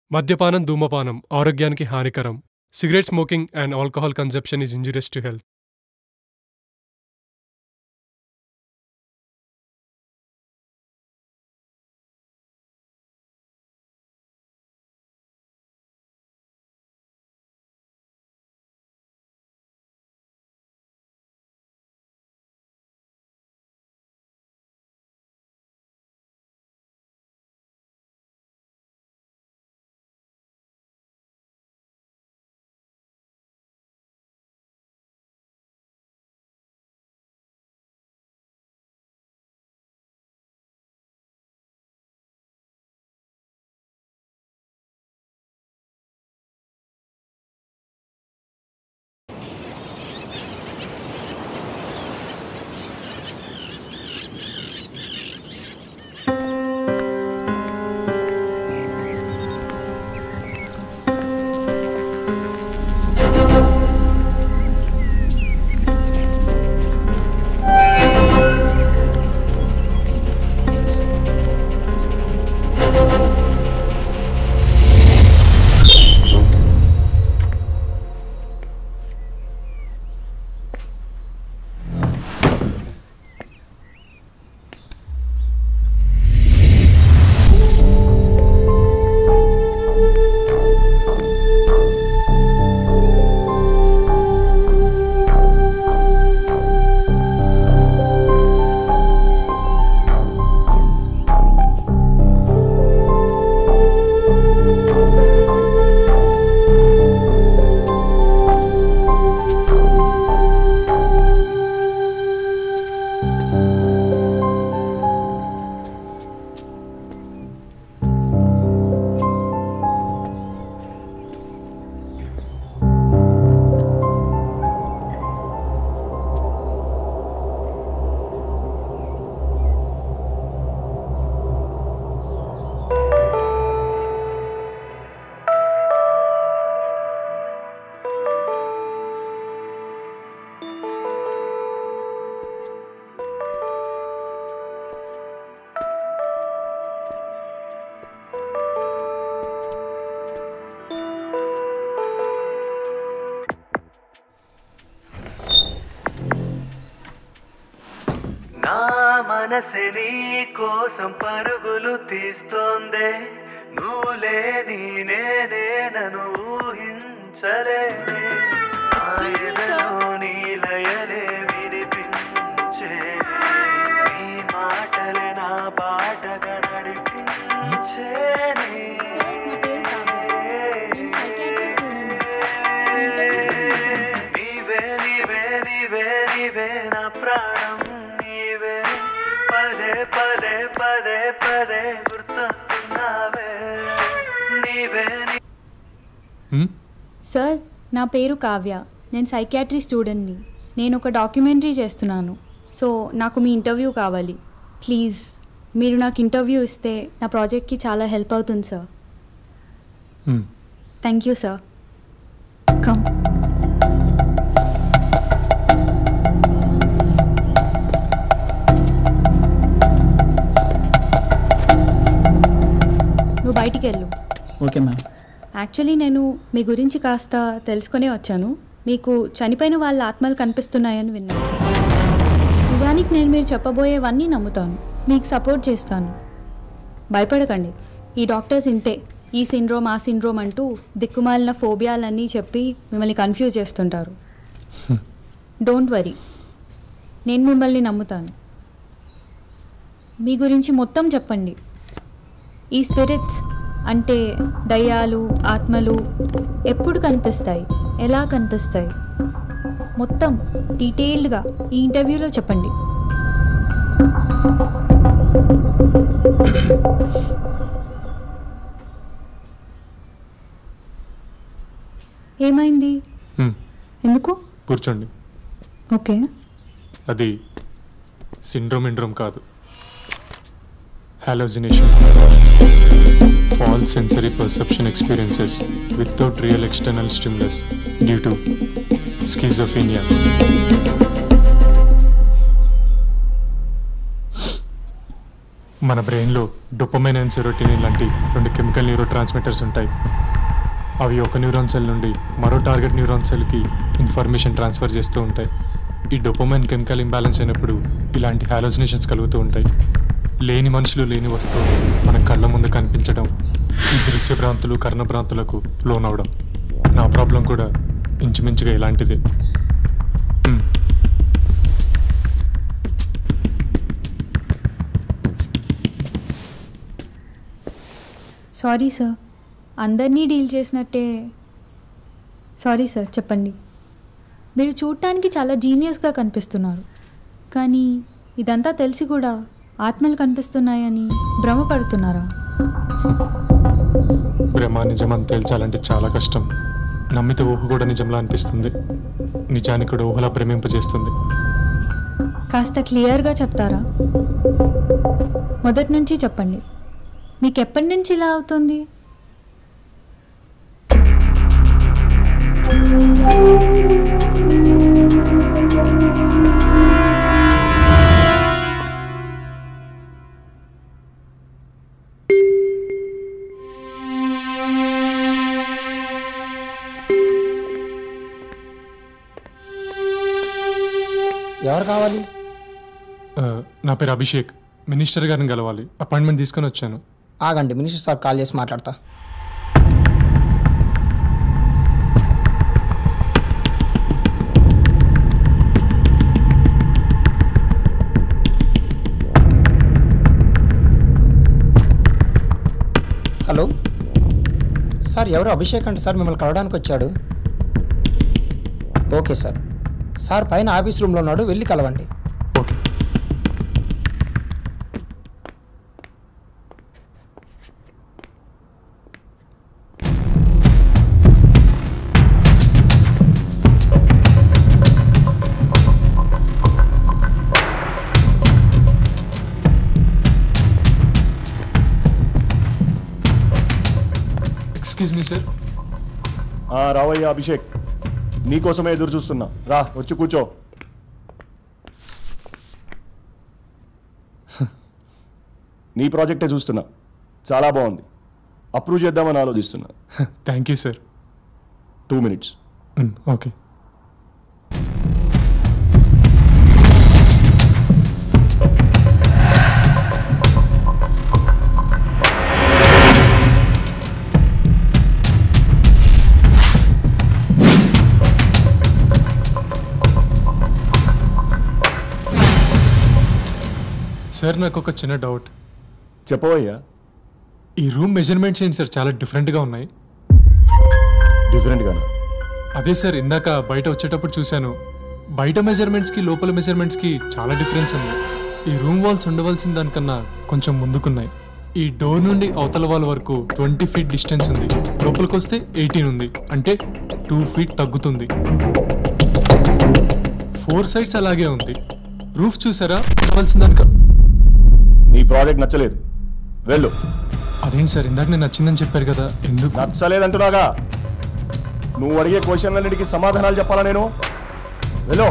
మద్యపానం ధూమపానం ఆరోగ్యానికి హానికరం cigarette smoking and alcohol conception is injurious to health నా మనసే నీ కోసం పరుగులు తీస్తోందే నువ్వు లేని నేనే నన్ను ఊహించలేనే Excuse me, sir. ఆయనలో నీ లయలే వినిపించే నీ మాటలే నా బాటగా నడిపించేనే సార్, నా పేరు కావ్య. నేను psychiatry student. మీ interview కోసం వచ్చాను, సార్. నీవే నీవే నీవే నీవే నా ప్రాణం నీవే పదే పదే పదే పదే గుర్తొస్తున్నావే నీవే నీ సార్ నా పేరు కావ్య నేను సైకియాట్రీ స్టూడెంట్ని నేను ఒక డాక్యుమెంటరీ చేస్తున్నాను సో నాకు మీ ఇంటర్వ్యూ కావాలి ప్లీజ్ మీరు నాకు ఇంటర్వ్యూ ఇస్తే నా ప్రాజెక్ట్కి చాలా హెల్ప్ అవుతుంది sir thank you sir come నువ్వు బయటికి వెళ్ళు ఓకే మ్యామ్ యాక్చువల్లీ నేను మీ గురించి కాస్త తెలుసుకునే వచ్చాను మీకు చనిపోయిన వాళ్ళ ఆత్మలు కనిపిస్తున్నాయని విన్నాను నిజానికి నేను మీరు చెప్పబోయేవన్నీ నమ్ముతాను మీకు సపోర్ట్ చేస్తాను భయపడకండి ఈ డాక్టర్స్ ఇంతే ఈ సిండ్రోమ్ ఆ సిండ్రోమ్ అంటూ దిక్కుమాలిన ఫోబియాలన్నీ చెప్పి మిమ్మల్ని కన్ఫ్యూజ్ చేస్తుంటారు డోంట్ వరీ నేను మిమ్మల్ని నమ్ముతాను మీ గురించి మొత్తం చెప్పండి ఈ స్పిరిట్స్ అంటే దయ్యాలు ఆత్మలు ఎప్పుడు కనిపిస్తాయి ఎలా కనిపిస్తాయి మొత్తం డీటెయిల్డ్గా ఈ ఇంటర్వ్యూలో చెప్పండి ఏమైంది ఎందుకు కూర్చోండి ఓకే అది సిండ్రోమ్ ఇండ్రోమ్ కాదు హాలోజినేషన్స్ false sensory perception experiences without real external stimulus due to schizophrenia. మన బ్రెయిన్లో డొపమైన్ అండ్ సెరోటినిన్ లాంటి రెండు కెమికల్ న్యూరో ట్రాన్స్మిటర్స్ ఉంటాయి అవి ఒక న్యూరాన్ సెల్ నుండి మరో టార్గెట్ న్యూరాన్ సెల్కి ఇన్ఫర్మేషన్ ట్రాన్స్ఫర్ చేస్తూ ఉంటాయి ఈ డొపమైన్ కెమికల్ ఇంబ్యాలెన్స్ అయినప్పుడు ఇలాంటి హాలోజినేషన్స్ కలుగుతూ ఉంటాయి లేని మనుషులు లేని వస్తువులు మన కళ్ళ ముందు కనిపించడం ఈ దృశ్య భ్రాంతులు కర్ణభ్రాంతులకు లోనవడం నా ప్రాబ్లం కూడా ఇంచుమించుగా ఇలాంటిదే మ్. సారీ సార్ అందరినీ డీల్ చేసినట్టే సారీ సార్ చెప్పండి మీరు చూడటానికి చాలా జీనియస్గా కనిపిస్తున్నారు కానీ ఇదంతా తెలిసి కూడా ఆత్మలు కనిపిస్తున్నాయని భ్రమపడుతున్నారా భ్రమ నిజమని తేల్చాలంటే చాలా కష్టం నమ్మితే ఊహ కూడా నిజంలా అనిపిస్తుంది నిజానికి కూడా ఊహలా ప్రేమింపజేస్తుంది కాస్త క్లియర్గా చెప్తారా మొదటి నుంచి చెప్పండి మీకు ఎప్పటి నుంచి ఇలా అవుతుంది ఎవరు కావాలి ఆ, నా పేరు అభిషేక్ మినిస్టర్ గారిని కలవాలి అపాయింట్మెంట్ తీసుకొని వచ్చాను ఆగండి మినిస్టర్ సార్ కాల్ చేసి మాట్లాడతా హలో సార్ ఎవరు అభిషేక్ అంటే సార్ మిమ్మల్ని కలవడానికి వచ్చాడు ఓకే సార్ సార్ పైన ఆఫీస్ రూమ్లో ఉన్నాడు వెళ్ళి కలవండి ఓకే ఎక్స్క్యూజ్ మీ సార్ ఆ, రావయ్యా అభిషేక్ నీకోసమే ఎదురు చూస్తున్నా రా వచ్చి కూర్చో నీ ప్రాజెక్టే చూస్తున్నా చాలా బాగుంది అప్రూవ్ చేద్దామని ఆలోచిస్తున్నా thank you sir two minutes okay sir నాకు ఒక చిన్న డౌట్ చెప్పవయ్యా ఈ రూమ్ మెజర్మెంట్స్ ఏంటి సార్ చాలా డిఫరెంట్గా ఉన్నాయి డిఫరెంట్గానా అదే సార్ ఇందాక బయట వచ్చేటప్పుడు చూశాను బయట మెజర్మెంట్స్కి లోపల మెజర్మెంట్స్కి చాలా డిఫరెన్స్ ఉంది ఈ రూమ్ వాల్స్ ఉండవలసిన దానికన్నా కొంచెం ముందుకున్నాయి ఈ డోర్ నుండి అవతల వాల్ వరకు ట్వంటీ ఫీట్ డిస్టెన్స్ ఉంది లోపలికి వస్తే ఎయిటీన్ ఉంది అంటే టూ ఫీట్ తగ్గుతుంది ఫోర్ సైడ్స్ అలాగే ఉంది రూఫ్ చూసారా ఉండవలసిన దానిక నీ ప్రాజెక్ట్ నచ్చలేదు వెళ్ళు అదేంటి సార్ ఇందాక నేను నచ్చిందని చెప్పారు కదా ఎందుకు నచ్చలేదంటున్నాగా నువ్వు అడిగే క్వశ్చన్లన్నిటికీ సమాధానాలు చెప్పాలా నేను వెళ్ళు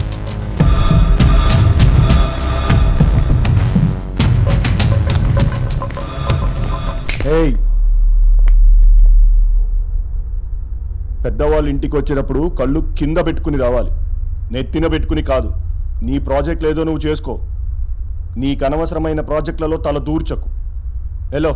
ఏయ్ పెద్దవాళ్ళు ఇంటికి వచ్చేటప్పుడు కళ్ళు కింద పెట్టుకుని రావాలి నెత్తిన పెట్టుకుని కాదు నీ ప్రాజెక్ట్ లేదో నువ్వు చేసుకో నీకు అనవసరమైన ప్రాజెక్టులలో తల దూర్చకు హలో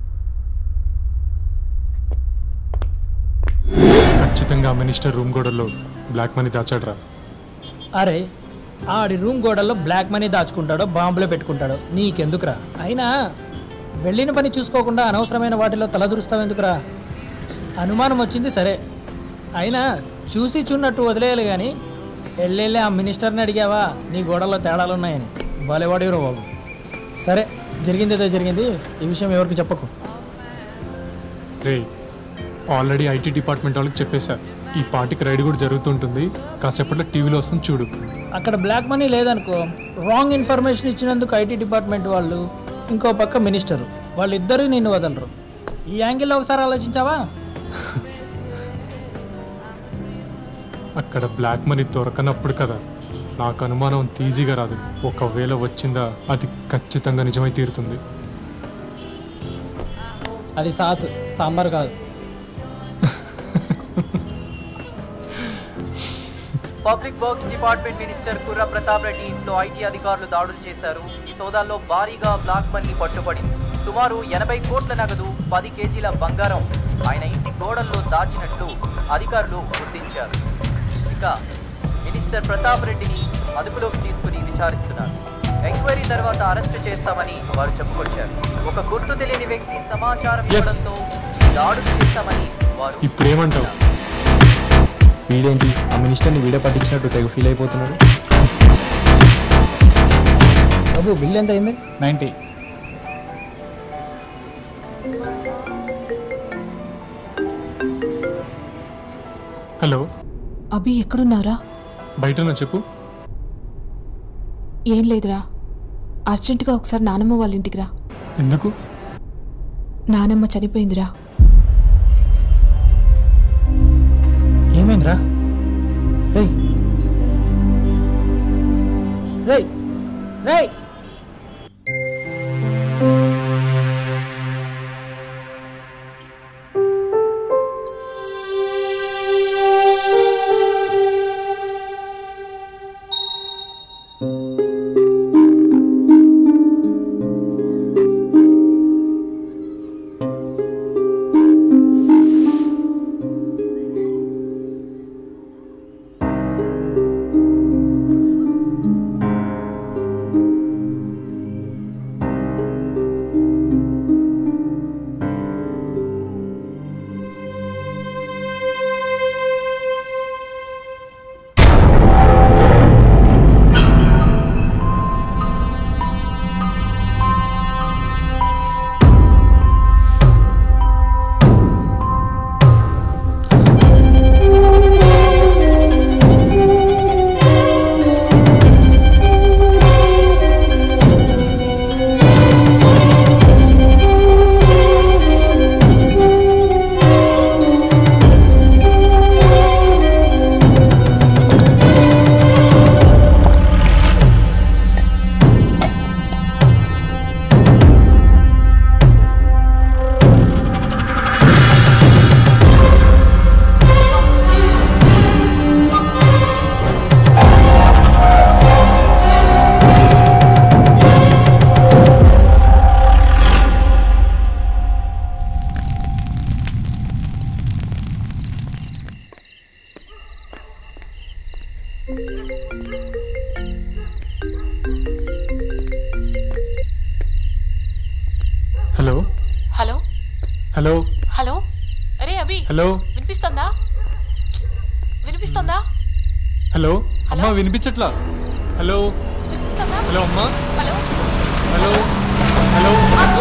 ఖచ్చితంగా మినిస్టర్ రూమ్ గోడల్లో బ్లాక్ మనీ దాచాడరా అరే ఆడి రూమ్ గోడల్లో బ్లాక్ మనీ దాచుకుంటాడో బాంబులో పెట్టుకుంటాడో నీకెందుకురా అయినా వెళ్ళిన పని చూసుకోకుండా అనవసరమైన వాటిలో తలదూరుస్తావెందుకురా అనుమానం వచ్చింది సరే అయినా చూసి చూన్నట్టు వదిలేయాలి కానీ వెళ్ళెళ్ళి ఆ మినిస్టర్ని అడిగావా నీ గోడల్లో తేడాలున్నాయని బాలేవాడివరా బాబు సరే జరిగిందేదో జరిగింది ఈ విషయం ఎవరికి చెప్పకు రే ఆల్రెడీ ఐటీ డిపార్ట్మెంట్ వాళ్ళకి చెప్పేశా ఈ పార్టీకి రైడ్ కూడా జరుగుతుంటుంది కాసేపట్లో టీవీలో వస్తుంది చూడు అక్కడ బ్లాక్ మనీ లేదనుకో రాంగ్ ఇన్ఫర్మేషన్ ఇచ్చినందుకు ఐటీ డిపార్ట్మెంట్ వాళ్ళు ఇంకో పక్క మినిస్టరు వాళ్ళిద్దరూ నిన్ను వదలరు ఈ యాంగిల్లో ఒకసారి ఆలోచించావా అక్కడ బ్లాక్ మనీ దొరకనప్పుడు కదా నాకు అనుమానం అంత ఈజీగా రాదు ఒకవేళ వచ్చిందా అది ఖచ్చితంగా నిజమై తీరుతుంది అది సాస్ సాంబార్ కాదు పబ్లిక్ వర్క్స్ డిపార్ట్మెంట్ మినిస్టర్ కుర్ర ప్రతాప్ రెడ్డి ఇంట్లో ఐటీ అధికారులు దాడులు చేశారు ఈ సోదాల్లో భారీగా బ్లాక్ మనీ పట్టుబడింది సుమారు ఎనభై కోట్ల నగదు పది కేజీల బంగారం ఆయన ఇంటి గోడల్లో దాచినట్లు అధికారులు గుర్తించారు ఇక మినిస్టర్ ప్రతాప్ రెడ్డిని అదుపులోకి తీసుకుని విచారిస్తున్నారు ఎంక్వైరీ తర్వాత అరెస్టు చేస్తామని వారు చెప్పుకొచ్చారు ఒక గుర్తు తెలియని వ్యక్తి సమాచారం Yes. ఇవ్వడంతో ఈ దాడులు చేస్తామని వారు ఇప్పుడేమంటావు వీడేంటి ఆ మినిస్టర్ని వీడియో పట్టించినట్టు తెగ ఫీల్ అయిపోతున్నాడు బాబు బిల్ ఎంత అయింది నైంటీ హలో అభి ఎక్కడున్నారా బయటనా చెప్పు ఏం లేదురా అర్జెంటుగా ఒకసారి నానమ్మ వాళ్ళ ఇంటికి రా ఎందుకు నానమ్మ చనిపోయిందిరా ఏమైందిరా రేయ్ రేయ్ రేయ్ హలో హలో హలో హలో అరే అభి హలో వినిపిస్తుందా వినిపిస్తుందా హలో అమ్మా వినిపించట్లా హలో వినిపిస్తుందా హలో అమ్మా hello hello hello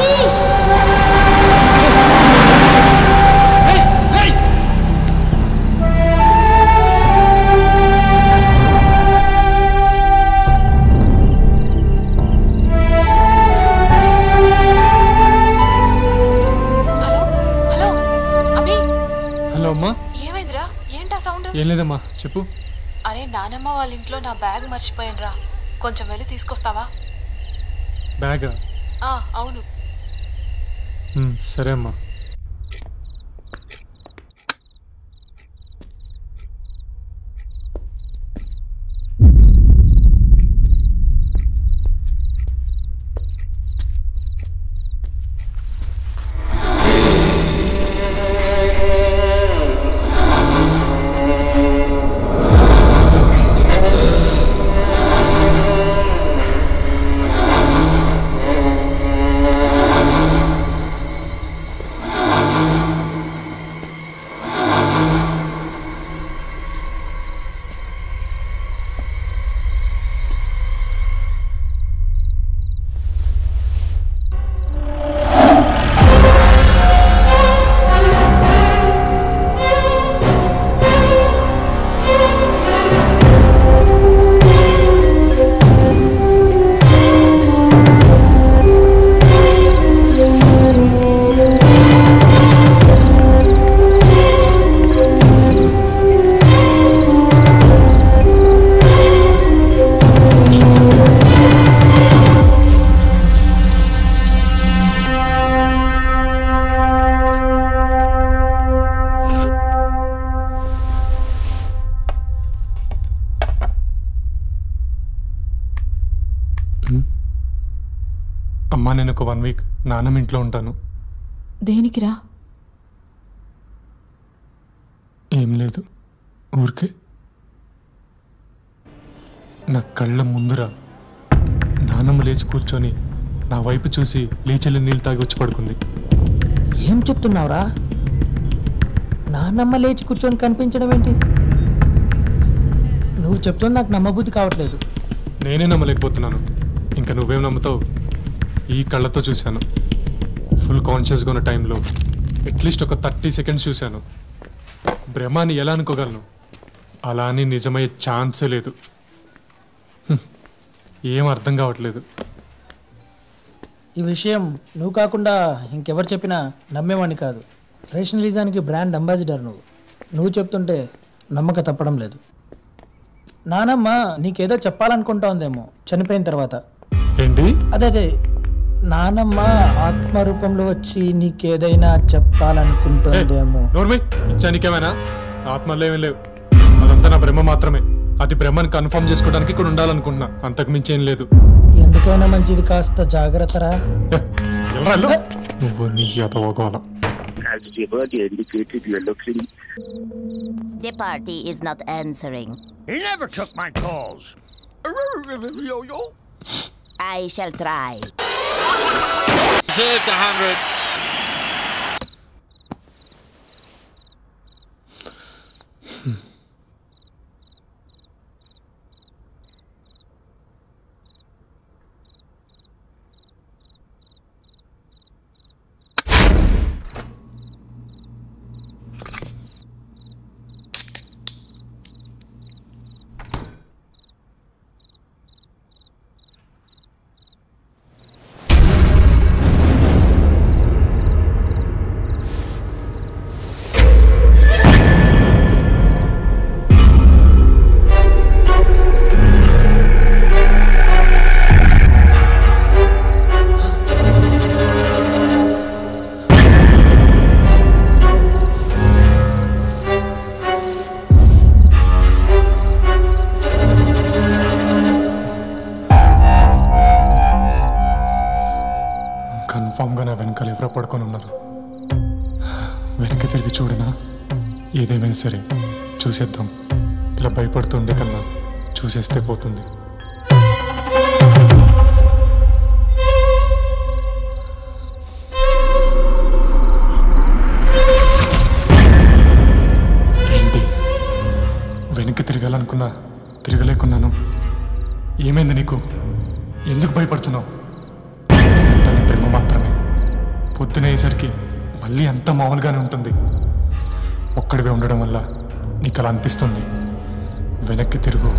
hello hello Abhi hello అమ్మా ఏమైందిరా ఏంటా సౌండ్ ఏం లేదమ్మా చెప్పు అరే నానమ్మ వాళ్ళ ఇంట్లో నా బ్యాగ్ మర్చిపోయానురా కొంచెం వెళ్ళి తీసుకొస్తావా బ్యాగా ఆ, అవును ఉమ్, సరే అమ్మా అమ్మా నేను ఒక వన్ వీక్ నాన్నమ్మ ఇంట్లో ఉంటాను దేనికిరా ఏం లేదు ఊరికే నా కళ్ళ ముందురా నాన్నమ్మ లేచి కూర్చొని నా వైపు చూసి లేచెల్లి నీళ్ళు తాగి వచ్చి పడుకుంది ఏం చెప్తున్నావురా నాన్నమ్మ లేచి కూర్చొని కనిపించడం ఏంటి నువ్వు చెప్తుంది నాకు నమ్మబుద్ధి కావట్లేదు నేనే నమ్మలేకపోతున్నాను ఇంకా నువ్వేం నమ్ముతావు ఈ కళ్ళతో చూశాను ఫుల్ కాన్షియస్గా ఉన్న టైంలో అట్లీస్ట్ ఒక థర్టీ సెకండ్స్ చూశాను భ్రమాన్ని ఎలా అనుకోగలను అలా అని నిజమయ్యే ఛాన్సే లేదు హ్మ్. ఏం అర్థం కావట్లేదు ఈ విషయం నువ్వు కాకుండా ఇంకెవరు చెప్పినా నమ్మేవాడిని కాదు రేషనలిజానికి బ్రాండ్ అంబాసిడర్ నువ్వు నువ్వు చెప్తుంటే నమ్మక తప్పడం లేదు నానమ్మ నీకేదో చెప్పాలనుకుంటా ఉందేమో చనిపోయిన తర్వాత ఏంటి అదే అదే నానమ్మ ఆత్మ రూపంలో వచ్చి నీకేదైనా చెప్పాలనుకుంటుందేమో నోర్మై ఇచ్చా నీకేమైనా ఆత్మల్లో ఏమీ లేవు అదంతా నా బ్రహ్మ మాత్రమే అది బ్రహ్మని కన్ఫర్మ్ చేసుకోవడానికి ఇక్కడ ఉండాలనుకుంటున్నా అంతకు మించి ఏం లేదు ఎందుకైనా మంచిది కాస్త జాగ్రత్తరా ఏ, ఎల్రా, ఎల్లు. నువ్వు నీ యదవగోళం As the word indicated, you are looking. The party is not answering. He never took my calls. Yo yo. I shall try. Deserved a hundred. కన్ఫామ్గా నా వెనకాల ఎవరో పడుకొని ఉన్నారు వెనక్కి తిరిగి చూడనా ఏదేమైనా సరే చూసేద్దాం ఇలా భయపడుతుండే కన్నా చూసేస్తే పోతుంది ఏంటి వెనక్కి తిరగాలనుకున్నా తిరగలేకున్నాను ఏమైంది నీకు ఎందుకు భయపడుతున్నావు ఇదంతా నీ ప్రేమ మాత్రమే పొద్దునయ్యేసరికి మళ్ళీ అంతా మామూలుగానే ఉంటుంది ఒక్కడివే ఉండడం వల్ల నీకు అలా అనిపిస్తుంది వెనక్కి తిరుగు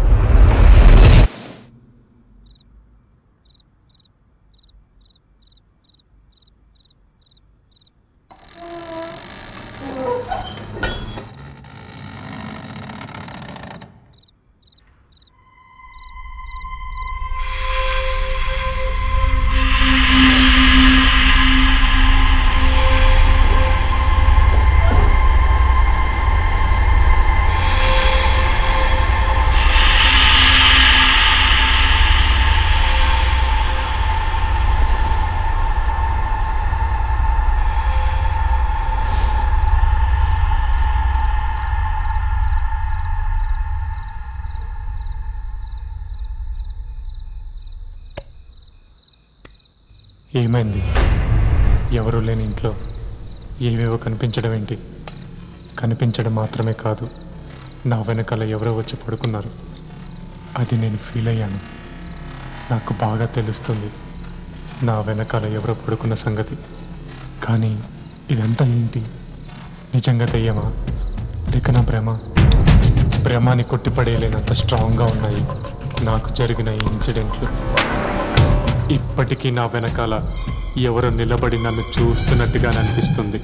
ఏమైంది ఎవరు లేని ఇంట్లో ఏవేవో కనిపించడం ఏంటి కనిపించడం మాత్రమే కాదు నా వెనకాల ఎవరో వచ్చి పడుకున్నారు అది నేను ఫీల్ అయ్యాను నాకు బాగా తెలుస్తుంది నా వెనకాల ఎవరో పడుకున్న సంగతి కానీ ఇదంతా ఏంటి నిజంగా దెయ్యమా లేక నా భ్రమ భ్రమాన్ని కొట్టిపడేయలేనంత స్ట్రాంగ్గా ఉన్నాయి నాకు జరిగిన ఈ ఇన్సిడెంట్లు ఇప్పటికీ నా వెనకాల ఎవరో నిలబడి నన్ను చూస్తున్నట్టుగా అనిపిస్తుంది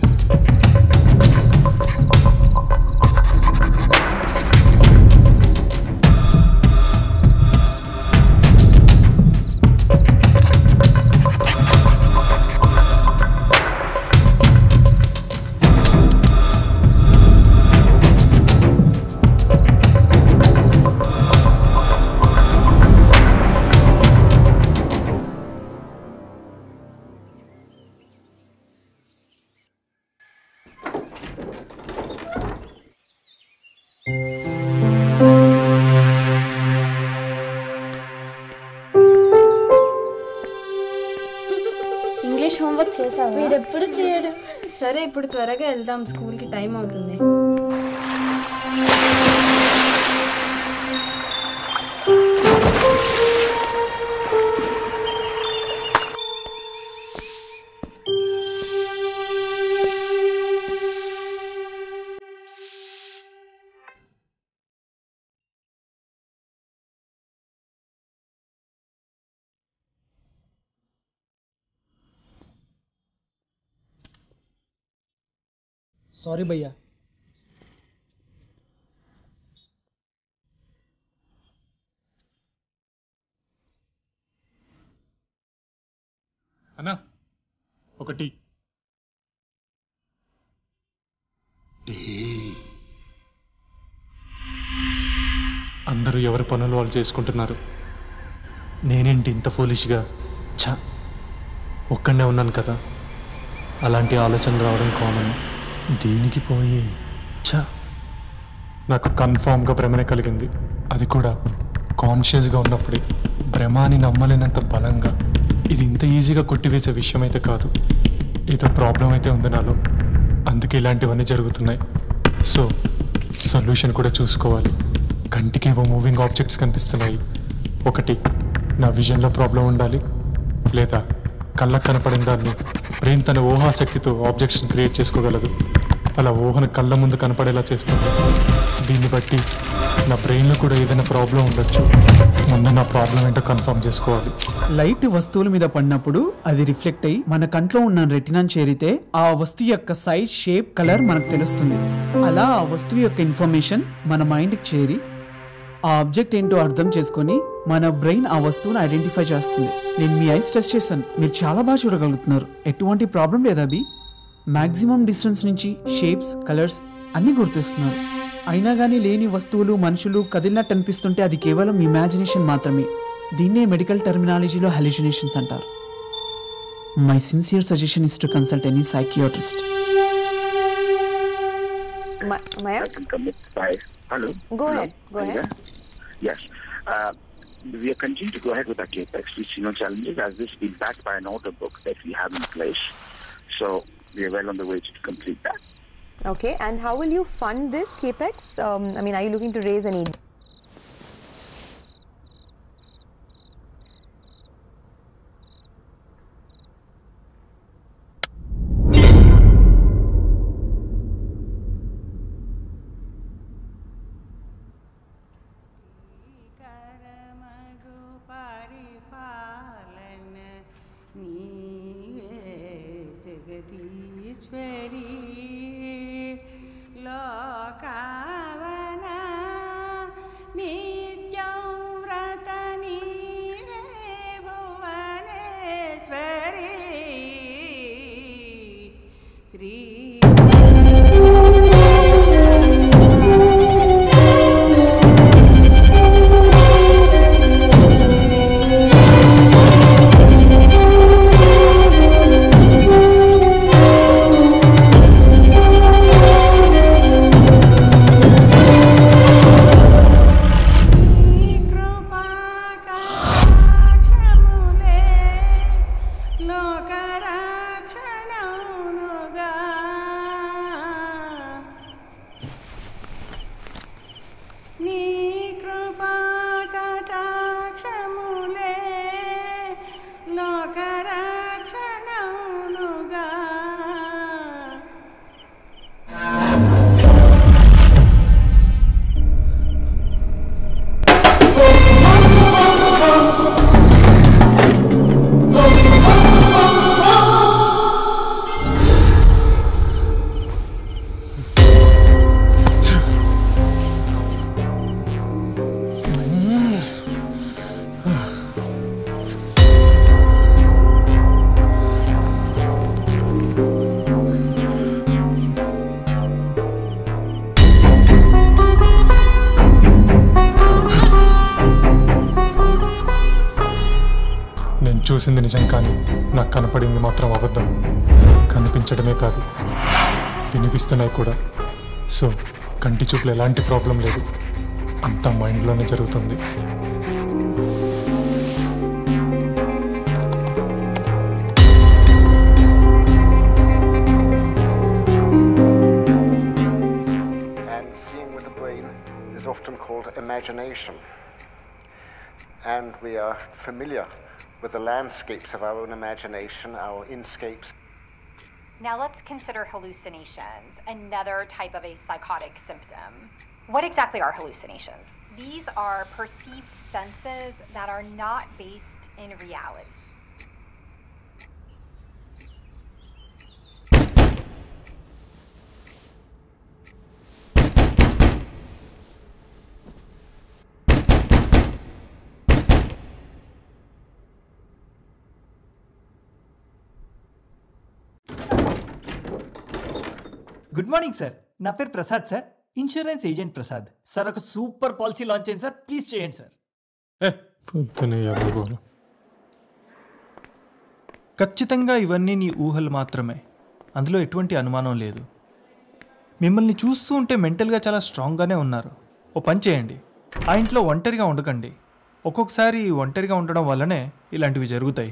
ఇంగ్లీష్ హోంవర్క్ చేసావా వీడెప్పుడు చేయడు సరే ఇప్పుడు త్వరగా వెళ్దాం స్కూల్కి టైం అవుతుంది సారీ భయ్యా అన్నా ఒకటి అందరూ ఎవరి పనులు వాళ్ళు చేసుకుంటున్నారు నేనేంటి ఇంత ఫోలిష్గా ఛ ఒక్కడనే ఉన్నాను కదా అలాంటి ఆలోచనలు రావడం కామన్ దీనికి పోయి ఛ నాకు కన్ఫామ్గా భ్రమనే కలిగింది అది కూడా కాన్షియస్గా ఉన్నప్పుడే భ్రమ అని నమ్మలేనంత బలంగా ఇది ఇంత ఈజీగా కొట్టివేసే విషయం అయితే కాదు ఏదో ప్రాబ్లం అయితే ఉంది నాలో అందుకే ఇలాంటివన్నీ జరుగుతున్నాయి సో సొల్యూషన్ కూడా చూసుకోవాలి కంటికి ఏవో మూవింగ్ ఆబ్జెక్ట్స్ కనిపిస్తున్నాయి ఒకటి నా విజన్లో ప్రాబ్లం ఉండాలి లేదా కళ్ళకు కనపడిన దాన్ని బ్రెయిన్ తన ఊహాశక్తితో ఆబ్జెక్ట్స్ని క్రియేట్ చేసుకోగలదు అలా ఊహను కళ్ళ ముందు కనపడేలా చేస్తుంది దీన్ని బట్టి నా బ్రెయిన్లో కూడా ఏదైనా ప్రాబ్లం ఉండొచ్చు ముందు నా ప్రాబ్లం ఏంటో కన్ఫర్మ్ చేసుకోవాలి లైట్ వస్తువుల మీద పడినప్పుడు అది రిఫ్లెక్ట్ అయ్యి మన కంట్లో ఉన్న రెటినాన్ చేరితే ఆ వస్తువు యొక్క సైజ్ షేప్ కలర్ మనకు తెలుస్తుంది అలా ఆ వస్తువు యొక్క ఇన్ఫర్మేషన్ మన మైండ్కి చేరి ఆ ఆబ్జెక్ట్ ఏంటో అర్థం చేసుకొని మన బ్రెయిన్ ఆ వస్తువును ఐడెంటిఫై చేస్తుంది నేను మీ ఐస్ టెస్ట్ చేశాను మీరు చాలా బాగా చూడగలుగుతున్నారు ఎటువంటి ప్రాబ్లం లేదా అభి మాక్సిమం డిస్టెన్స్ నుంచి షేప్స్ కలర్స్ అన్నీ గుర్తిస్తున్నారు అయినా కానీ లేని వస్తువులు మనుషులు కదిలినట్టు అనిపిస్తుంటే అది కేవలం ఇమాజినేషన్ మాత్రమే దీన్నే మెడికల్ టర్మినాలజీలో హెలిజినేషన్స్ అంటారు my sincere suggestion is to consult any psychiatrist I can commit by. Hello. Go Hello? ahead, go Are you ahead. there? Yes. Uh, we are continuing to go ahead with our capex. We see no challenges as this been backed by an order book that we have in place. So we are well on the way to complete that. Okay, and how will you fund this capex? Um, I mean, are you looking to raise any? జగదీశ్వరి లోకావన నిత్యం వ్రత నీవే భువనేశ్వరి శ్రీ లోకరక్షణముగా నీ కృపా కటాక్షములే లోకరక్షణముగా నేను చూసింది నిజం కానీ నాకు కనపడింది మాత్రం అబద్ధం కనిపించడమే కాదు వినిపిస్తున్నాయి కూడా సో కంటి చూపులు ఎలాంటి ప్రాబ్లం లేదు అంతా మైండ్లోనే జరుగుతుంది imagination. And we are familiar with the landscapes of our own imagination, our inscapes. Now let's consider hallucinations, another type of a psychotic symptom. What exactly are hallucinations? These are perceived senses that are not based in reality. Good morning sir నా పేరు Prasad sir insurance agent Prasad sir ఒక super policy launch చేయండి sir please చేయండి sir పొద్దున ఎర్రగోలు ఖచ్చితంగా ఇవన్నీ నీ ఊహలు మాత్రమే అందులో ఎటువంటి అనుమానం లేదు మిమ్మల్ని చూస్తూ ఉంటే మెంటల్గా చాలా స్ట్రాంగ్గానే ఉన్నారు ఓ పని చేయండి ఆ ఇంట్లో ఒంటరిగా ఉండకండి ఒక్కొక్కసారి ఒంటరిగా ఉండడం వల్లనే ఇలాంటివి జరుగుతాయి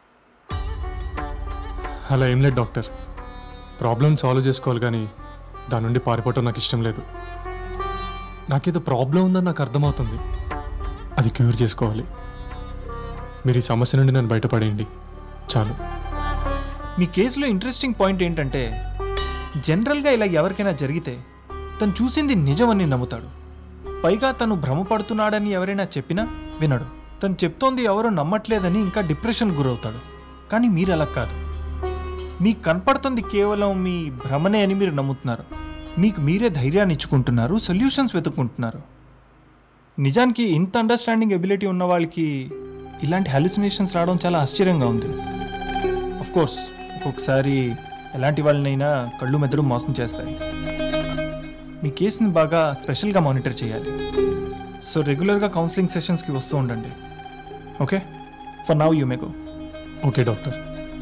అలా ఏం లేదు డాక్టర్ ప్రాబ్లం సాల్వ్ చేసుకోవాలి కానీ దాని నుండి పారిపోవటం నాకు ఇష్టం లేదు నాకేదో ప్రాబ్లం ఉందని నాకు అర్థమవుతుంది అది క్యూర్ చేసుకోవాలి మీరు ఈ సమస్య నుండి నన్ను బయటపడేయండి చాలు మీ కేసులో ఇంట్రెస్టింగ్ పాయింట్ ఏంటంటే జనరల్గా ఇలా ఎవరికైనా జరిగితే తను చూసింది నిజమని నమ్ముతాడు పైగా తను భ్రమపడుతున్నాడని ఎవరైనా చెప్పినా వినడు తను చెప్తోంది ఎవరో నమ్మట్లేదని ఇంకా డిప్రెషన్ గురవుతాడు కానీ మీరు అలా కాదు మీకు కనపడుతుంది కేవలం మీ భ్రమనే అని మీరు నమ్ముతున్నారు మీకు మీరే ధైర్యాన్ని ఇచ్చుకుంటున్నారు సొల్యూషన్స్ వెతుక్కుంటున్నారు నిజానికి ఇంత అండర్స్టాండింగ్ ఎబిలిటీ ఉన్న వాళ్ళకి ఇలాంటి హాలుసినేషన్స్ రావడం చాలా ఆశ్చర్యంగా ఉంది ఆఫ్ కోర్స్ ఒక్కొక్కసారి ఎలాంటి వాళ్ళనైనా కళ్ళు మెదడు మోసం చేస్తాయి మీ కేసుని బాగా స్పెషల్గా మానిటర్ చేయాలి సో రెగ్యులర్గా కౌన్సిలింగ్ సెషన్స్కి వస్తూ ఉండండి okay for now you may go okay doctor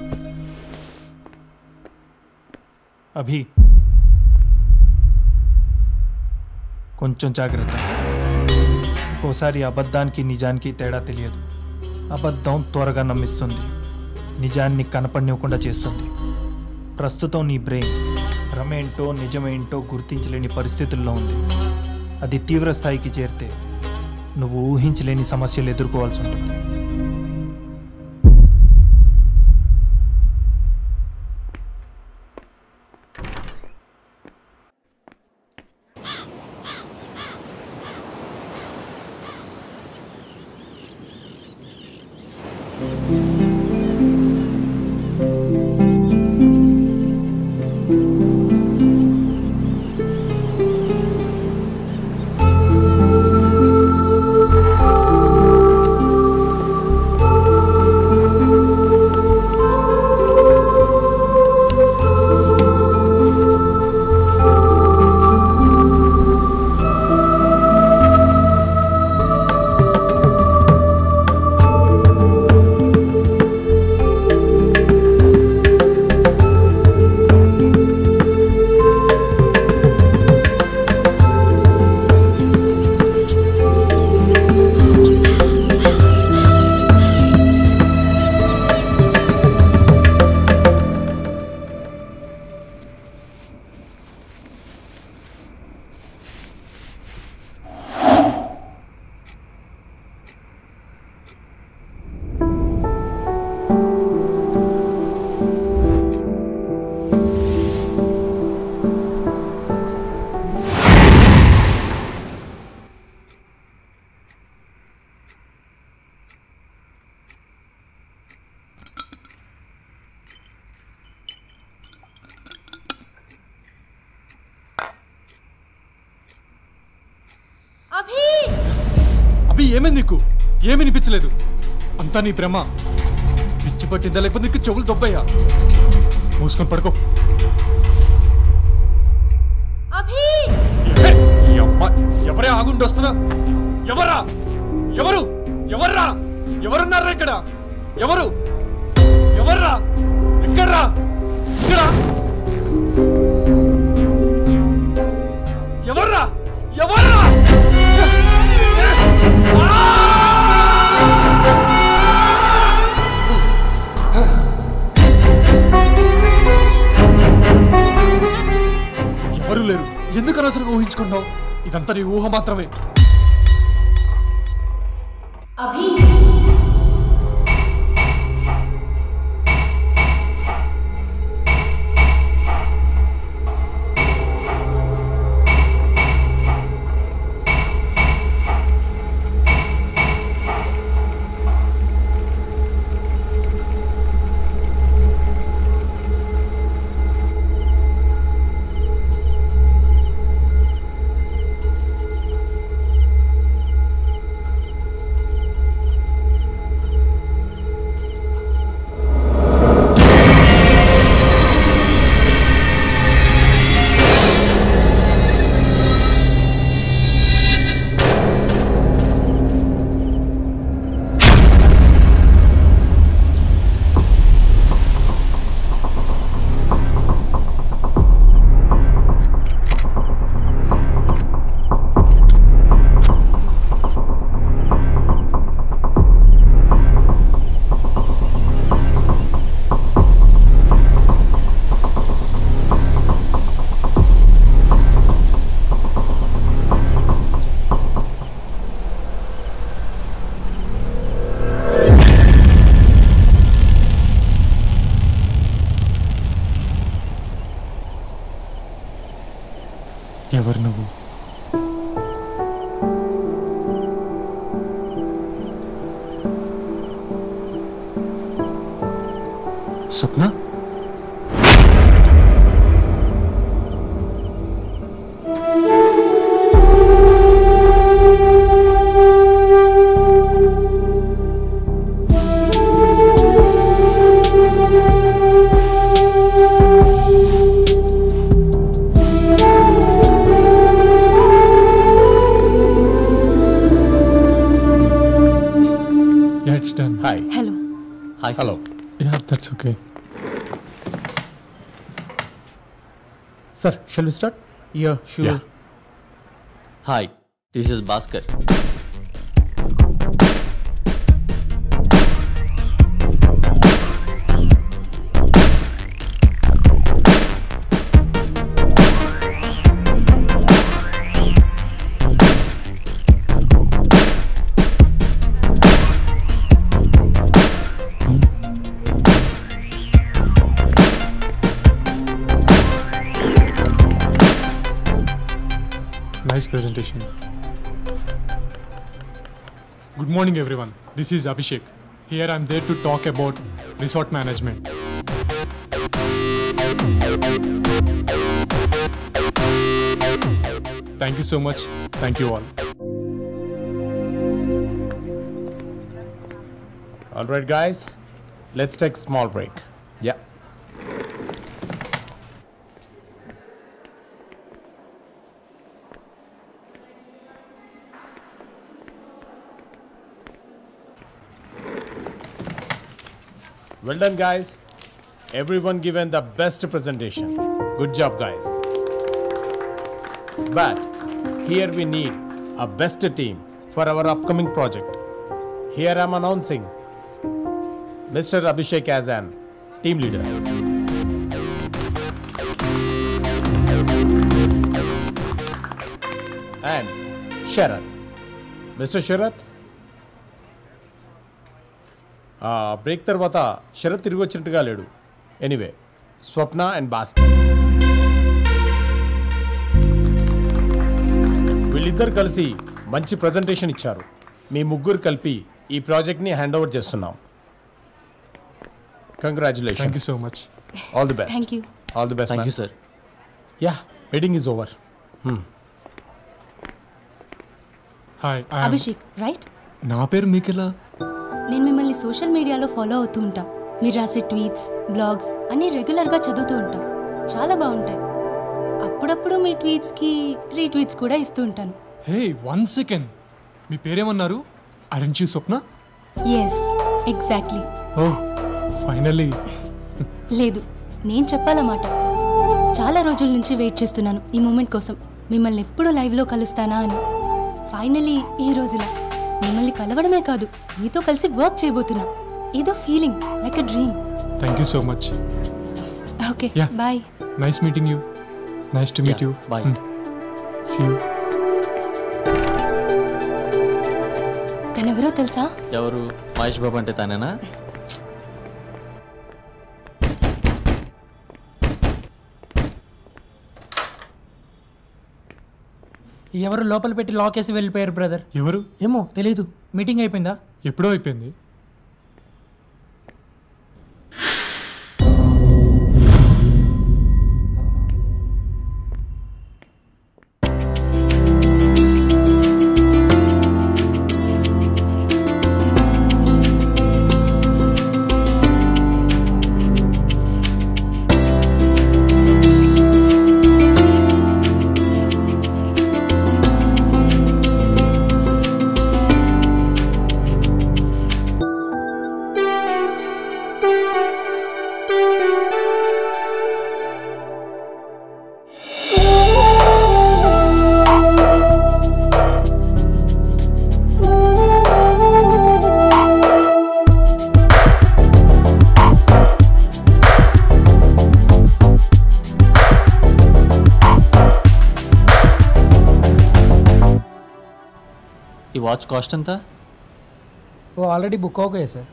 Abhi కొంచెం జాగ్రత్త ఒక్కోసారి అబద్ధానికి నిజానికి తేడా తెలియదు అబద్ధం త్వరగా నమ్మిస్తుంది నిజాన్ని కనపడినివ్వకుండా చేస్తుంది ప్రస్తుతం నీ బ్రెయిన్ భ్రమేంటో నిజమేంటో గుర్తించలేని పరిస్థితుల్లో ఉంది అది తీవ్ర స్థాయికి చేరితే నువ్వు ఊహించలేని సమస్యలు ఎదుర్కోవాల్సి ఉంటుంది అభి అభి ఏమైంది నీకు ఏమి వినిపించలేదు అంతా నీ భ్రమ పిచ్చి పట్టిందా లేకపోతే నీకు చెవులు దొబ్బయ్యా మూసుకొని పడుకో అభి ఏ, ఈ అమ్మ ఎవరే ఆగుండి వస్తున్నా ఎవరా ఎవరు ఎవర్రా ఎవరున్నారా ఇక్కడ ఎవరు ఎవర్రా ఎక్కడ్రా ఇక్కడ ఎవర్రా ఎవర్రా ఎవరు లేరు ఎందుకు అనవసరంగా ఊహించుకుంటావు ఇదంతా నీ ఊహ మాత్రమే अभी ఎవరు నువ్వు Swapna Yeah, it's done. Hi. Hello. Hi. Hello. Yeah, that's okay. Sir, shall we start? Yeah, sure. Yeah. Hi, this is Bhaskar. Nice presentation. Good morning, everyone. This is Abhishek. Here I'm there to talk about resort management. Thank you so much. Thank you all. All right, guys, let's take a small break. Yeah. Well done, guys. Everyone given the best presentation. Good job, guys. But here we need a best team for our upcoming project. Here I'm announcing Mr. Abhishek as an team leader. And Sharath. Mr. Sharath? ఆ break తర్వాత శరత్ తిరిగి వచ్చినట్టుగా లేడు anyway Swapna and Bhaskar వీళ్ళిద్దరు కలిసి మంచి presentation ఇచ్చారు మీ ముగ్గురు కలిపి ఈ ప్రాజెక్ట్ని హ్యాండ్ ఓవర్ చేస్తున్నాం congratulation Thank you so much. All the best Thank you. All the best Thank you, sir. Yeah meeting is over hi Abhishek right నా పేరు మీకెలా నేను మిమ్మల్ని సోషల్ మీడియాలో ఫాలో అవుతూ ఉంటా మీరు రాసే ట్వీట్స్ బ్లాగ్స్ అన్నీ రెగ్యులర్గా చదువుతూ ఉంటాం చాలా బాగుంటాయి అప్పుడప్పుడు మీ ట్వీట్స్కి రీట్వీట్స్ కూడా ఇస్తూ ఉంటాను హే వన్ సెకండ్ మీ పేరేమన్నారు అరెంజ్ Swapna yes exactly oh finally లేదు నేను చెప్పాలన్నమాట చాలా రోజుల నుంచి వెయిట్ చేస్తున్నాను ఈ మూమెంట్ కోసం మిమ్మల్ని ఎప్పుడు లైవ్లో కలుస్తానా అని ఫైనలీ ఈ రోజున మిమ్మల్ని కలవడమే కాదు మీతో కలిసి వర్క్ చేయబోతున్నా ఏదో feeling like a dream thank you so much okay Yeah. Bye nice meeting you nice to meet you bye. See you ఇతనెవరో తెలుసా ఎవరు మహేష్ బాబు అంటే తనేనా ఎవరు లోపల పెట్టి లాక్ వేసి వెళ్ళిపోయారు బ్రదర్ ఎవరు ఏమో తెలీదు మీటింగ్ అయిపోయిందా ఎప్పుడో అయిపోయింది ఈ వాచ్ కాస్ట్ ఎంత oh already book okay sir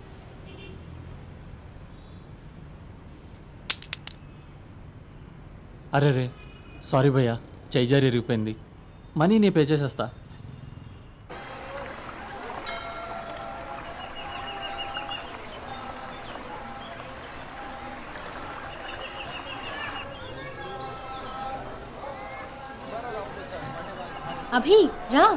అరే రే సారీ భయ్యా చేయి జారి ఇరిగిపోయింది మనీ నీ పే చేసేస్తా అభి రా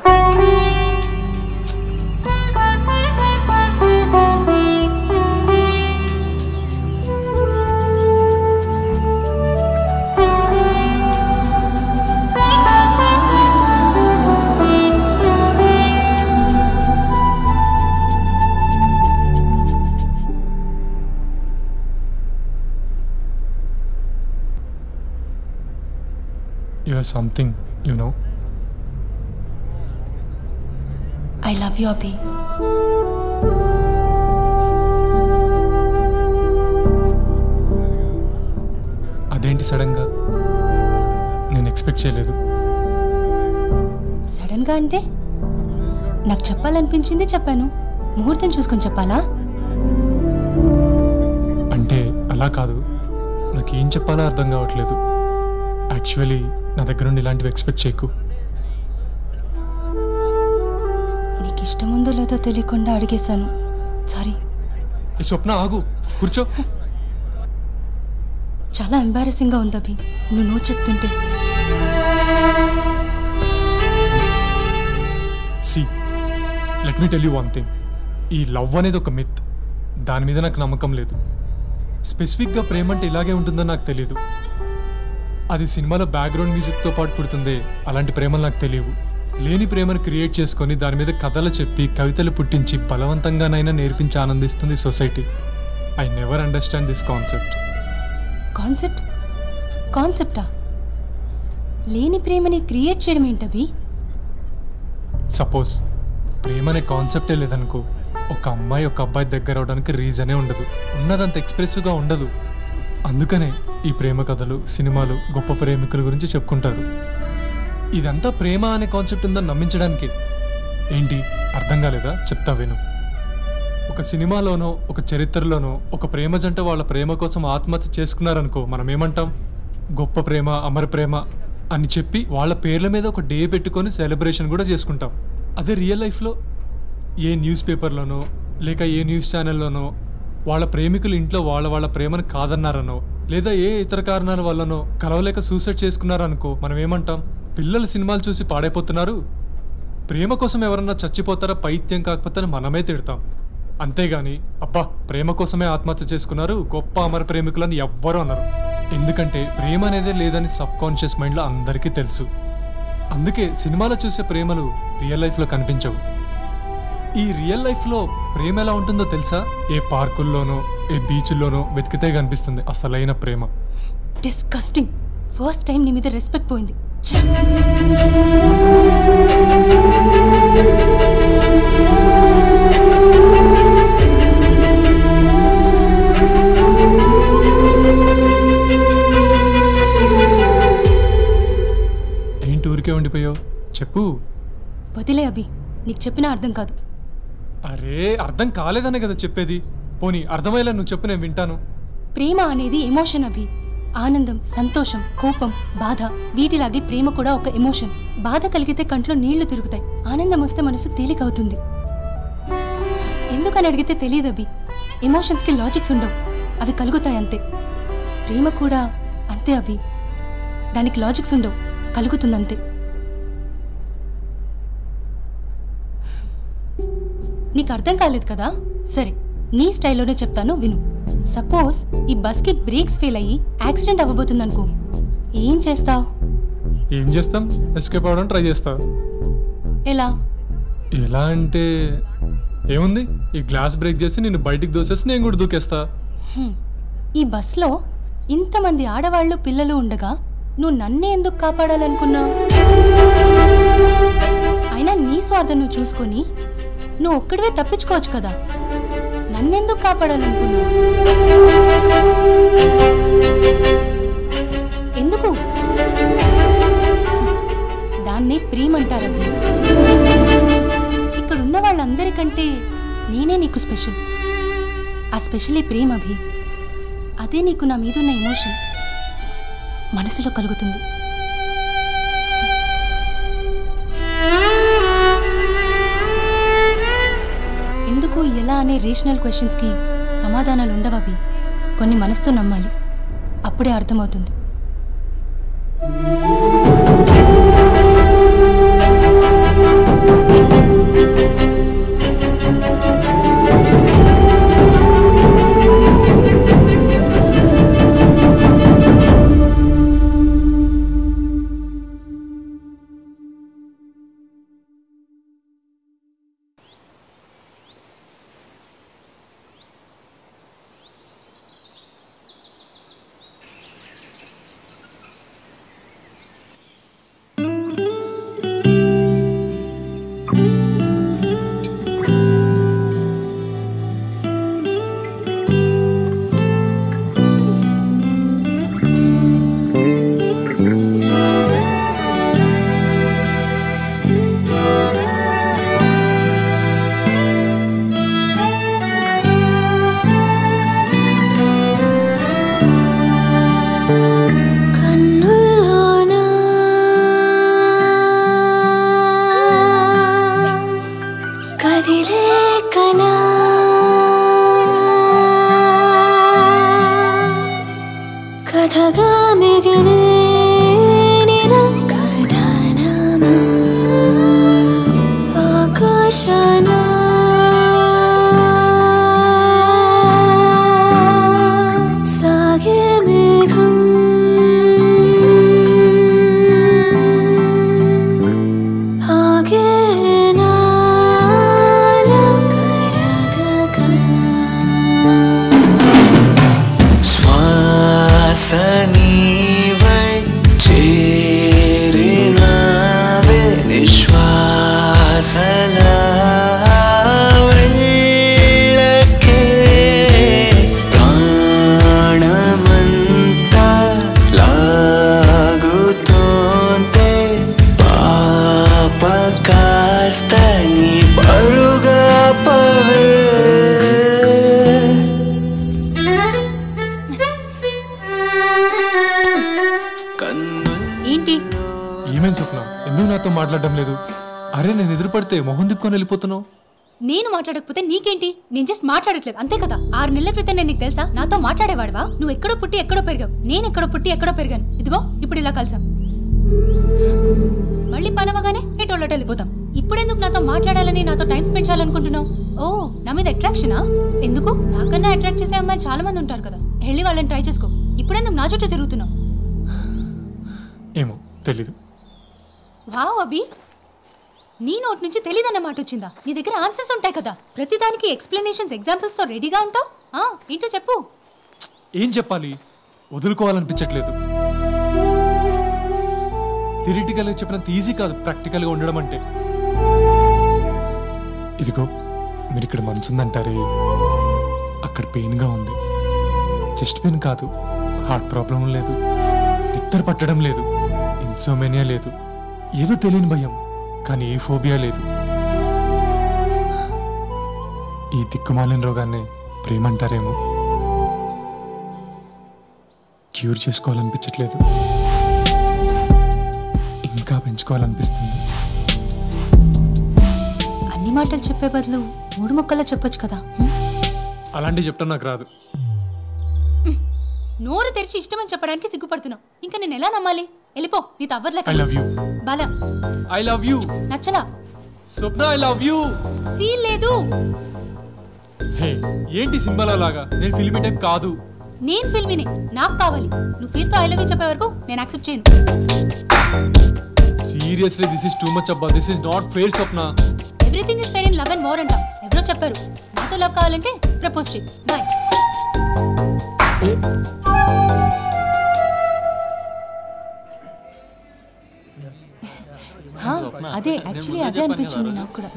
you are something you know I love you Abhi అదేంటి సడన్గా నేను ఎక్స్పెక్ట్ చేయలేదు సడన్ గా అంటే నాకు చెప్పాలనిపించింది చెప్పాను ముహూర్తం చూసుకొని చెప్పాలా అంటే అలా కాదు నాకు ఏం చెప్పాలో అర్థం కావట్లేదు యాక్చువల్లీ నా దగ్గర నుండి ఇలాంటివి ఎక్స్పెక్ట్ చేయకు నీకు ఇష్టం ఉందో లేదో తెలియకుండా అడిగేశాను సారీ ఈ స్వప్న ఆగు కూర్చో చాలా ఎంబారసింగ్ గా ఉంది అభి నువ్వు నో చెప్తుంటే see let me tell you one thing ఈ లవ్ అనేది ఒక మిత్ దాని మీద నాకు నమ్మకం లేదు స్పెసిఫిక్గా ప్రేమ అంటే ఇలాగే ఉంటుందో నాకు తెలియదు అది సినిమాలో బ్యాక్గ్రౌండ్ మ్యూజిక్తో పాటు పుడుతుందే అలాంటి ప్రేమలు నాకు తెలియవు లేని ప్రేమను క్రియేట్ చేసుకొని దాని మీద కథలు చెప్పి కవితలు పుట్టించి బలవంతంగానైనా నేర్పించి ఆనందిస్తుంది society I never understand this concept concept కాన్సెప్టా లేని ప్రేమని క్రియేట్ చేయడం ఏంటభి సపోజ్ ప్రేమ అనే కాన్సెప్టే లేదనుకో ఒక అమ్మాయి ఒక అబ్బాయి దగ్గర అవడానికి రీజనే ఉండదు ఉన్నదంత ఎక్స్ప్రెసివ్గా ఉండదు అందుకనే ఈ ప్రేమ కథలు సినిమాలు గొప్ప ప్రేమికుల గురించి చెప్పుకుంటారు ఇదంతా ప్రేమ అనే కాన్సెప్ట్ ఉందని నమ్మించడానికి ఏంటి అర్థం కాలేదా చెప్తా విను ఒక సినిమాలోనో ఒక చరిత్రలోనో ఒక ప్రేమ జంట వాళ్ళ ప్రేమ కోసం ఆత్మహత్య చేసుకున్నారనుకో మనం ఏమంటాం గొప్ప ప్రేమ అమర ప్రేమ అని చెప్పి వాళ్ళ పేర్ల మీద ఒక డే పెట్టుకొని సెలబ్రేషన్ కూడా చేసుకుంటాం అదే రియల్ లైఫ్లో ఏ న్యూస్ పేపర్లోనో లేక ఏ న్యూస్ ఛానల్లోనో వాళ్ళ ప్రేమికులు ఇంట్లో వాళ్ళ వాళ్ళ ప్రేమను కాదన్నారనో లేదా ఏ ఇతర కారణాల వల్లనో కలవలేక సూసైడ్ చేసుకున్నారనుకో మనం ఏమంటాం పిల్లలు సినిమాలు చూసి పాడైపోతున్నారు ప్రేమ కోసం ఎవరన్నా చచ్చిపోతారా పైత్యం కాకపోతే అని మనమే తిడతాం అంతేగాని అబ్బా ప్రేమ కోసమే ఆత్మహత్య చేసుకున్నారు గొప్ప అమర ప్రేమికులని ఎవ్వరూ అన్నారు ఎందుకంటే ప్రేమ అనేదే లేదని సబ్ కాన్షియస్ మైండ్లో అందరికీ తెలుసు అందుకే సినిమాలో చూసే ప్రేమలు రియల్ లైఫ్లో కనిపించవు ఈ రియల్ లైఫ్లో ప్రేమ ఎలా ఉంటుందో తెలుసా ఏ పార్కుల్లోనో ఏ బీచ్ల్లోనో వెతికితే కనిపిస్తుంది అసలైన ప్రేమ డిస్కస్టింగ్ ఫస్ట్ టైం నీ మీద రెస్పెక్ట్ పోయింది ఛ! ఏంటి ఊరికే ఉండిపోయావు చెప్పు వదిలే అభి నీకు చెప్పినా అర్థం కాదు అరే అర్థం కాలేదనే కదా చెప్పేది పోనీ అర్థమయ్యేలా నువ్వు చెప్పు నేను వింటాను ప్రేమ అనేది ఎమోషన్ అభి ఆనందం సంతోషం కోపం బాధ వీటిలాగే ప్రేమ కూడా ఒక ఎమోషన్ బాధ కలిగితే కంట్లో నీళ్లు తిరుగుతాయి ఆనందం వస్తే మనసు తేలికవుతుంది ఎందుకని అడిగితే తెలియదు అభి ఎమోషన్స్కి లాజిక్స్ ఉండవు అవి కలుగుతాయి అంతే ప్రేమ కూడా అంతే అభి దానికి లాజిక్స్ ఉండవు కలుగుతుందంతే నీకు అర్థం కాలేదు కదా సరే నీ స్టైల్లోనే చెప్తాను విను సపోజ్ ఈ బస్కి బ్రేక్స్ ఫెయిల్ అయ్యి యాక్సిడెంట్ అవ్వబోతుంది అనుకో ఏం చేస్తావు ఏం చేస్తాం ఎస్కేప్ అవ్వడం ట్రై చేస్తా ఎలా ఎలా అంటే ఏముంది ఈ గ్లాస్ బ్రేక్ చేసి నేను బయటికి దోసేసి నేను కూడా దూకేస్తా హ్మ్. ఈ బస్లో ఇంతమంది ఆడవాళ్ళు పిల్లలు ఉండగా నువ్వు నన్నే ఎందుకు కాపాడాలనుకున్నావు అయినా నీ స్వార్థం నువ్వు చూసుకొని నువ్వు ఒక్కడివే తప్పించుకోవచ్చు కదా నన్నెందుకు కాపాడాలనుకున్నావు ఎందుకు దాన్ని ప్రేమంటారవి ఇక్కడ ఉన్న వాళ్ళందరికంటే నేనే నీకు స్పెషల్ ఆ స్పెషలీ ప్రేమ అభి అదే నీకు నా మీదున్న ఎమోషన్ మనసులో కలుగుతుంది ఎందుకు ఎలా అనే రేషనల్ క్వశ్చన్స్కి సమాధానాలు ఉండవవి కొన్ని మనసుతో నమ్మాలి అప్పుడే అర్థమవుతుంది కన్నుల్లోనా కదిలే కళ కథగా మిగిలే కథనమా ఆకాశాన సాగే మేఘం ఆగేనా శ్వాస నీవై చేరినావే నిశ్వాసల వెళ్ళకే ప్రాణమంతా లాగుతోందే పాప కాస్త నీ పరుగా పవే ఏంటి ఏమేం స్వప్న ఎందుకు నాతో మాట్లాడడం లేదు అరే నేను ఎదురుపడితే మొహం దిప్పుకొని వెళ్ళిపోతున్నావు నేను మాట్లాడకపోతే నీకేంటి నేను జస్ట్ మాట్లాడట్లేదు అంతే కదా ఆరు నెలల క్రితం నేను నీకు తెలుసా నాతో మాట్లాడేవాడివా నువ్వు ఎక్కడో పుట్టి ఎక్కడో పెరిగావు నేను ఎక్కడో పుట్టి ఎక్కడో పెరిగాను ఇదిగో ఇప్పుడు ఇలా కలిసాం మళ్ళీ పనవగానే ఎటోళ్ళట వెళ్ళిపోతాం ఇప్పుడెందుకు నాతో మాట్లాడాలని నాతో టైం స్పెండ్ చేయాలనుకుంటున్నావు ఓ నా మీద అట్రాక్షనా ఎందుకు నాకన్నా అట్రాక్ట్ చేసే అమ్మాయిలు చాలా మంది ఉంటారు కదా వెళ్ళి వాళ్ళని ట్రై చేసుకో ఇప్పుడెందుకు నా చుట్టూ తిరుగుతున్నావు ఏమో తెలీదు వావ్ అభి నీ నోట్ నుంచి తెలియదన్న మాట వచ్చిందా నీ దగ్గర ఆన్సర్స్ ఉంటాయి కదా ప్రతిదానికి ఎక్స్ప్లెనేషన్స్ ఎగ్జాంపుల్స్ తో రెడీగా ఉంటావు ఆ, ఏంటో చెప్పు ఏం చెప్పాలి వదులుకోవాలనిపించట్లేదు థిరిటికల్గా చెప్పినంత ఈజీ కాదు ప్రాక్టికల్గా ఉండడం అంటే ఇదిగో మీరు ఇక్కడ మనసుందంటారే అక్కడ పెయిన్గా ఉంది చెస్ట్ పెయిన్ కాదు హార్ట్ ప్రాబ్లం లేదు నిద్ర పట్టడం లేదు ఇన్సోమేనియా లేదు ఏదో తెలియని భయం కానీ ఏ ఫోబియా లేదు ఈ తిక్కుమాలిన రోగాన్ని ప్రేమ అంటారేమో క్యూర్ చేసుకోవాలనిపించట్లేదు ఇంకా పెంచుకోవాలనిపిస్తుంది అన్ని మాటలు చెప్పే బదులు మూడు మొక్కల్లో చెప్పొచ్చు కదా అలాంటివి చెప్తాను నాకు రాదు నోరు తెరిచి ఇష్టమని చెప్పడానికి సిగ్గుపడుతున్నావు ఇంకా నేను ఎలా నమ్మాలి వెళ్ళిపో నీ తవ్వట్లే I love you Bala I love you నచ్చలా Swapna I love you feel లేదు హే ఏంటి సినిమాలో లాగా నేను ఫిల్మీ టైప్ కాదు నేను ఫిల్మిని నాకు కావాలి నువ్వు ఫీల్తో ఐ లవ్ యూ చెప్పే వరకు నేను యాక్సెప్ట్ చేయను seriously this is too much అబ్బా this is not fair Swapna everything is fair in love and war అంటాం ఎవరో చెప్పారు నాతో లవ్ కావాలంటే ప్రపోజ్ చేయి బాయ్ హా, అదే యాక్చువల్లీ అదే అనిపించింది నాకు కూడా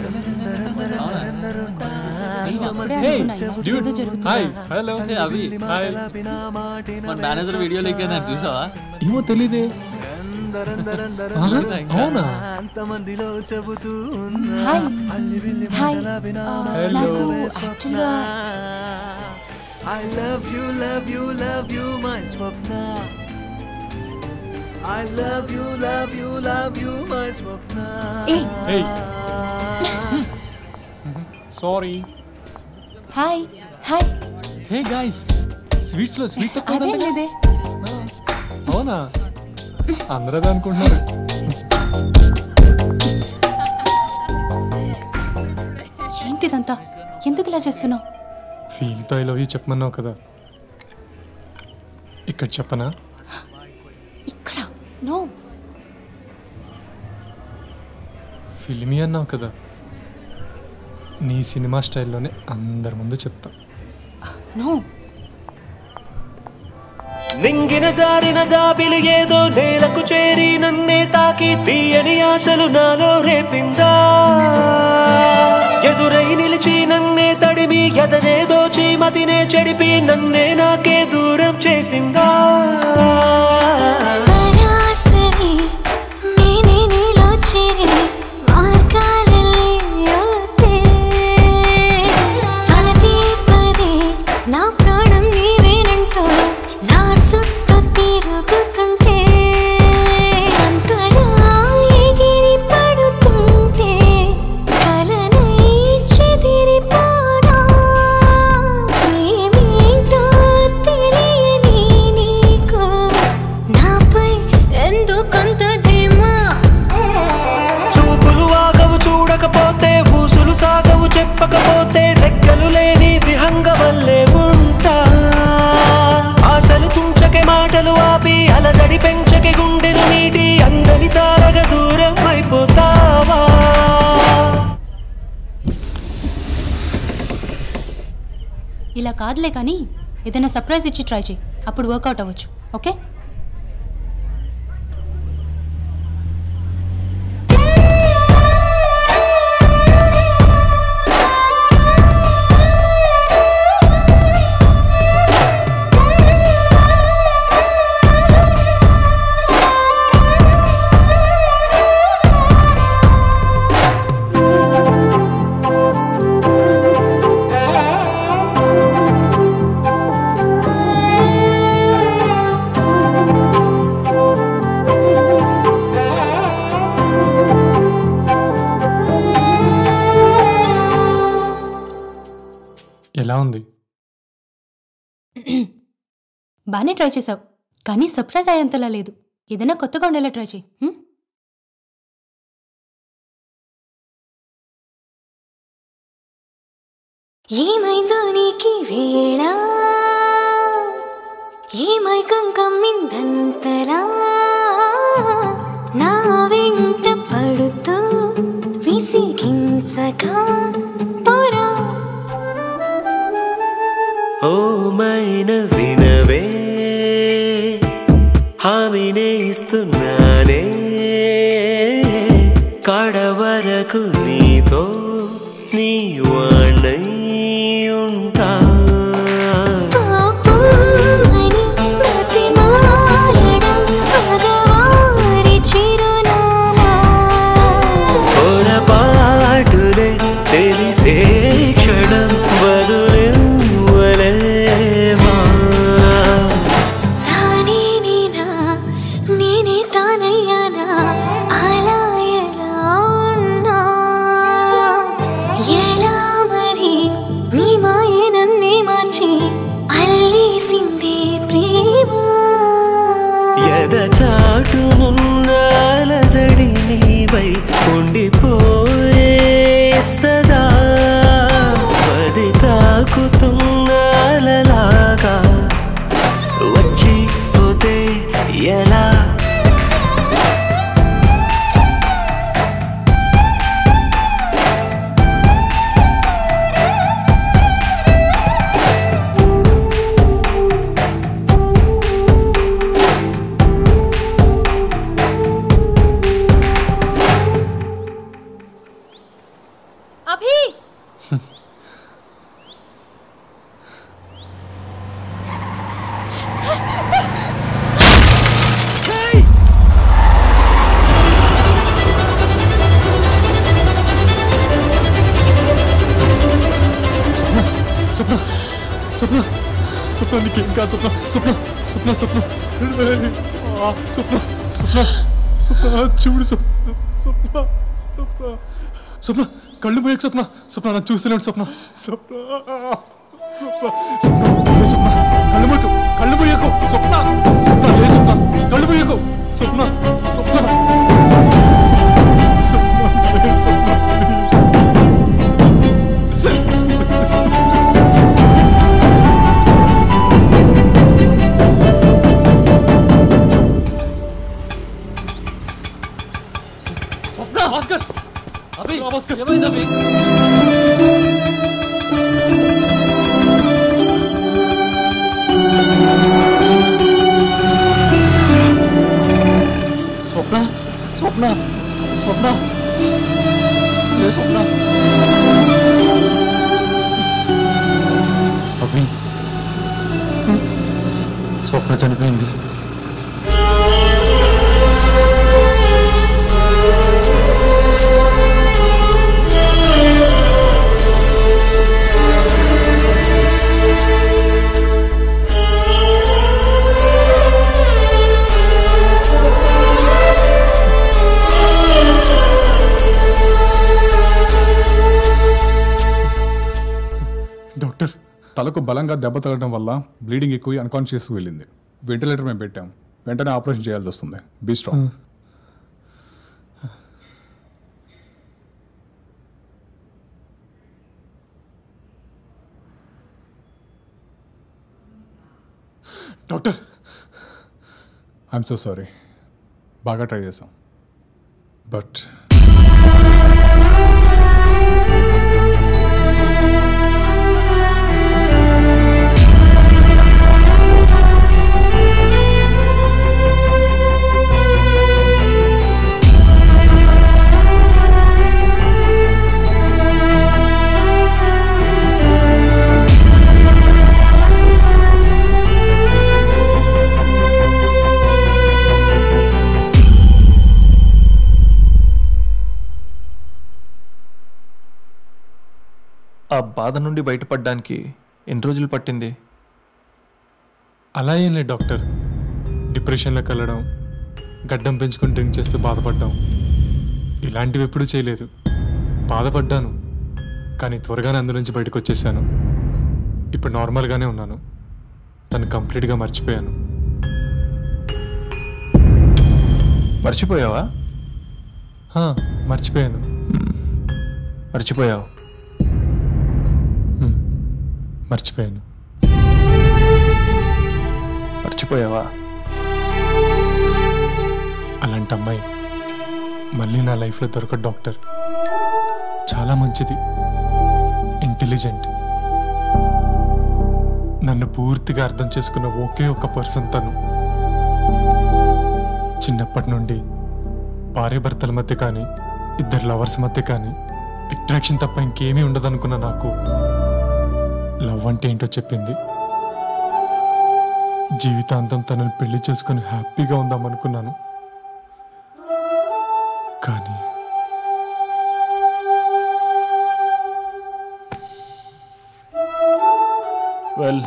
నేను అప్పుడే అనుకున్నా, ఈ మధ్య ఏదో జరుగుతుంది. హాయ్ హలో అవి హాయ్ మన మేనేజర్ వీడియో లేక చూసావా ఏమో తెలీదే అవునా అంతమందిలో చెబుతూ హాయ్ హాయ్ Hello. నాకు యాక్చువల్గా I love you, love you, love you, my Swapna. I love you, love you, love you, my Swapna. Hey. Sorry hi hi hey guys sweets లో స్వీట్ తక్కువ అదేం ఉందంట లేదే అవునా అందరూ అదే అనుకుంటున్నారు ఏంటిదంతా ఎందుకు ఇలా చేస్తున్నావు ఫీల్తో ఐ లవ్ యూ చెప్పమన్నావు కదా ఇక్కడ చెప్పనా నో ఫిల్మీ అన్నావు కదా నీ సినిమా స్టైల్లోనే అందరి ముందు చెప్తా నో నింగిన జారిన జాబిలి ఏదో నేలకు చేరి నన్నే తాకి తీయని ఆశలు నాలో రేపిందా ఎదురై నిలిచి నన్నే తడిమి ఎదనేదో చీమతినే చెడిపి నన్నే నాకే దూరం చేసిందా సరాసరి నేనే నీలో చేరి మార్గాలే యోతే పదే పదే నా ప్రాణం నీవేనంటూ నా చుట్టూ తిరుగుతుంటే అంతలా ఎగిరి పడుతుంటే కలనై చెదిరిపోనా ఏమేంటో తెలియని నీకు నాపై ఎందుకంత ధీమా చూపులు ఆగవు చూడకపోతే ఊసులు సాగవు చెప్పకపోతే రెక్కలు లేని విహంగ వల్లే ఉంటా ఆశలు తుంచకే మాటలు ఆపి అలజడి పెంచకే గుండెలు నీటి అందని తారగ దూరం అయిపోతావా ఇలా కాదులే కానీ ఏదైనా సర్ప్రైజ్ ఇచ్చి ట్రై చేయి అప్పుడు వర్కౌట్ అవ్వచ్చు ఓకే ఎలా ఉంది బాగానే ట్రై చేసావు కానీ సర్ప్రైజ్ అయ్యేంతలా లేదు ఏదైనా కొత్తగా ఉండేలా ట్రై చేయి హ్మ్? ఏమైందో నీకి వేళ ఏమైకం కమ్మిందంతలా నా వెంట పడుతూ విసిగించగా పోరా ఓ మైన వినవే హామీనే ఇస్తున్నానే కడవరకు నీతో నీ వాణ్ణై ఉంటా పాపం అని బ్రతిమాలడం పగవారి చిరునామా పొరపాటులే తెలిసే క్షణ ఎదచాటునున్న అలజడి నీవై ఉండిపోయే సదా పది తాకుతున్న అలలాగా వచ్చి పోతే ఎలా అభి స్వప్న స్వప్న స్వప్న నీకేం కాదు స్వప్న స్వప్న స్వప్న స్వప్న ఏయ్, ఆ, స్వప్న స్వప్న స్వప్న చూడు స్వప్న స్వప్న స్వప్న స్వప్న కళ్ళు పోయకు స్వప్న స్వప్న నన్ను చూస్తున్నాడు స్వప్న స్వప్న స్వప్న స్వప్న లే స్వప్న కళ్ళు పోయకు కళ్ళు పోయకు స్వప్న స్వప్న లే స్వప్న కళ్ళు పోయకు స్వప్న స్వప్న స్వప్న లే స్వప్న స్వప్న భాస్కర్ అభి భాస్కర్ ఏమైంది అభి స్వప్న స్వప్న స్వప్న లే స్వప్న అభి స్వప్న చనిపోయింది డాక్టర్ తలకు బలంగా దెబ్బ తగలడం వల్ల బ్లీడింగ్ ఎక్కువ అన్కాన్షియస్ వెళ్ళింది వెంటిలేటర్ మేము పెట్టాం వెంటనే ఆపరేషన్ చేయాల్సి వస్తుంది be strong doctor I'm so sorry బాగా ట్రై చేసాం బట్ ఆ బాధ నుండి బయటపడడానికి ఎన్ని రోజులు పట్టింది అలా ఏం లేదు డాక్టర్ డిప్రెషన్లోకి వెళ్ళడం గడ్డం పెంచుకొని డ్రింక్ చేస్తూ బాధపడ్డాం ఇలాంటివి ఎప్పుడూ చేయలేదు బాధపడ్డాను కానీ త్వరగానే అందు నుంచి బయటకు వచ్చేసాను ఇప్పుడు నార్మల్గానే ఉన్నాను తను కంప్లీట్గా మర్చిపోయాను మర్చిపోయావా హా, మర్చిపోయాను మర్చిపోయావు హ్మ్, మర్చిపోయాను మర్చిపోయావా అలాంటి అమ్మాయి మళ్ళీ నా లైఫ్లో దొరకదు డాక్టర్ చాలా మంచిది ఇంటెలిజెంట్ నన్ను పూర్తిగా అర్థం చేసుకున్న ఒకే ఒక్క పర్సన్ తను చిన్నప్పటి నుండి భార్య భర్తల మధ్య కానీ ఇద్దరు లవర్స్ మధ్య కానీ అట్రాక్షన్ తప్ప ఇంకేమీ ఉండదనుకున్న నాకు లవ్ అంటే ఏంటో చెప్పింది జీవితాంతం తనని పెళ్లి చేసుకుని హ్యాపీగా ఉందామనుకున్నాను కానీ వెల్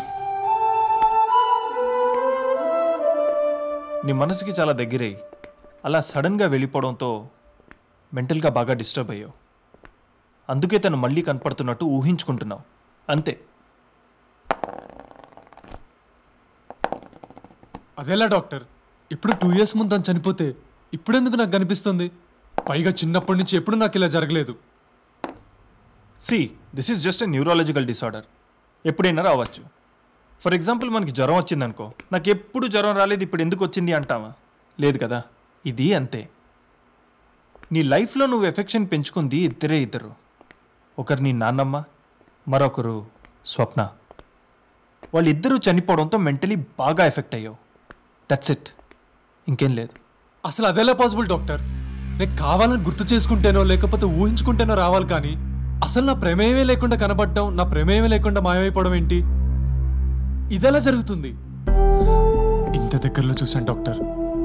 నీ మనసుకి చాలా దగ్గరై అలా సడన్గా వెళ్ళిపోవడంతో మెంటల్గా బాగా డిస్టర్బ్ అయ్యావు అందుకే తను మళ్ళీ కనపడుతున్నట్టు ఊహించుకుంటున్నావు అంతే అదేలా డాక్టర్ ఇప్పుడు టూ ఇయర్స్ ముందు తను చనిపోతే ఇప్పుడెందుకు నాకు కనిపిస్తుంది పైగా చిన్నప్పటి నుంచి ఎప్పుడు నాకు ఇలా జరగలేదు see this is just a neurological disorder ఎప్పుడైనా రావచ్చు ఫర్ ఎగ్జాంపుల్ మనకి జ్వరం వచ్చిందనుకో నాకు ఎప్పుడు జ్వరం రాలేదు ఇప్పుడు ఎందుకు వచ్చింది అంటావా లేదు కదా ఇది అంతే నీ లైఫ్లో నువ్వు ఎఫెక్షన్ పెంచుకుంది ఇద్దరే ఇద్దరు ఒకరు నీ నాన్నమ్మ మరొకరు స్వప్న వాళ్ళిద్దరూ చనిపోవడంతో మెంటలీ బాగా ఎఫెక్ట్ అయ్యావు దట్స్ ఇట్ ఇంకేం లేదు అసలు అదెలా పాసిబుల్ డాక్టర్ నేను కావాలని గుర్తు చేసుకుంటేనో లేకపోతే ఊహించుకుంటేనో రావాలి కానీ అసలు నా ప్రమేయమే లేకుండా కనబడడం నా ప్రమేయమే లేకుండా మాయమైపోవడం ఏంటి ఇదెలా జరుగుతుంది ఇంత దగ్గరలో చూశాను డాక్టర్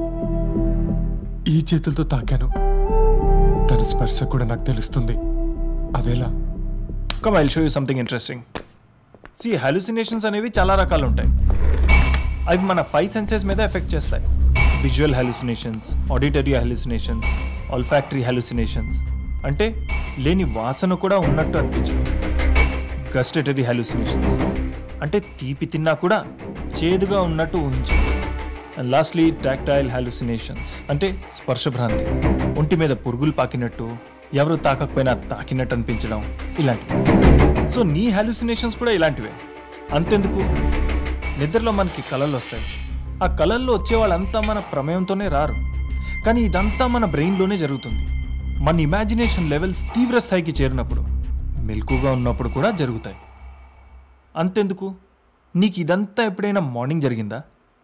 ఈ చేతులతో తాకాను తన స్పర్శ కూడా నాకు తెలుస్తుంది అదేలా come I show you something interesting see hallucinations అనేవి చాలా రకాలు ఉంటాయి అవి మన ఫైవ్ సెన్సెస్ మీద ఎఫెక్ట్ చేస్తాయి visual hallucinations auditory hallucinations olfactory hallucinations అంటే లేని వాసన కూడా ఉన్నట్టు అనిపించదు గస్టటరీ హాలుసినేషన్స్ అంటే తీపి తిన్నా కూడా చేదుగా ఉన్నట్టు ఊహించు అండ్ లాస్ట్లీ టాక్టైల్ హాలుసినేషన్స్ అంటే స్పర్శభ్రాంతి ఒంటి మీద పురుగులు పాకినట్టు ఎవరు తాకకపోయినా తాకినట్టు అనిపించడం ఇలాంటివి సో నీ హాలుసినేషన్స్ కూడా ఇలాంటివే అంతెందుకు నిద్రలో మనకి కళలు వస్తాయి ఆ కళల్లో వచ్చే వాళ్ళంతా మన ప్రమేయంతోనే రారు కానీ ఇదంతా మన బ్రెయిన్లోనే జరుగుతుంది మన ఇమాజినేషన్ లెవెల్స్ తీవ్ర స్థాయికి చేరినప్పుడు మెలకుగా ఉన్నప్పుడు కూడా జరుగుతాయి అంతెందుకు నీకు ఇదంతా ఎప్పుడైనా మార్నింగ్ జరిగిందా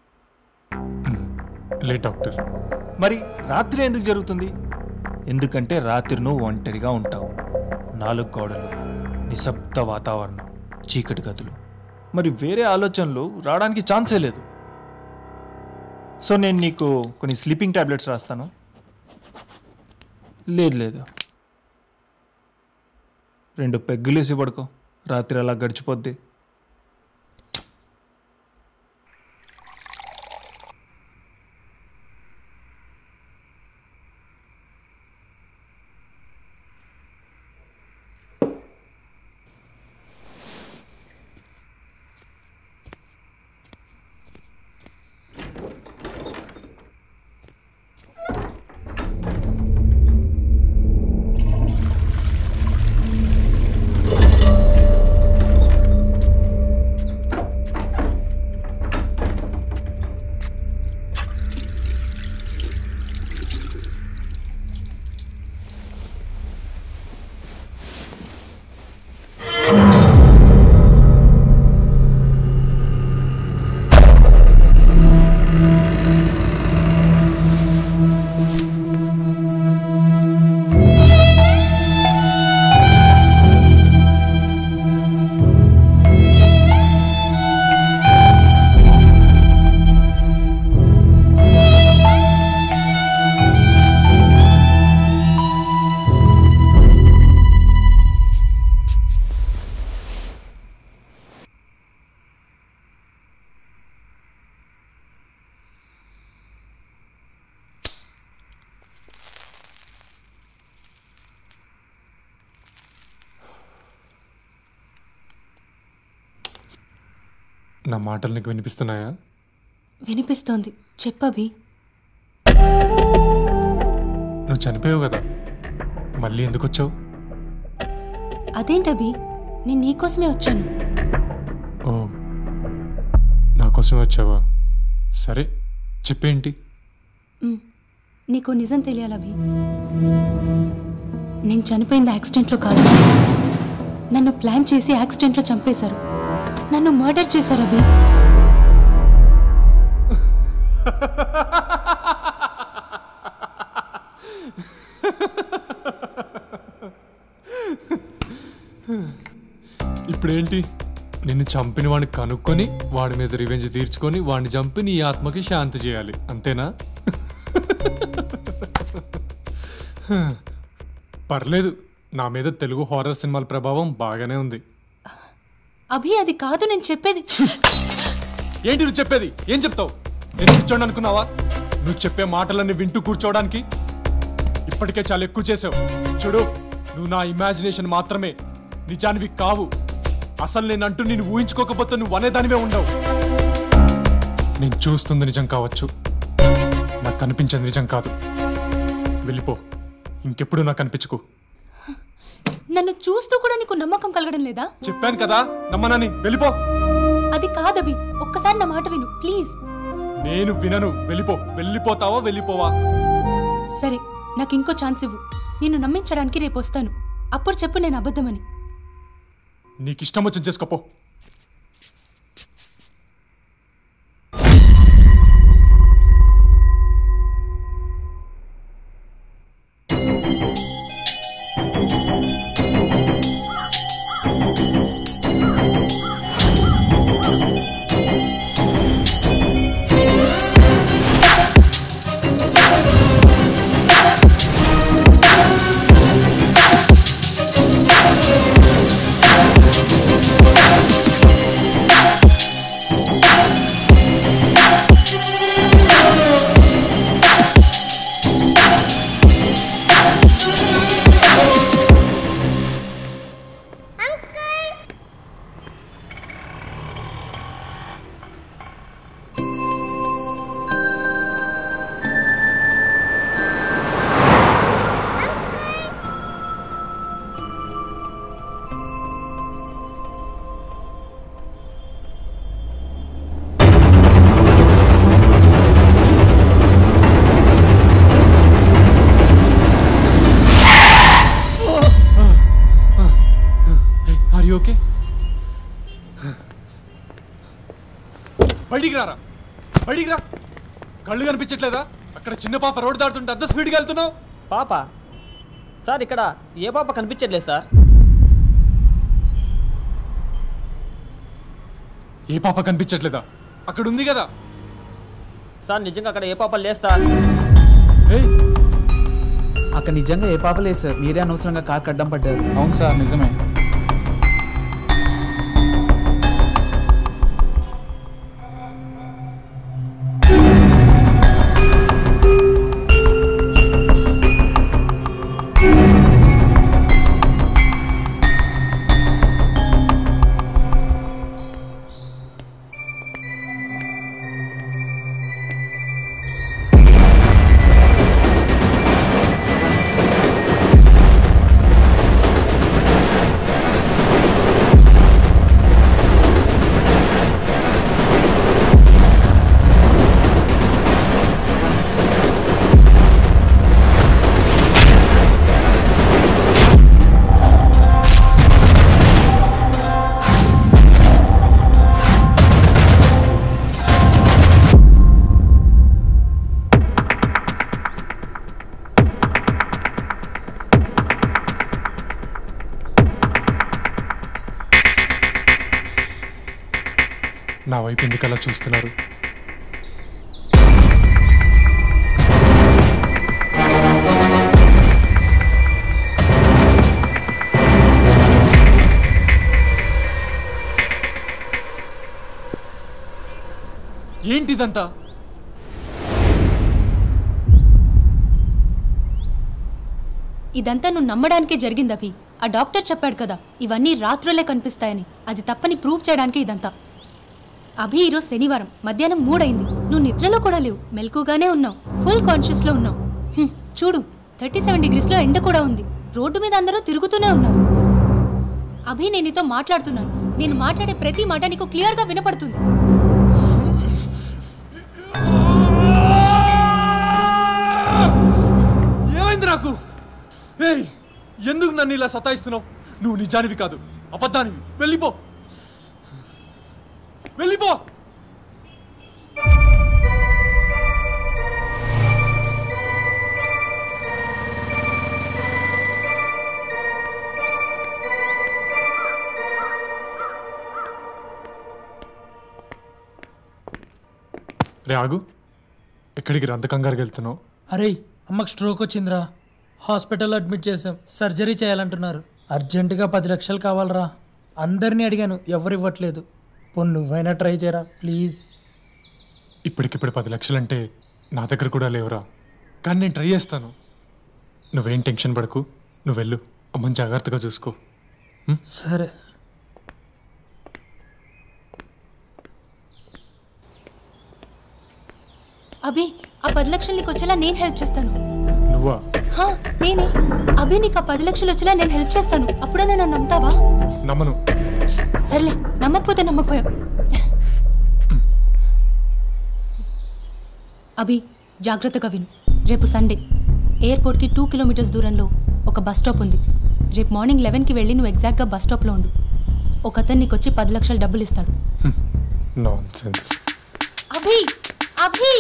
లే డాక్టర్ మరి రాత్రి ఎందుకు జరుగుతుంది ఎందుకంటే రాత్రి నువ్వు ఒంటరిగా ఉంటావు నాలుగు గోడలు నిశ్శబ్ద వాతావరణం చీకటి గదులు మరి వేరే ఆలోచనలు రావడానికి ఛాన్సే లేదు సో నేను నీకు కొన్ని స్లీపింగ్ టాబ్లెట్స్ రాస్తాను లేదు లేదు రెండు పెగ్గులేసి పడుకో రాత్రి అలా గడిచిపోద్ది నా మాటలు నీకు వినిపిస్తున్నాయా వినిపిస్తోంది చెప్పభి నువ్వు చనిపోయావు కదా మళ్ళీ ఎందుకు వచ్చావు అదేంటభి నేను నీకోసమే వచ్చాను ఓ నా కోసమే వచ్చావా సరే చెప్పేంటి మ్, నీకు నిజం తెలియాలి అభి నేను చనిపోయింది యాక్సిడెంట్లో కాదు నన్ను ప్లాన్ చేసి యాక్సిడెంట్లో చంపేశారు నన్ను మర్డర్ చేశారు అభి ఇప్పుడేంటి నిన్ను చంపిన వాడిని కనుక్కొని వాడి మీద రివెంజ్ తీర్చుకొని వాడిని చంపి నీ ఆత్మకి శాంతి చేయాలి అంతేనా పర్లేదు నా మీద తెలుగు హారర్ సినిమాల ప్రభావం బాగానే ఉంది అభి అది కాదు నేను చెప్పేది ఏంటి నువ్వు చెప్పేది ఏం చెప్తావు నేను కూర్చోండి అనుకున్నావా నువ్వు చెప్పే మాటలన్నీ వింటూ కూర్చోవడానికి ఇప్పటికే చాలా ఎక్కువ చేసావు చూడు నువ్వు నా ఇమాజినేషన్ మాత్రమే నిజానివి కావు అసలు నేనంటూ నేను ఊహించుకోకపోతే నువ్వు అనేదానివే ఉండవు నేను చూస్తుంది నిజం కావచ్చు నాకు కనిపించేది నిజం కాదు వెళ్ళిపో ఇంకెప్పుడు నాకు కనిపించుకు నన్ను చూస్తూ కూడా నీకు నమ్మకం కలగడం లేదా చెప్పాను కదా నమ్మనని వెళ్ళిపో అది కాదభి ఒక్కసారి నా మాట విను ప్లీజ్ నేను వినను వెళ్ళిపో వెళ్ళిపోతావా వెళ్ళిపోవా సరే నాకు ఇంకో ఛాన్స్ ఇవ్వు నిన్ను నమ్మించడానికి రేపు వస్తాను అప్పుడు చెప్పు నేను అబద్ధమని నీకు ఇష్టం వచ్చింది చేసుకోపో ఆర్ యూ ఓకే బయటికి రారా బయటికి రా కళ్ళు కనిపించట్లేదా అక్కడ చిన్న పాప రోడ్డు దాడుతుంటే అంత స్పీడ్గా వెళ్తున్నావు పాప సార్ ఇక్కడ ఏ పాప కనిపించట్లేదు సార్ ఏ పాప కనిపించట్లేదా అక్కడ ఉంది కదా సార్ నిజంగా అక్కడ ఏ పాప లేదు సార్ అక్కడ నిజంగా ఏ పాప లేదు సార్ మీరే అనవసరంగా కార్ అడ్డం పడ్డారు అవును సార్ నిజమే నా వైపు ఎందుకు అలా చూస్తున్నారు ఏంటిదంతా ఇదంతా నువ్వు నమ్మడానికే జరిగింది అభి ఆ డాక్టర్ చెప్పాడు కదా ఇవన్నీ రాత్రులే కనిపిస్తాయని అది తప్పని ప్రూవ్ చేయడానికి ఇదంతా అభి ఈరోజు శనివారం మధ్యాహ్నం మూడైంది నువ్వు నిద్రలో కూడా లేవు మెలకుగానే ఉన్నావు ఫుల్ కాన్షియస్లో ఉన్నావు హ్మ్, చూడు థర్టీ సెవెన్ డిగ్రీస్లో ఎండ కూడా ఉంది రోడ్డు మీద అందరూ తిరుగుతూనే ఉన్నారు అభి నేను నీతో మాట్లాడుతున్నాను నేను మాట్లాడే ప్రతి మాట నీకు క్లియర్గా వినపడుతుంది ఏమైంది నాకు ఏయ్ ఎందుకు నన్ను ఇలా సతాయిస్తున్నావు నువ్వు నిజానివి కాదు అబద్ధానివి వెళ్ళిపో వెళ్ళిపో రే ఆగు ఎక్కడికి రంత కంగారుకి వెళ్తున్నావు అరే అమ్మకి స్ట్రోక్ వచ్చిందిరా హాస్పిటల్లో అడ్మిట్ చేసాం సర్జరీ చేయాలంటున్నారు అర్జెంటుగా పది లక్షలు కావాలరా అందరినీ అడిగాను ఎవరు ఇవ్వట్లేదు పోనీ నువ్వైనా ట్రై చేయరా ప్లీజ్ ఇప్పటికిప్పుడు పది లక్షలంటే నా దగ్గర కూడా లేవురా కానీ నేను ట్రై చేస్తాను నువ్వేం టెన్షన్ పడకు నువ్వు వెళ్ళు అమ్మని జాగ్రత్తగా చూసుకో సరే అభి ఆ పది లక్షలు నీకు వచ్చేలా నేను హెల్ప్ చేస్తాను నువ్వా హా, నేనే అభి నీకు ఆ పది లక్షలు వచ్చేలా నేను హెల్ప్ చేస్తాను అప్పుడైనా నన్ను నమ్ముతావా నమ్మను సర్లే నమ్మకపోతే నమ్మకపోయావు అభి జాగ్రత్తగా విను రేపు సండే ఎయిర్పోర్ట్కి టూ కిలోమీటర్స్ దూరంలో ఒక బస్ స్టాప్ ఉంది రేపు మార్నింగ్ లెవెన్కి వెళ్ళి నువ్వు ఎగ్జాక్ట్గా బస్ స్టాప్లో ఉండు ఒక అతను నీకు వచ్చి పది లక్షలు డబ్బులు ఇస్తాడు nonsense Abhi Abhi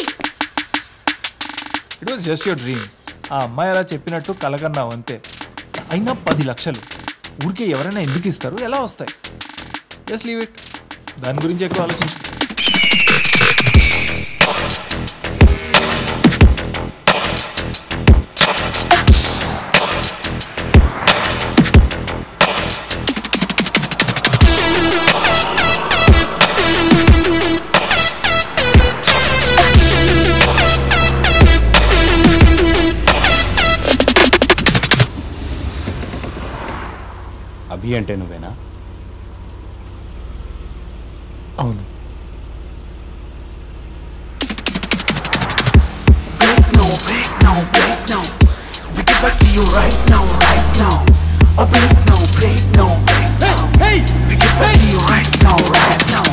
it was just your dream ఆ అమ్మాయి అలా చెప్పినట్టు కలగన్నావు అంతే అయినా పది లక్షలు ఊరికే ఎవరైనా ఎందుకు ఇస్తారు ఎలా వస్తాయి జస్ట్ లీవ్ ఇట్ దాని గురించి ఎక్కువ ఆలోచించు అభి అంటే నువ్వేనా అవును No break, no break, no. We get back to you right now, right now. A break, no break, no break, no. Hey, hey, we get back to you right now, right now.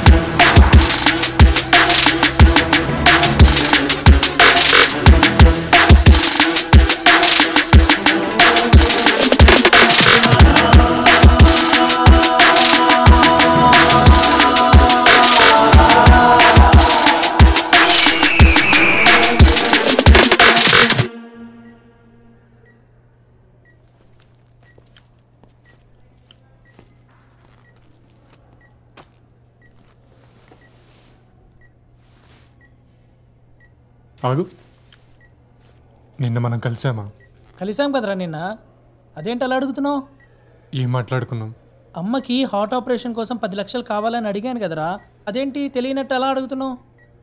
ఆగు నిన్న మనం కలిసామా కలిసాం కదరా నిన్న అదేంటి అలా అడుగుతున్నావు ఏం మాట్లాడుకున్నాం అమ్మకి హార్ట్ ఆపరేషన్ కోసం పది లక్షలు కావాలని అడిగాను కదరా అదేంటి తెలియనట్టు అలా అడుగుతున్నావు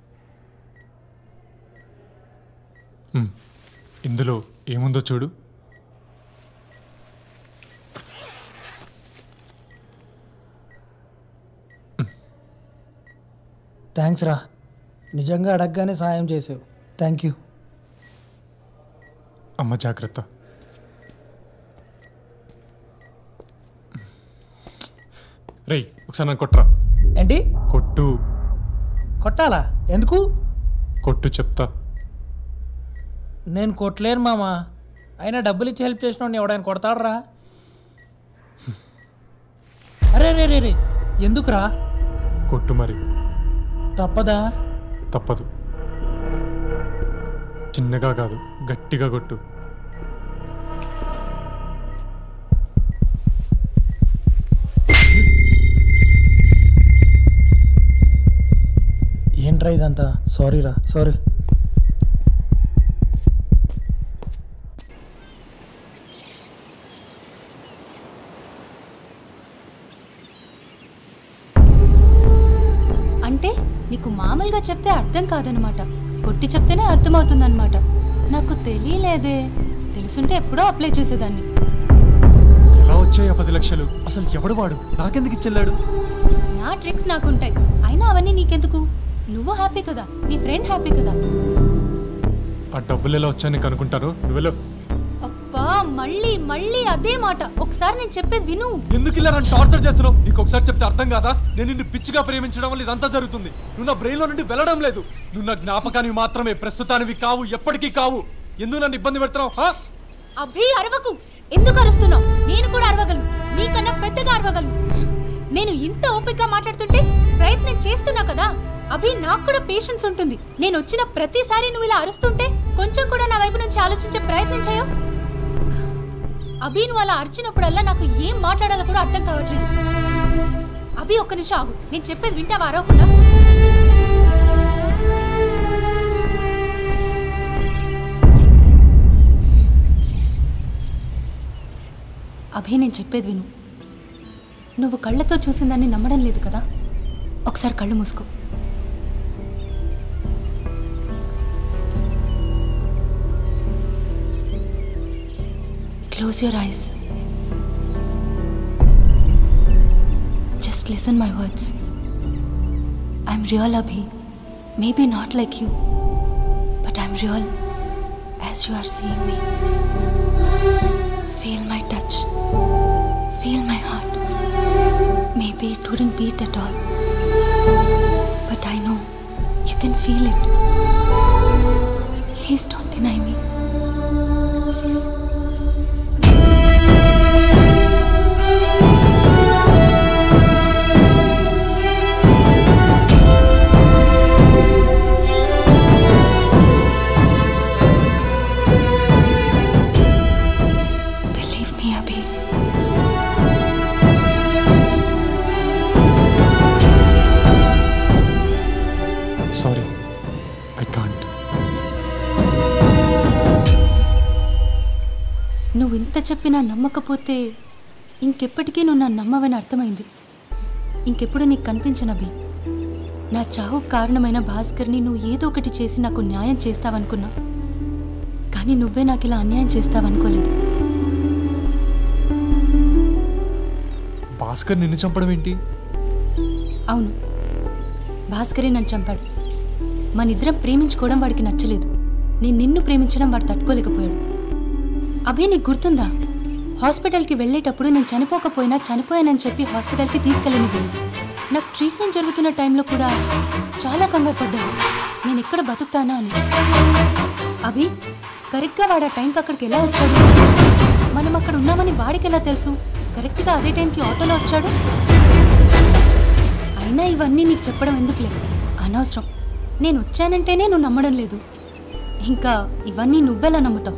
హ్మ్. ఇందులో ఏముందో చూడు థ్యాంక్స్ రా నిజంగా అడగగానే సాయం చేసావు థ్యాంక్ యూ అమ్మ జాగ్రత్త రేయ్ ఒకసారి నన్ను కొట్రా ఏంటి కొట్టు కొట్టాలా ఎందుకు కొట్టు చెప్తా నేను కొట్టలేను మామ అయినా డబ్బులు ఇచ్చి హెల్ప్ చేసిన ఎవడైనా కొడతాడరా అరే రే రే రే ఎందుకురా కొట్టు మరి తప్పదా తప్పదు చిన్నగా కాదు గట్టిగా కొట్టు ఏంట్రా ఇదంతా సారీరా సారీ అంటే నీకు మామూలుగా చెప్తే అర్థం కాదనమాట కొట్టి చెప్తేనే అర్థమవుతుందన్నమాట నాకు తెలియలేదే తెలుసుంటే ఎప్పుడో అప్లై చేసేదాన్ని ఎలా వచ్చాయి ఆ పది లక్షలు అసలు ఎవడు వాడు నాకెందుకు ఇచ్చెళ్ళాడు నా ట్రిక్స్ నాకుంటాయి అయినా అవన్నీ నీకెందుకు నువ్వు హ్యాపీ కదా నీ ఫ్రెండ్ హ్యాపీ కదా ఆ డబ్బులు ఎలా వచ్చాయని నీకు అనుకుంటాను నువ్వెలో అబ్బా మళ్ళీ మళ్ళీ అదే మాట ఒకసారి నేను చెప్పేది విను ఎందుకు ఇలా నన్ను టార్చర్ చేస్తున్నావు నీకు ఒకసారి చెప్తే అర్థం కాదా నేను నిన్ను పిచ్చిగా ప్రేమించడం వల్ల ఇదంతా జరుగుతుంది నువ్వు నా బ్రెయిన్ లో నుండి వెళ్ళడం లేదు నువ్వు నా జ్ఞాపకానికి మాత్రమే ప్రస్తుతానివి కావు ఎప్పటికీ కావు ఎందుకు నన్ను ఇబ్బంది పెడుతున్నావు హా? అభి అరవకు ఎందుకు అరుస్తున్నావు నేను కూడా అరవగలను నీకన్నా పెద్దగా అరవగలను నేను ఇంత ఓపికగా మాట్లాడుతుంటే ప్రయత్నం చేస్తున్నా కదా అభి నాకు కూడా పేషెన్స్ ఉంటుంది నేను వచ్చిన ప్రతిసారి నువ్వు ఇలా అరుస్తుంటే కొంచెం కూడా నా వైపు నుంచి ఆలోచించే ప్రయత్నం చేయవు అభి నువ్వు అలా అరిచినప్పుడల్లా నాకు ఏం మాట్లాడాలో కూడా అర్థం కావట్లేదు అభి ఒక్క నిమిషం ఆగు నేను చెప్పేది వింటావా అరవకుండా అభి నేను చెప్పేది విను నువ్వు కళ్ళతో చూసిందాన్ని నమ్మడం లేదు కదా ఒకసారి కళ్ళు మూసుకో close your eyes just listen my words I'm real Abhi maybe not like you I'm real as you are seeing me. Feel my touch. Feel my heart. Maybe it wouldn't beat at all. But I know you can feel it. Please don't deny me. Believe me, Abhi. Sorry I can't నువ్వు ఇంత చెప్పినా నమ్మకపోతే ఇంకెప్పటికీ నువ్వు నా నమ్మవని అర్థమైంది ఇంకెప్పుడు నీకు కనిపించనభి నా చావుకు కారణమైన భాస్కర్ని నువ్వు ఏదో ఒకటి చేసి నాకు న్యాయం చేస్తావనుకున్నా కానీ నువ్వే నాకు ఇలా అన్యాయం చేస్తావనుకోలేదు భాస్కర్ నిన్ను చంపడం ఏంటి అవును భాస్కరే నన్ను చంపాడు మనిద్దరం ప్రేమించుకోవడం వాడికి నచ్చలేదు నేను నిన్ను ప్రేమించడం వాడు తట్టుకోలేకపోయాడు అభి నీకు గుర్తుందా హాస్పిటల్కి వెళ్ళేటప్పుడు నేను చనిపోకపోయినా చనిపోయానని చెప్పి హాస్పిటల్కి తీసుకెళ్ళని వెళ్ళి నాకు ట్రీట్మెంట్ జరుగుతున్న టైంలో కూడా చాలా కంగారు పడ్డాను నేను ఎక్కడ బతుకుతానా అని అభి కరెక్ట్గా వాడు ఆ టైంకి అక్కడికి ఎలా వచ్చాడు మనం అక్కడ ఉన్నామని వాడికి ఎలా తెలుసు కరెక్ట్గా అదే టైంకి ఆటోలో వచ్చాడు అయినా ఇవన్నీ నీకు చెప్పడం ఎందుకులే అనవసరం నేను వచ్చానంటేనే నువ్వు నమ్మడం లేదు ఇంకా ఇవన్నీ నువ్వెలా నమ్ముతావు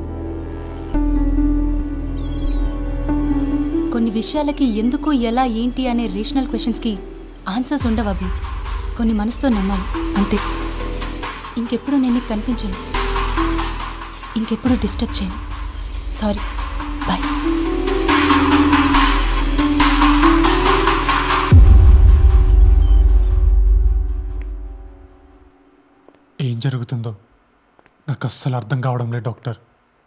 కొన్ని విషయాలకి ఎందుకు ఎలా ఏంటి అనే రేషనల్ క్వశ్చన్స్కి ఆన్సర్స్ ఉండవు అభి కొన్ని మనసుతో నమ్మాలి అంతే ఇంకెప్పుడు నేను నీకు కనిపించను ఇంకెప్పుడు డిస్టర్బ్ చేయను సారీ బాయ్ ఏం జరుగుతుందో నాకు అస్సలు అర్థం కావడం లేదు డాక్టర్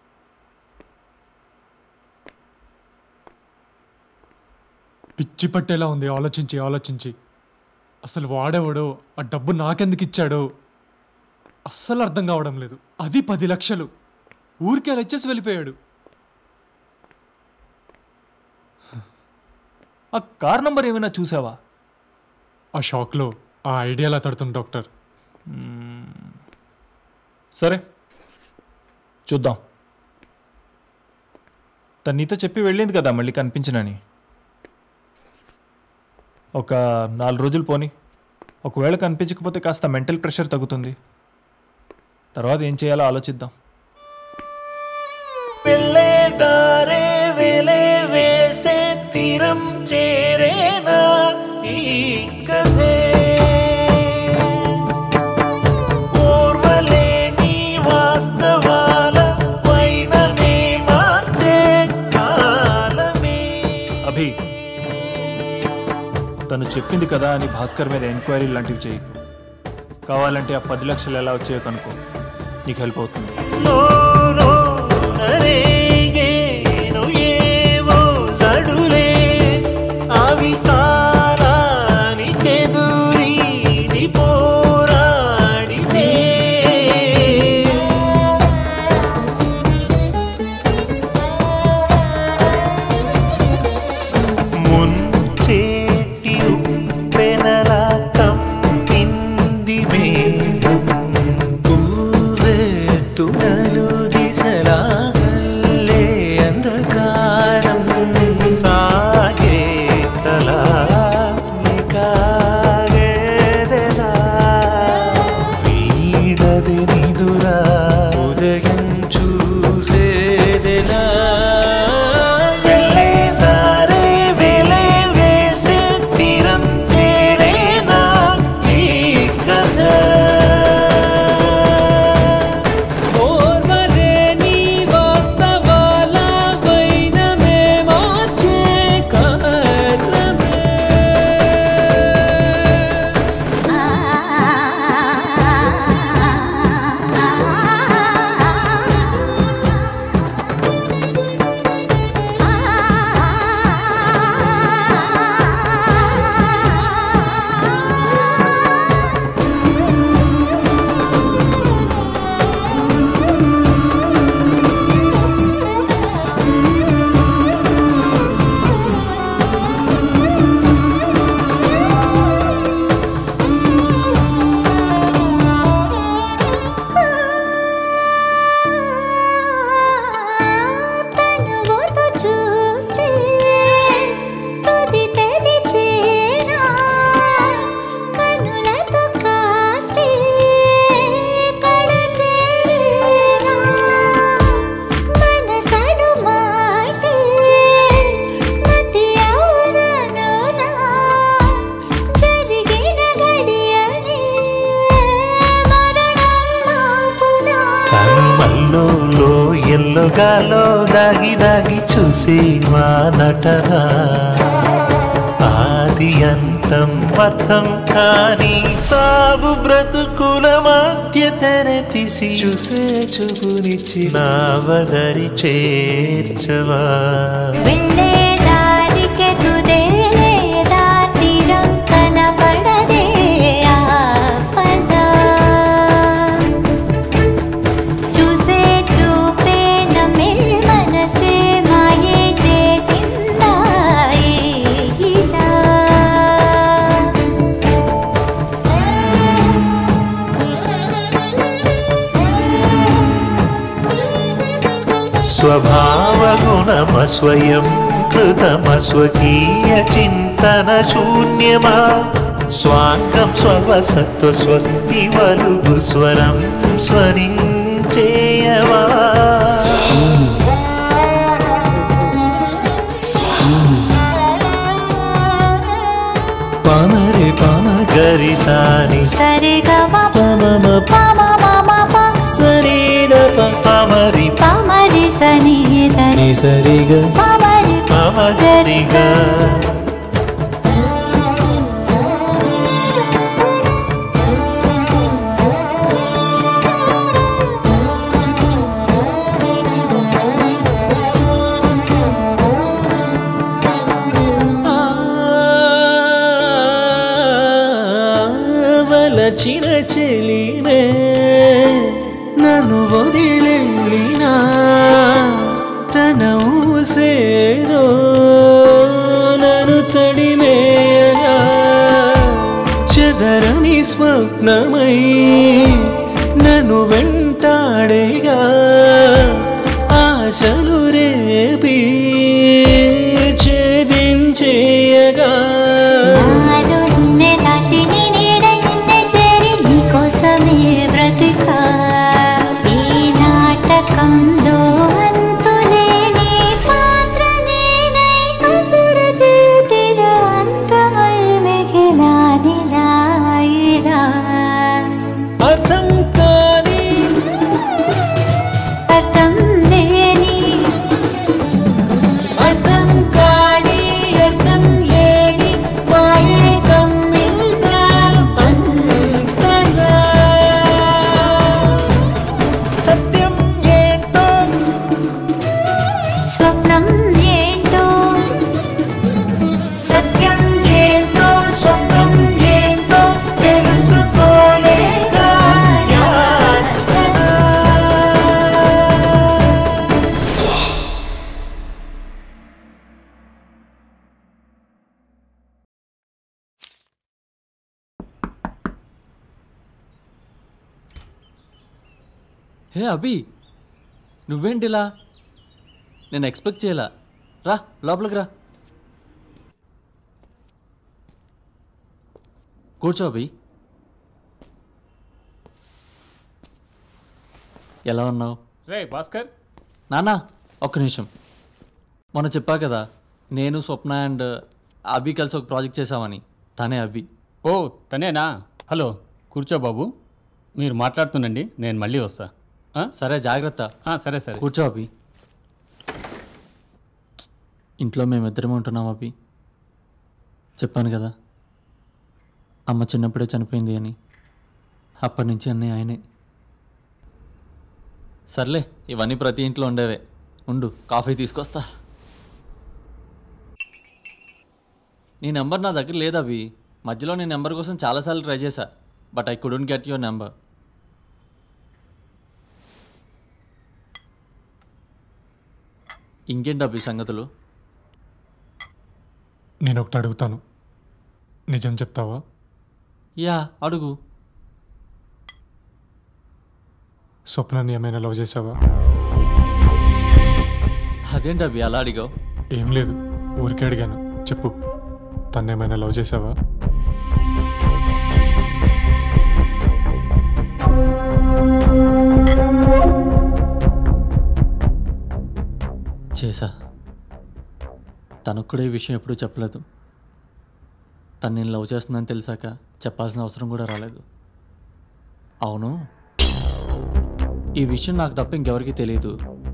పిచ్చి పట్టేలా ఉంది ఆలోచించి ఆలోచించి అసలు వాడేవాడో ఆ డబ్బు నాకెందుకు ఇచ్చాడో అస్సలు అర్థం కావడం లేదు అది పది లక్షలు ఊరికే అలా ఇచ్చేసి వెళ్ళిపోయాడు ఆ కార్ నంబర్ ఏమైనా చూసావా ఆ షాక్లో ఆ ఐడియాలా తడుతుంది డాక్టర్ సరే చూద్దాం తను నీతో చెప్పి వెళ్ళింది కదా మళ్ళీ కనిపించనని ఒక నాలుగు రోజులు పోని ఒకవేళ కనిపించకపోతే కాస్త మెంటల్ ప్రెషర్ తగ్గుతుంది తర్వాత ఏం చేయాలో ఆలోచిద్దాం వెళ్ళే దారే వెలే వేసే తీరం చేరేనా ఈ కథే ఓర్వలేని వాస్తవాల పైననే మార్చే కాలమే అభి తను చెప్పింది కదా అని భాస్కర్ మీద ఎంక్వైరీ లాంటివి చేయి కావాలంటే ఆ పది లక్షలు ఎలా వచ్చాయో కనుక్కో నీకు హెల్ప్ అవుతుంది నరేగేను ఏవో జడులే అవి కాలానికెదురీది పోరాడితే ముంచేటి ఉప్పెనల కమ్మింది మేఘం తునలు దిశలా లే అంధకారం సాగే కలా కాగేదెలా వీడది నిదురా ఉదయం చూసేదెలా వెళ్ళే దారే వెలే వేసే తీరం చేరేనా ఈ కథ ఓర్వలేని వాస్తవాల వైనమే మార్చే కారణమే ఆ మల్లోలో ఎల్లోగాలో దాగి దాగి చూసే మా నటన ఆది అంతం అర్థం కాని సాగు బ్రతుకుల మధ్య తెర తీసి చూసే చూపునిచ్చి నా వదరి చేర్చవా వెళ్ళే దారికి తుదే లేదా తీరం కనపడదే ఆపద చూసే చూపే నమ్మే మనసే మాయే చేసిందా ఇలా స్వభావగుణమ స్వయం కృతమ స్వకీయ చింతన శూన్యమా స్వాంగం స్వవసత్వ స్వస్తి వలుగు స్వరం స్వరించేయవా పమరి పమ గరి సాని సరిగమ పమమ పమ మమ ప సరిద పమరి పమరి సని దని సరిగ పమరి పమ గరిగా వలచిన చెలిమే నన్ను వదిలెళ్ళినా తన ఊసేదో నన్ను తడిమేయగా చెదరని స్వప్నమై నన్ను వెంటాడేగా ఆశలు రేపి ఛేదించేయగా నాలో నిన్నే దాచి నీ నీడై నిన్నే చేరి నీకోసమే బ్రతికా ఈ నాటకంలో అంతులేని పాత్ర నేనై అసుర చేతిలో అంతమై మిగిలానిలా ఇలా అర్థం కాని అర్థం లేని అర్థం కాని అర్థం లేని మాయే కమ్మిందారు అంతగా సత్యం ఏంటో స్వప్నం ఏంటో సత్యం ఏంటో స్వప్నం ఏంటో తెలుసుకోలేక హే అభి నువ్వేంటిలా నేను ఎక్స్పెక్ట్ చేయలా రా లోపలికి రా కూర్చో అభి ఎలా ఉన్నావు రే భాస్కర్ నానా ఒక్క నిమిషం మొన్న చెప్పా కదా నేను స్వప్న అండ్ అభి కలిసి ఒక ప్రాజెక్ట్ చేసామని తనే అభి ఓ తనేనా హలో కూర్చో బాబు మీరు మాట్లాడుతుండండి నేను మళ్ళీ వస్తా ఆ? సరే జాగ్రత్త ఆ, సరే సరే కూర్చో అభి ఇంట్లో మేమిద్దరమే ఉంటున్నాం అభి చెప్పాను కదా అమ్మ చిన్నప్పుడే చనిపోయింది అని అప్పటి నుంచి అన్నీ ఆయనే సర్లే ఇవన్నీ ప్రతి ఇంట్లో ఉండేవే ఉండు కాఫీ తీసుకొస్తా నీ నెంబర్ నా దగ్గర లేదు అభి మధ్యలో నీ నెంబర్ కోసం చాలాసార్లు ట్రై చేశా but I couldn't get your number ఇంకేంటి అభి సంగతులు నేను ఒకటి అడుగుతాను నిజం చెప్తావా యా అడుగు స్వప్నాన్ని ఏమైనా లవ్ చేసావా అదేంటి అభి అలా అడిగావు ఏం లేదు ఊరికే అడిగాను చెప్పు తను ఏమైనా లవ్ చేసావా చేశా తనకు కూడా ఈ విషయం ఎప్పుడూ చెప్పలేదు తను నేను లవ్ చేస్తుందని తెలిసాక చెప్పాల్సిన అవసరం కూడా రాలేదు అవును ఈ విషయం నాకు తప్ప ఇంకెవరికీ తెలియదు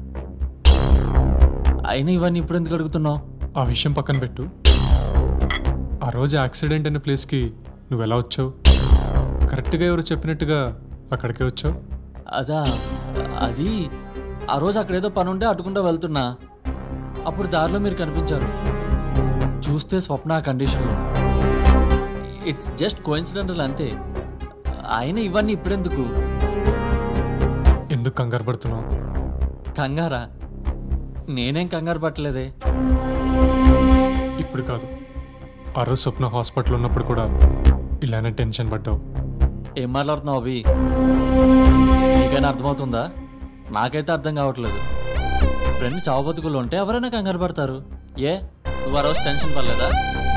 అయినా ఇవన్నీ ఇప్పుడు ఎందుకు అడుగుతున్నావు ఆ విషయం పక్కన పెట్టు ఆ రోజు యాక్సిడెంట్ అయిన ప్లేస్కి నువ్వు ఎలా వచ్చావు కరెక్ట్గా ఎవరు చెప్పినట్టుగా అక్కడికే వచ్చావు అదా అది ఆ రోజు అక్కడ ఏదో పని ఉంటే అటుకుండా వెళ్తున్నా అప్పుడు దారిలో మీరు కనిపించారు చూస్తే స్వప్న ఆ కండిషన్లో ఇట్స్ జస్ట్ కోయిన్సిడెంటల్ అంతే అయినా ఇవన్నీ ఇప్పుడెందుకు ఎందుకు కంగారు పడుతున్నావు కంగారా నేనేం కంగారు పట్టలేదే ఇప్పుడు కాదు ఆ రోజు స్వప్న హాస్పిటల్ ఉన్నప్పుడు కూడా ఇలానే టెన్షన్ పడ్డావు ఏం మాట్లాడుతున్నావు అభి నీకైనా అర్థమవుతుందా నాకైతే అర్థం కావట్లేదు ఫ్రెండ్ చావు బతుకులు ఉంటే ఎవరైనా కంగారు పడతారు ఏ నువ్వు ఆ రోజు టెన్షన్ పడలేదా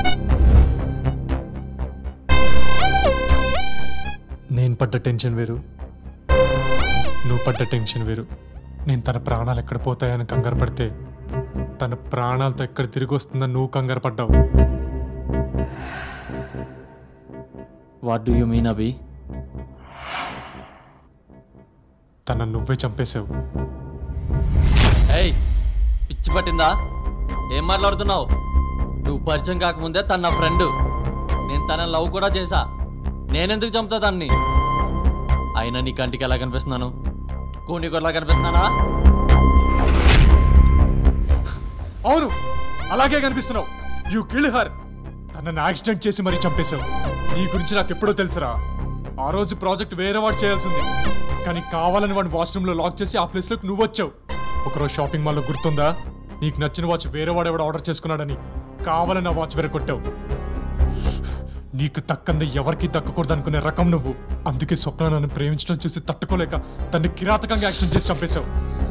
నేను పడ్డ టెన్షన్ వేరు నువ్వు పడ్డ టెన్షన్ వేరు నేను తన ప్రాణాలు ఎక్కడ పోతాయని కంగారు పడితే తన ప్రాణాలతో ఎక్కడ తిరిగి వస్తుందని నువ్వు కంగారు పడ్డావు what do you mean Abhi తన నువ్వే చంపేశావు ఏయ్ పిచ్చి పట్టిందా ఏం మాట్లాడుతున్నావు నువ్వు పరిచయం కాకముందే తన నా ఫ్రెండ్ నేను తన లవ్ కూడా చేశా నేనెందుకు చంపుతా తన్ని అయినా నీ కంటికి ఎలా కనిపిస్తున్నాను కూనికొరలా కనిపిస్తున్నానా అవును అలాగే కనిపిస్తున్నావు యూ కిల్ హర్ తనని యాక్సిడెంట్ చేసి మరీ చంపేశావు నీ గురించి నాకు ఎప్పుడో తెలుసురా ఆ రోజు ప్రాజెక్ట్ వేరే వాడు చేయాల్సింది కానీ కావాలని వాడిని వాష్రూమ్ లో లాక్ చేసి ఆ ప్లేస్ లోకి నువ్వు వచ్చావు ఒకరోజు షాపింగ్ మాల్లో గుర్తుందా నీకు నచ్చిన వాచ్ వేరే వాడు ఎవడో ఆర్డర్ చేసుకున్నాడని కావాలని ఆ వాచ్ వేరే కొట్టావు నీకు దక్కంది ఎవరికి దక్కకూడదు అనుకునే రకం నువ్వు అందుకే స్వప్న నన్ను ప్రేమించడం చూసి తట్టుకోలేక తన్ని కిరాతకంగా యాక్సిడెంట్ చేసి చంపేశావు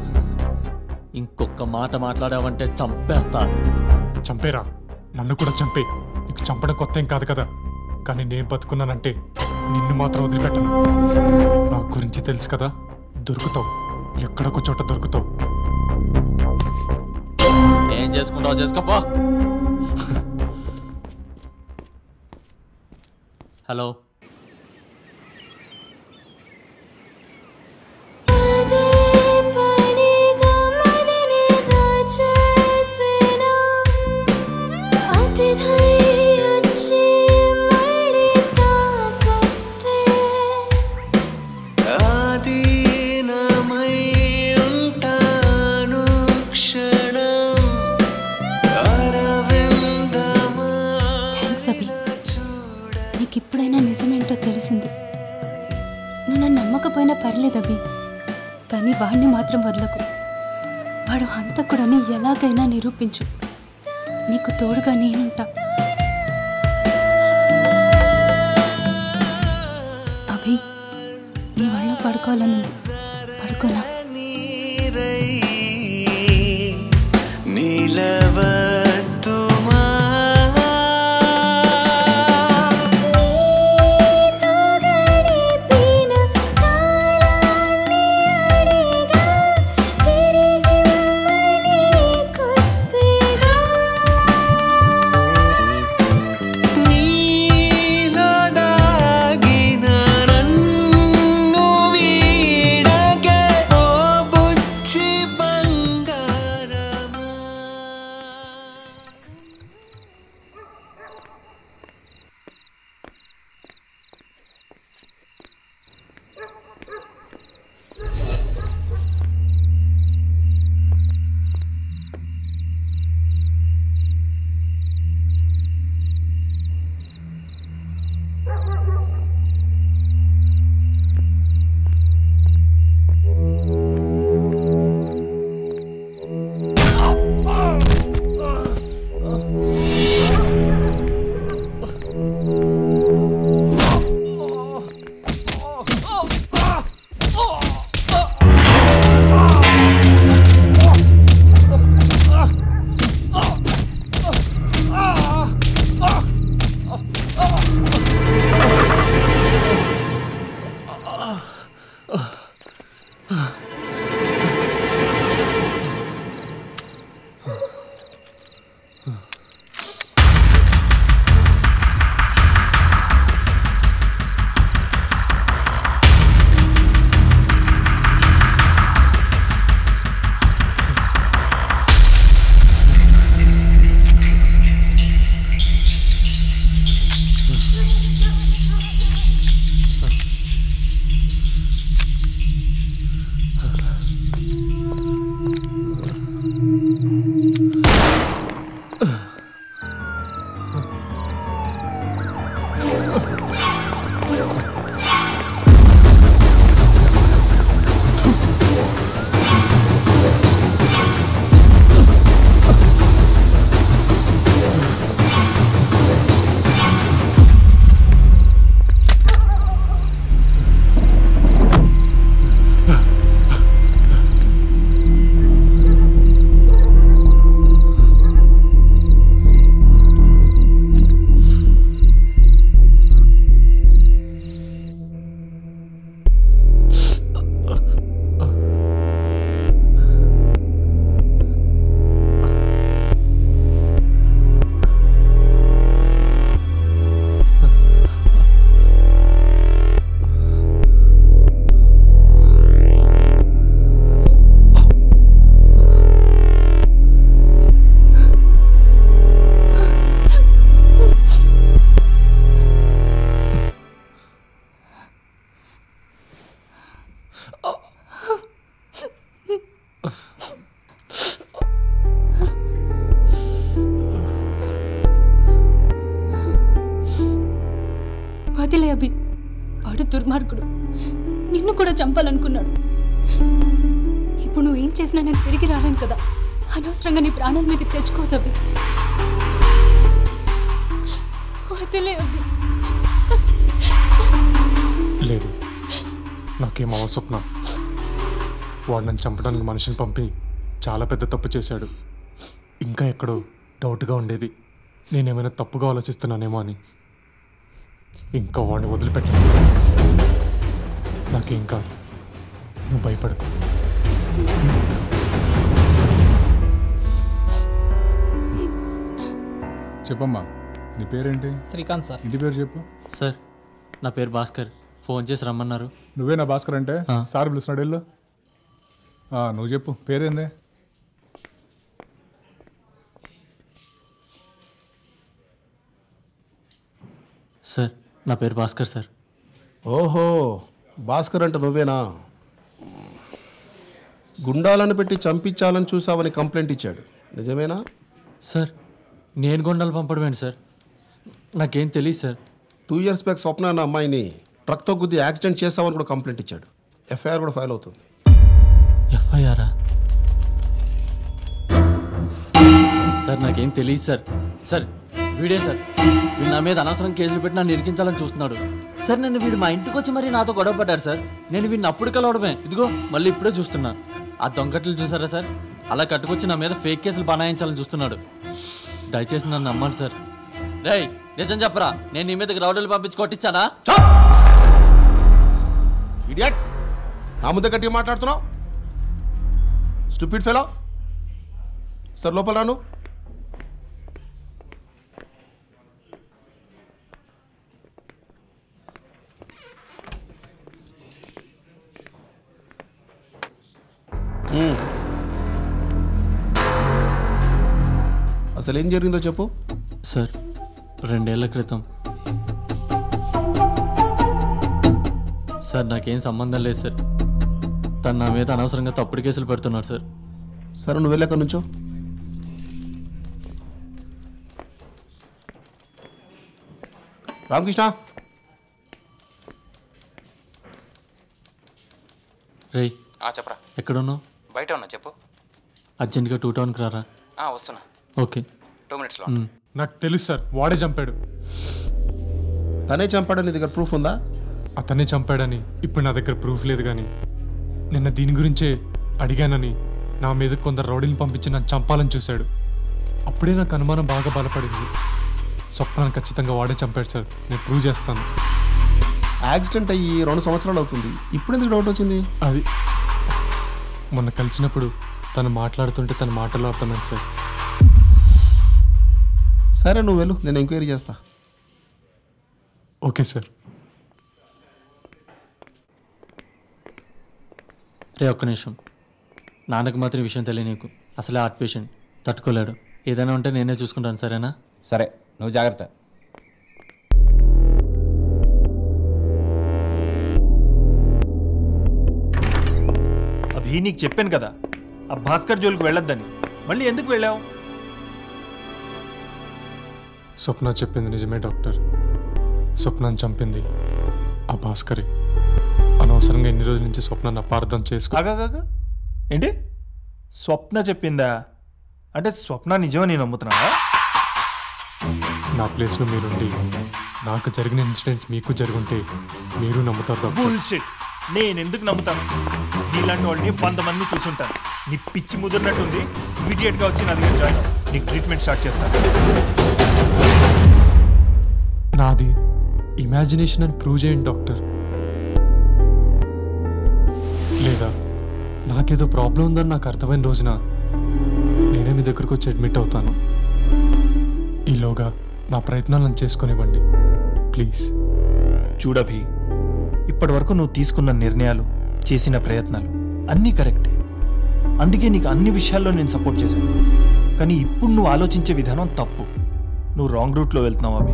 ఇంకొక మాట మాట్లాడావంటే చంపేస్తా చంపేరా నన్ను కూడా చంపే నీకు చంపడం కొత్త ఏం కాదు కదా కానీ నేను బతుకున్నానంటే నిన్ను మాత్రం వదిలిపెట్టను నా గురించి తెలుసు కదా దొరుకుతావు ఎక్కడొక చోట దొరుకుతావు ఏం చేసుకుంటావు చేసుకోపో హలో ఆదీనమై ఉంటాను క్షణం అరవిందమా థ్యాంక్స్ అభి నీకు ఇప్పుడైనా నిజమేంటో తెలిసింది నువ్వు నన్ను నమ్మకపోయినా పర్లేదు అభి కానీ వాడిని మాత్రం వదలకు వాడు హంతకుడని ఎలాగైనా నిరూపించు నీకు తోడుగా నేనుంటా అభి నీ వాళ్ళ పడుకోవాలను పడుకోనా నిలవద్దుమా నీలో దాగిన నన్ను వీడకే ఓ బుచ్చి బంగారమా కూడా చంపాలనుకున్నాడు ఇప్పుడు నువ్వేం చేసినా నేను తిరిగి రాలేను కదా అనవసరంగా నీ ప్రాణాల మీదకి తెచ్చుకోవద్దు అభి వదిలే అభి లేదు నాకేం అవ స్వప్న వాడు నన్ను చంపడానికి మనిషిని పంపి చాలా పెద్ద తప్పు చేశాడు ఇంకా ఎక్కడో డౌట్గా ఉండేది నేనేమైనా తప్పుగా ఆలోచిస్తున్నానేమో అని ఇంకా వాడిని వదిలిపెట్టాను నాకేం కాదు నువ్వు భయపడకు చెప్పమ్మా నీ పేరేంటి శ్రీకాంత్ సార్ ఇంటి పేరు చెప్పు సార్ నా పేరు భాస్కర్ ఫోన్ చేసి రమ్మన్నారు నువ్వే నా భాస్కర్ అంటే సార్ పిలుస్తున్నాడు వెళ్ళు ఆ, నువ్వు చెప్పు పేరేంది సార్ నా పేరు భాస్కర్ సార్ ఓహో భాస్కర్ అంటే నువ్వేనా గుండాలను పెట్టి చంపించాలని చూసావని కంప్లైంట్ ఇచ్చాడు నిజమేనా సార్ నేను గుండాలు పంపడమేంటి సార్ నాకేం తెలియదు sir two years back Swapna అన్న అమ్మాయిని ట్రక్తో గుద్ది యాక్సిడెంట్ చేసావని కూడా కంప్లైంట్ ఇచ్చాడు ఎఫ్ఐఆర్ కూడా ఫైల్ అవుతుంది ఎఫ్ఐఆరా సార్ నాకేం తెలియదు సార్ సార్ వీడే సార్ వీడు నా మీద అనవసరం కేసులు పెట్టి నన్ను ఇరికించాలని చూస్తున్నాడు సార్ నన్ను వీడు మా ఇంటికి వచ్చి మరీ నాతో గొడవ పడ్డాడు సార్ నేను వీడిని అప్పుడు కలవడమే ఇదిగో మళ్ళీ ఇప్పుడే చూస్తున్నా ఆ దొంగట్లు చూసారా సార్ అలా కట్టుకొచ్చి నా మీద ఫేక్ కేసులు బనాయించాలని చూస్తున్నాడు దయచేసి నన్ను నమ్మండి సార్ రేయ్ నిజం చెప్పరా నేను నీ మీదకి రౌడీలు పంపించి కొట్టించానా ఇడియట్ నా ముందే గట్టిగా మాట్లాడుతున్నావు స్టూపిడ్ ఫెలో సార్ లోపల రాను మ్మ్. అసలు ఏం జరిగిందో చెప్పు సార్ రెండేళ్ల క్రితం సార్ నాకేం సంబంధం లేదు సార్ తను నా మీద అనవసరంగా తప్పుడు కేసులు పెడుతున్నాడు సార్ సరే నువ్వు వెళ్ళాక నుంచో రామకృష్ణ రేయ్ ఆ, చెప్పరా ఎక్కడున్నావు బయట ఉన్నా చెప్పు అర్జెంట్గా టూ టౌన్కి రారా ఆ, వస్తున్నా ఓకే టూ మినిట్స్లో మ్. నాకు తెలుసు సార్ వాడే చంపాడు తనే చంపాడని నీ దగ్గర ప్రూఫ్ ఉందా అతనే చంపాడని ఇప్పుడు నా దగ్గర ప్రూఫ్ లేదు కానీ నిన్న దీని గురించే అడిగానని నా మీద కొందరు రౌడీని పంపించి నన్ను చంపాలని చూశాడు అప్పుడే నాకు అనుమానం బాగా బలపడింది స్వప్నాన్ని ఖచ్చితంగా వాడే చంపాడు సార్ నేను ప్రూవ్ చేస్తాను యాక్సిడెంట్ అయ్యి రెండు సంవత్సరాలు అవుతుంది ఇప్పుడు ఎందుకు డౌట్ వచ్చింది అది మొన్న కలిసినప్పుడు తను మాట్లాడుతుంటే తన మాటల్లో అర్థమైంది సార్ సరే నువ్వు వెళ్ళు నేను ఎంక్వైరీ చేస్తా ఓకే సార్ రే ఒక్క నిమిషం నాన్నకు మాత్రం ఈ విషయం తెలియ నీకు అసలే హార్ట్ పేషెంట్ తట్టుకోలేడు ఏదైనా ఉంటే నేనే చూసుకుంటాను సరేనా సరే నువ్వు జాగ్రత్త అభి నీకు చెప్పాను కదా ఆ భాస్కర్ జోలికి వెళ్ళొద్దని మళ్ళీ ఎందుకు వెళ్ళావు స్వప్న చెప్పింది నిజమే డాక్టర్ స్వప్నాన్ని చంపింది ఆ భాస్కరే అనవసరంగా ఎన్ని రోజుల నుంచి స్వప్నాన్ని అపార్థం చేసుకో ఆగాగా ఏంటి స్వప్న చెప్పిందా అంటే స్వప్న నిజమని నమ్ముతున్నావా నా ప్లేస్లో మీరుండి నాకు జరిగిన ఇన్సిడెంట్స్ మీకు జరుగుంటే మీరు నమ్ముతారు డాక్టర్ బుల్షిట్ నేను ఎందుకు నమ్ముతాను నీలాంటి వాళ్ళని వంద మంది చూసుంటాను నీ పిచ్చి ముదిరినట్టుంది ఇమీడియట్గా వచ్చి నా దగ్గర జాయిన్ అవ్వు. నీకు ట్రీట్మెంట్ స్టార్ట్ చేస్తాను నాది ఇమాజినేషన్ అని ప్రూవ్ చేయండి డాక్టర్ లేదా నాకేదో ప్రాబ్లం ఉందని నాకు అర్థమైన రోజున నేనే మీ దగ్గరకు వచ్చి అడ్మిట్ అవుతాను ఈలోగా నా ప్రయత్నాలను చేసుకొనివ్వండి ప్లీజ్ చూడభి ఇప్పటి వరకు నువ్వు తీసుకున్న నిర్ణయాలు చేసిన ప్రయత్నాలు అన్నీ కరెక్టే అందుకే నీకు అన్ని విషయాల్లో నేను సపోర్ట్ చేశాను కానీ ఇప్పుడు నువ్వు ఆలోచించే విధానం తప్పు నువ్వు రాంగ్ రూట్లో వెళ్తున్నావు అభి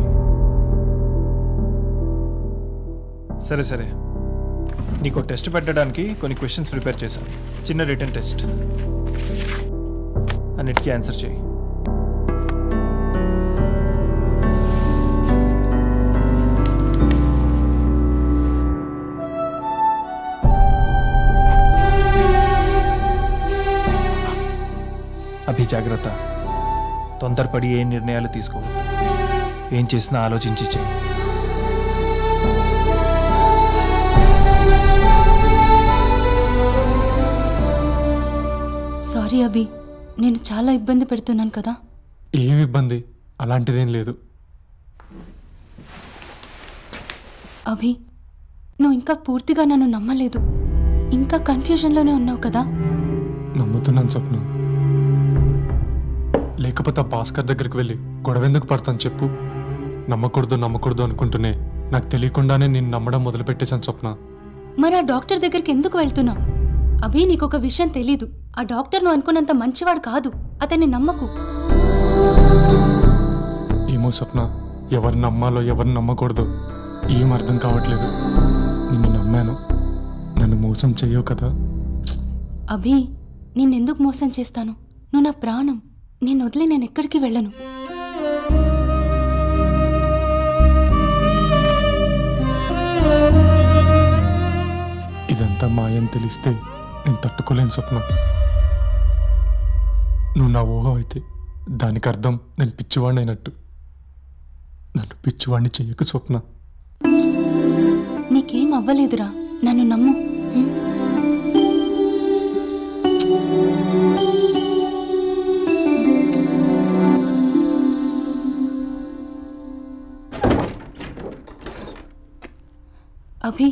సరే సరే నీకు టెస్ట్ పెట్టడానికి కొన్ని క్వశ్చన్స్ ప్రిపేర్ చేశాను చిన్న రిటర్న్ టెస్ట్ అన్నిటికీ ఆన్సర్ చేయి జాగ్రత్త తొందరపడి ఏ నిర్ణయాలు తీసుకో ఏం చేసినా ఆలోచించి చేయి సారీ అభి నేను చాలా ఇబ్బంది పెడుతున్నాను కదా ఏం ఇబ్బంది అలాంటిదేం లేదు అభి నువ్వు ఇంకా పూర్తిగా నన్ను నమ్మలేదు ఇంకా కన్ఫ్యూజన్లోనే ఉన్నావు కదా నమ్ముతున్నాను స్వప్న లేకపోతే ఆ భాస్కర్ దగ్గరికి వెళ్ళి గొడవ ఎందుకు పడతాను చెప్పు నమ్మకూడదు నమ్మకూడదు అనుకుంటూనే నాకు తెలియకుండానే నేను నమ్మడం మొదలుపెట్టేశాను స్వప్న మరి ఆ డాక్టర్ దగ్గరికి ఎందుకు వెళ్తున్నావు అభి నీకు ఒక విషయం తెలీదు ఆ డాక్టర్ నువ్వు అనుకున్నంత మంచివాడు కాదు అతన్ని నమ్మకు ఏమో స్వప్న ఎవరిని నమ్మాలో ఎవరిని నమ్మకూడదు ఏం అర్థం కావట్లేదు నిన్ను నమ్మాను నన్ను మోసం చెయ్యవు కదా అభి నిన్నెందుకు మోసం చేస్తాను నువ్వు నా ప్రాణం నేను వదిలి నేను ఎక్కడికి వెళ్ళను ఇదంతా మాయని తెలిస్తే నేను తట్టుకోలేను స్వప్న నువ్వు నా ఊహ అయితే దానికి అర్థం నేను పిచ్చివాడిని అయినట్టు నన్ను పిచ్చివాడిని చెయ్యకు స్వప్న నీకేం అవ్వలేదురా నన్ను నమ్ము హ్మ్? అభి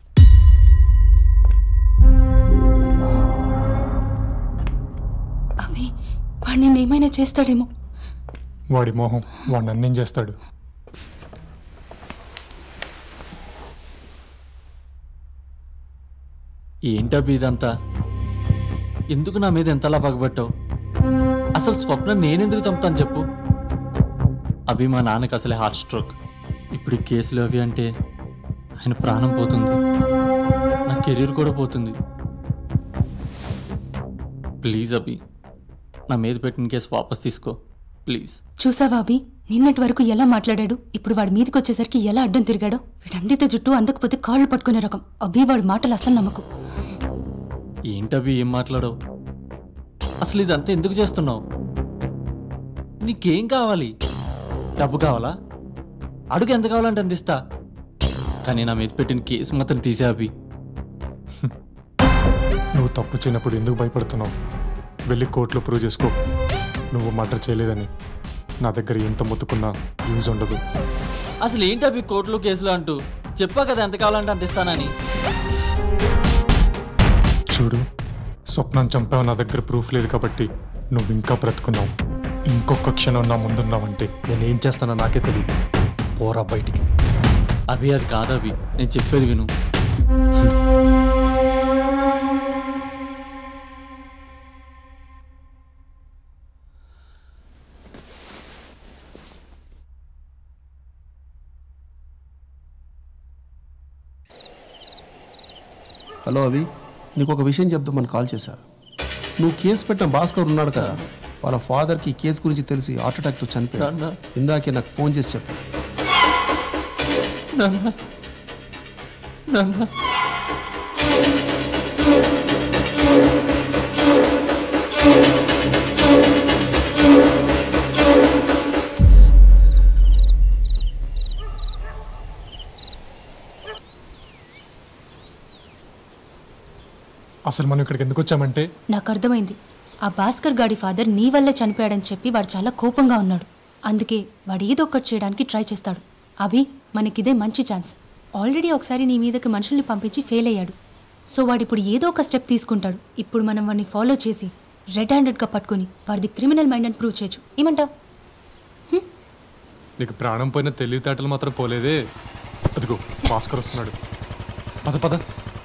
అభి వాడు నిన్నేమైనా చేస్తాడేమో వాడి మోహం వాడు నన్నేం చేస్తాడు ఏంటబ్బి ఇదంతా ఎందుకు నా మీద ఎంతలా పగబట్టావు అసలు స్వప్న నేనెందుకు చంపుతాను చెప్పు అభి మా నాన్నకి అసలే హార్ట్ స్ట్రోక్ ఇప్పుడు ఈ కేసులు అవి అంటే ఆయన ప్రాణం పోతుంది నా కెరీర్ కూడా పోతుంది ప్లీజ్ అభి నా మీద పెట్టిన కేసు వాపస్ తీసుకో ప్లీజ్ చూసావా అభి నిన్నటి వరకు ఎలా మాట్లాడాడు ఇప్పుడు వాడి మీదకి వచ్చేసరికి ఎలా అడ్డం తిరిగాడో వీడందితే జుట్టు అందకపోతే కాళ్ళు పట్టుకునే రకం అభి వాడి మాటలు అసలు నమ్మకు ఏంటవి ఏం మాట్లాడవు అసలు ఇదంతా ఎందుకు చేస్తున్నావు నీకేం కావాలి డబ్బు కావాలా అడుగు ఎంత కావాలంటే అందిస్తా కానీ నా మీద పెట్టిన కేసు మాత్రం తీసే అభి నువ్వు తప్పు చేయనప్పుడు ఎందుకు భయపడుతున్నావు వెళ్ళి కోర్టులో ప్రూవ్ చేసుకో నువ్వు మర్డర్ చేయలేదని నా దగ్గర ఎంత మొత్తుకున్నా యూజ్ ఉండదు అసలు ఏంటి అభి కోర్టులో కేసులు అంటూ చెప్పా కదా ఎంత కావాలంటే అంత ఇస్తానని చూడు స్వప్నం చంపావు నా దగ్గర ప్రూఫ్ లేదు కాబట్టి నువ్వు ఇంకా బ్రతుకున్నావు ఇంకొక క్షణం నా ముందున్నావంటే నేనేం చేస్తానో నాకే తెలియదు పోరా బయటికి అభి అది కాదు అభి నేను చెప్పేది విను హలో అవి నీకు ఒక విషయం చెప్దామని కాల్ చేశా నువ్వు కేసు పెట్టిన భాస్కర్ ఉన్నాడు కదా వాళ్ళ ఫాదర్కి ఈ కేసు గురించి తెలిసి హార్ట్ అటాక్తో చనిపోయాడు నాన్న. ఇందాకే నాకు ఫోన్ చేసి చెప్పాడు నాన్న నాన్న అసలు మనం ఇక్కడికి ఎందుకు వచ్చామంటే నాకు అర్థమైంది ఆ భాస్కర్ గాడి ఫాదర్ నీ వల్లే చనిపోయాడని చెప్పి వాడు చాలా కోపంగా ఉన్నాడు అందుకే వాడు ఏదో ఒకటి చేయడానికి ట్రై చేస్తాడు అభి మనకిదే మంచి ఛాన్స్ ఆల్రెడీ ఒకసారి నీ మీదకి మనుషుల్ని పంపించి ఫెయిల్ అయ్యాడు సో వాడు ఇప్పుడు ఏదో ఒక స్టెప్ తీసుకుంటాడు ఇప్పుడు మనం వాడిని ఫాలో చేసి రెడ్ హ్యాండెడ్గా పట్టుకొని వాడిది క్రిమినల్ మైండ్ అని ప్రూవ్ చేయొచ్చు ఏమంటావు నీకు ప్రాణం పోయిన తెలివితేటలు మాత్రం పోలేదే అదిగో భాస్కర్ వస్తున్నాడు పద పద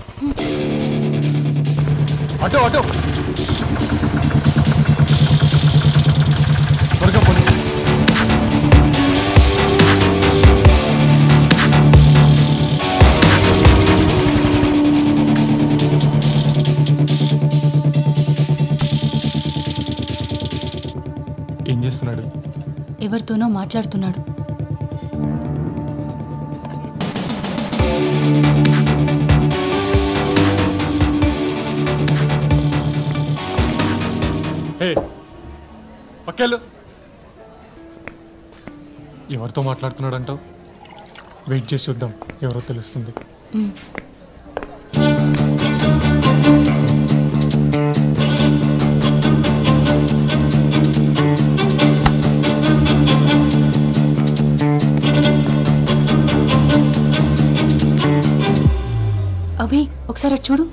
అటో అటో త్వరగా పోనీ. ఏం చేస్తున్నాడు ఎవరితోనో మాట్లాడుతున్నాడు హే పక్కెళ్ళు ఎవరితో మాట్లాడుతున్నాడంటావు వెయిట్ చేసి చూద్దాం ఎవరో తెలుస్తుంది అభి ఒకసారి అటు చూడు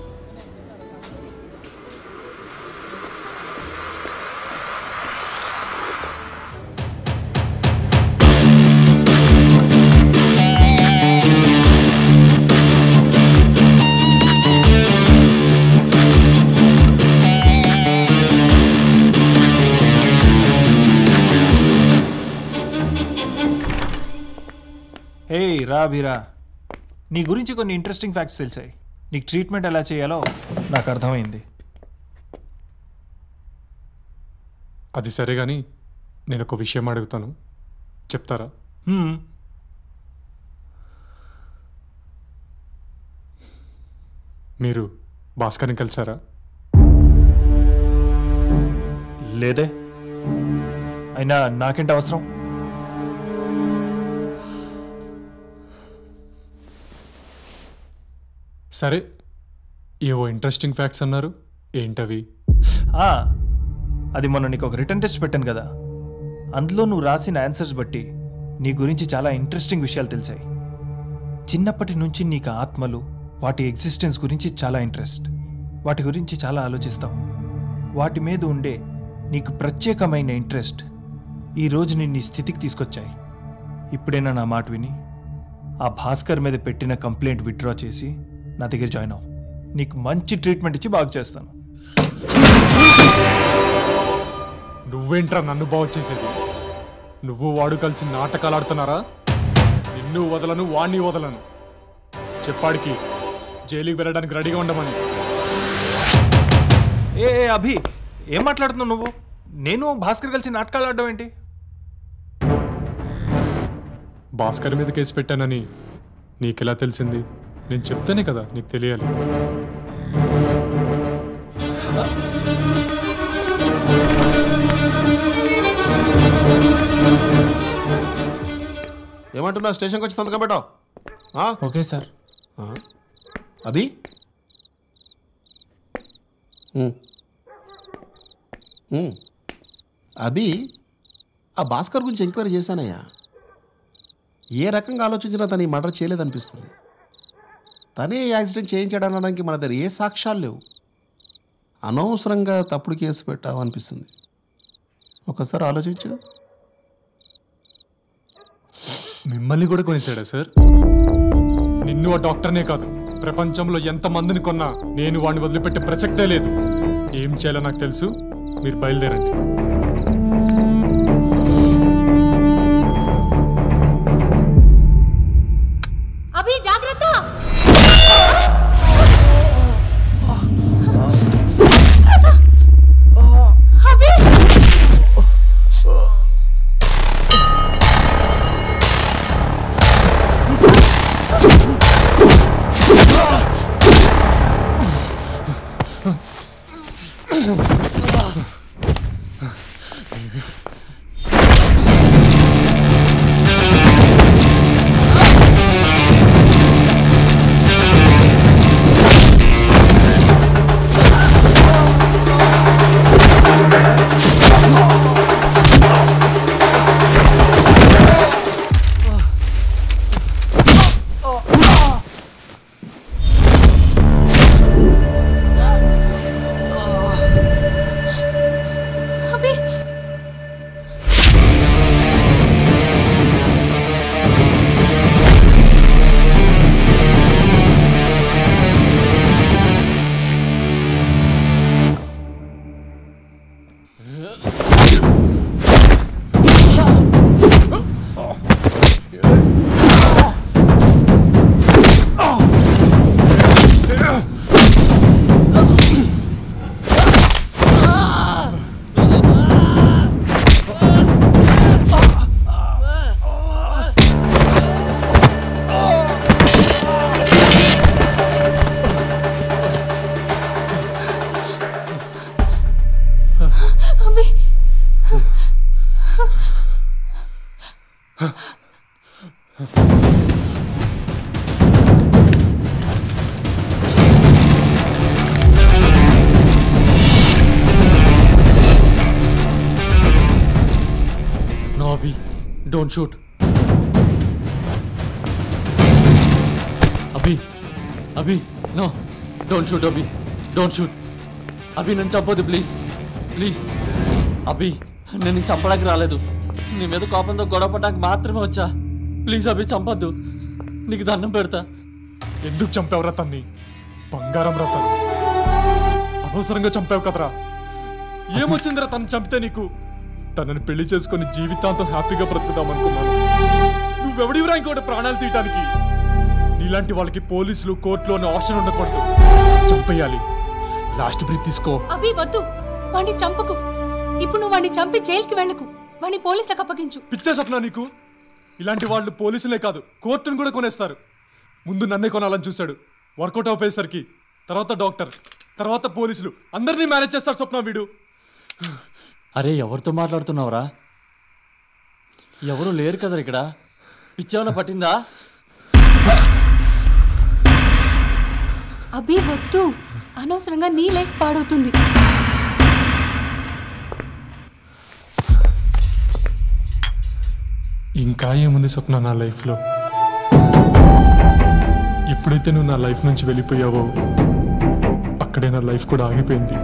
హే రా బీరా నీ గురించి కొన్ని ఇంట్రెస్టింగ్ ఫ్యాక్ట్స్ తెలిసాయి నీకు ట్రీట్మెంట్ ఎలా చేయాలో నాకు అర్థమైంది అది సరే కానీ నేను ఒక విషయం అడుగుతాను చెప్తారా హ్మ్. మీరు భాస్కర్ని కలిసారా లేదే అయినా నాకేంటి అవసరం సరే ఏవో ఇంట్రెస్టింగ్ ఫ్యాక్ట్స్ అన్నారు ఏంటవి ఆ, అది మొన్న నీకు ఒక రిటర్న్ టెస్ట్ పెట్టాను కదా అందులో నువ్వు రాసిన ఆన్సర్స్ బట్టి నీ గురించి చాలా ఇంట్రెస్టింగ్ విషయాలు తెలిసాయి చిన్నప్పటి నుంచి నీకు ఆత్మలు వాటి ఎగ్జిస్టెన్స్ గురించి చాలా ఇంట్రెస్ట్ వాటి గురించి చాలా ఆలోచిస్తావు వాటి మీద ఉండే నీకు ప్రత్యేకమైన ఇంట్రెస్ట్ ఈ రోజు నిన్ను ఈ స్థితికి తీసుకొచ్చాయి ఇప్పుడైనా నా మాట విని ఆ భాస్కర్ మీద పెట్టిన కంప్లైంట్ విత్డ్రా చేసి నా దగ్గర జాయిన్ అవ్వు నీకు మంచి ట్రీట్మెంట్ ఇచ్చి బాగు చేస్తాను నువ్వేంట్రా నన్ను బాగు చేసేది నువ్వు వాడు కలిసి నాటకాలు ఆడుతున్నారా నిన్ను వదలను వాణ్ణి వదలను చెప్పాడికి జైలుకి వెళ్ళడానికి రెడీగా ఉండమని ఏ ఏ, అభి ఏం మాట్లాడుతున్నావు నువ్వు నేను భాస్కర్ కలిసి నాటకాలు ఆడడం ఏంటి భాస్కర్ మీద కేసు పెట్టానని నీకెలా తెలిసింది నేను చెప్తేనే కదా నీకు తెలియాలి ఏమంటున్నా స్టేషన్కి వచ్చి సంతకం పెట్టావు ఓకే సార్ అభి ఉమ్. ఉమ్. అభి ఆ భాస్కర్ గురించి ఎంక్వైరీ చేశానయ్యా ఏ రకంగా ఆలోచించినా తను ఈ మర్డర్ చేయలేదనిపిస్తుంది తనే ఈ యాక్సిడెంట్ చేయించాడనడానికి మన దగ్గర ఏ సాక్ష్యాలు లేవు అనవసరంగా తప్పుడు కేసు పెట్టావు అనిపిస్తుంది ఒకసారి ఆలోచించు మిమ్మల్ని కూడా కొనేసాడా సార్ నిన్ను ఆ డాక్టర్నే కాదు ప్రపంచంలో ఎంత మందిని కొన్నా నేను వాడిని వదిలిపెట్టే ప్రసక్తే లేదు ఏం చేయాలో నాకు తెలుసు మీరు బయలుదేరండి అభి జాగ్రత్త Abhi don't shoot Abhi Abhi no don't shoot Abhi don't shoot Abhi నన్ను చంపొద్దు ప్లీజ్ ప్లీజ్ అభి నేను నీకు చంపడానికి రాలేదు నీ మీద కోపంతో గొడవ పడడానికి మాత్రమే వచ్చా ప్లీజ్ అభి చంపొద్దు నీకు దండం పెడతా ఎందుకు చంపావురా తన్ని బంగారం రా తను అనవసరంగా చంపావు కదరా ఏమొచ్చిందిరా తను చంపితే నీకు తనని పెళ్లి చేసుకొని జీవితాంతం హ్యాపీగా బ్రతుకుదాం అనుకున్నాను నువ్వెవడివిరా ఇంకోటి ప్రాణాలు తీయటానికి నీలాంటి వాళ్ళకి పోలీసులు కోర్టులో అనే ఆప్షన్ ఉండకూడదు చంపేయాలి లాస్ట్ బ్రీత్ తీసుకో అభి వద్దు వాణ్ణి చంపకు ఇప్పుడు నువ్వు వాణ్ణి చంపి జైలుకి వెళ్ళకు వాణ్ణి పోలీసులకు అప్పగించు పిచ్చే స్వప్న నీకు ఇలాంటి వాళ్ళు పోలీసులే కాదు కోర్టును కూడా కొనేస్తారు ముందు నన్నే కొనాలని చూశాడు వర్కౌట్ అయిపోయేసరికి తర్వాత డాక్టర్ తర్వాత పోలీసులు అందరినీ మేనేజ్ చేస్తారు స్వప్న వీడు అరే ఎవరితో మాట్లాడుతున్నావురా ఎవరు లేరు కదా ఇక్కడ పిచ్చేమన్నా పట్టిందా అభి వద్దు అనవసరంగా నీ లైఫ్ పాడవుతుంది ఇంకా ఏముంది స్వప్న నా లైఫ్లో ఎప్పుడైతే నువ్వు నా లైఫ్ నుంచి వెళ్ళిపోయావో అక్కడే నా లైఫ్ కూడా ఆగిపోయింది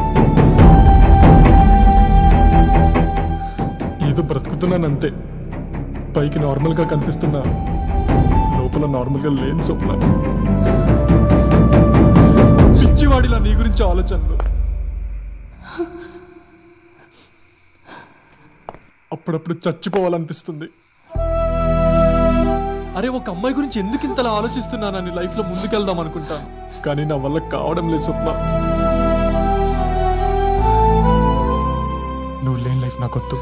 ఏదో బ్రతుకుతున్నాను అంతే పైకి నార్మల్గా కనిపిస్తున్నా లోపల నార్మల్గా లేని స్వప్న పిచ్చివాడిలా నీ గురించి ఆలోచనలు అప్పుడప్పుడు చచ్చిపోవాలనిపిస్తుంది అరే ఒక అమ్మాయి గురించి ఎందుకు ఇంతలా ఆలోచిస్తున్నానని లైఫ్లో ముందుకెళ్దాం అనుకుంటాను కానీ నా వల్ల కావడం లేదు స్వప్న నువ్వు లేని లైఫ్ నాకొద్దు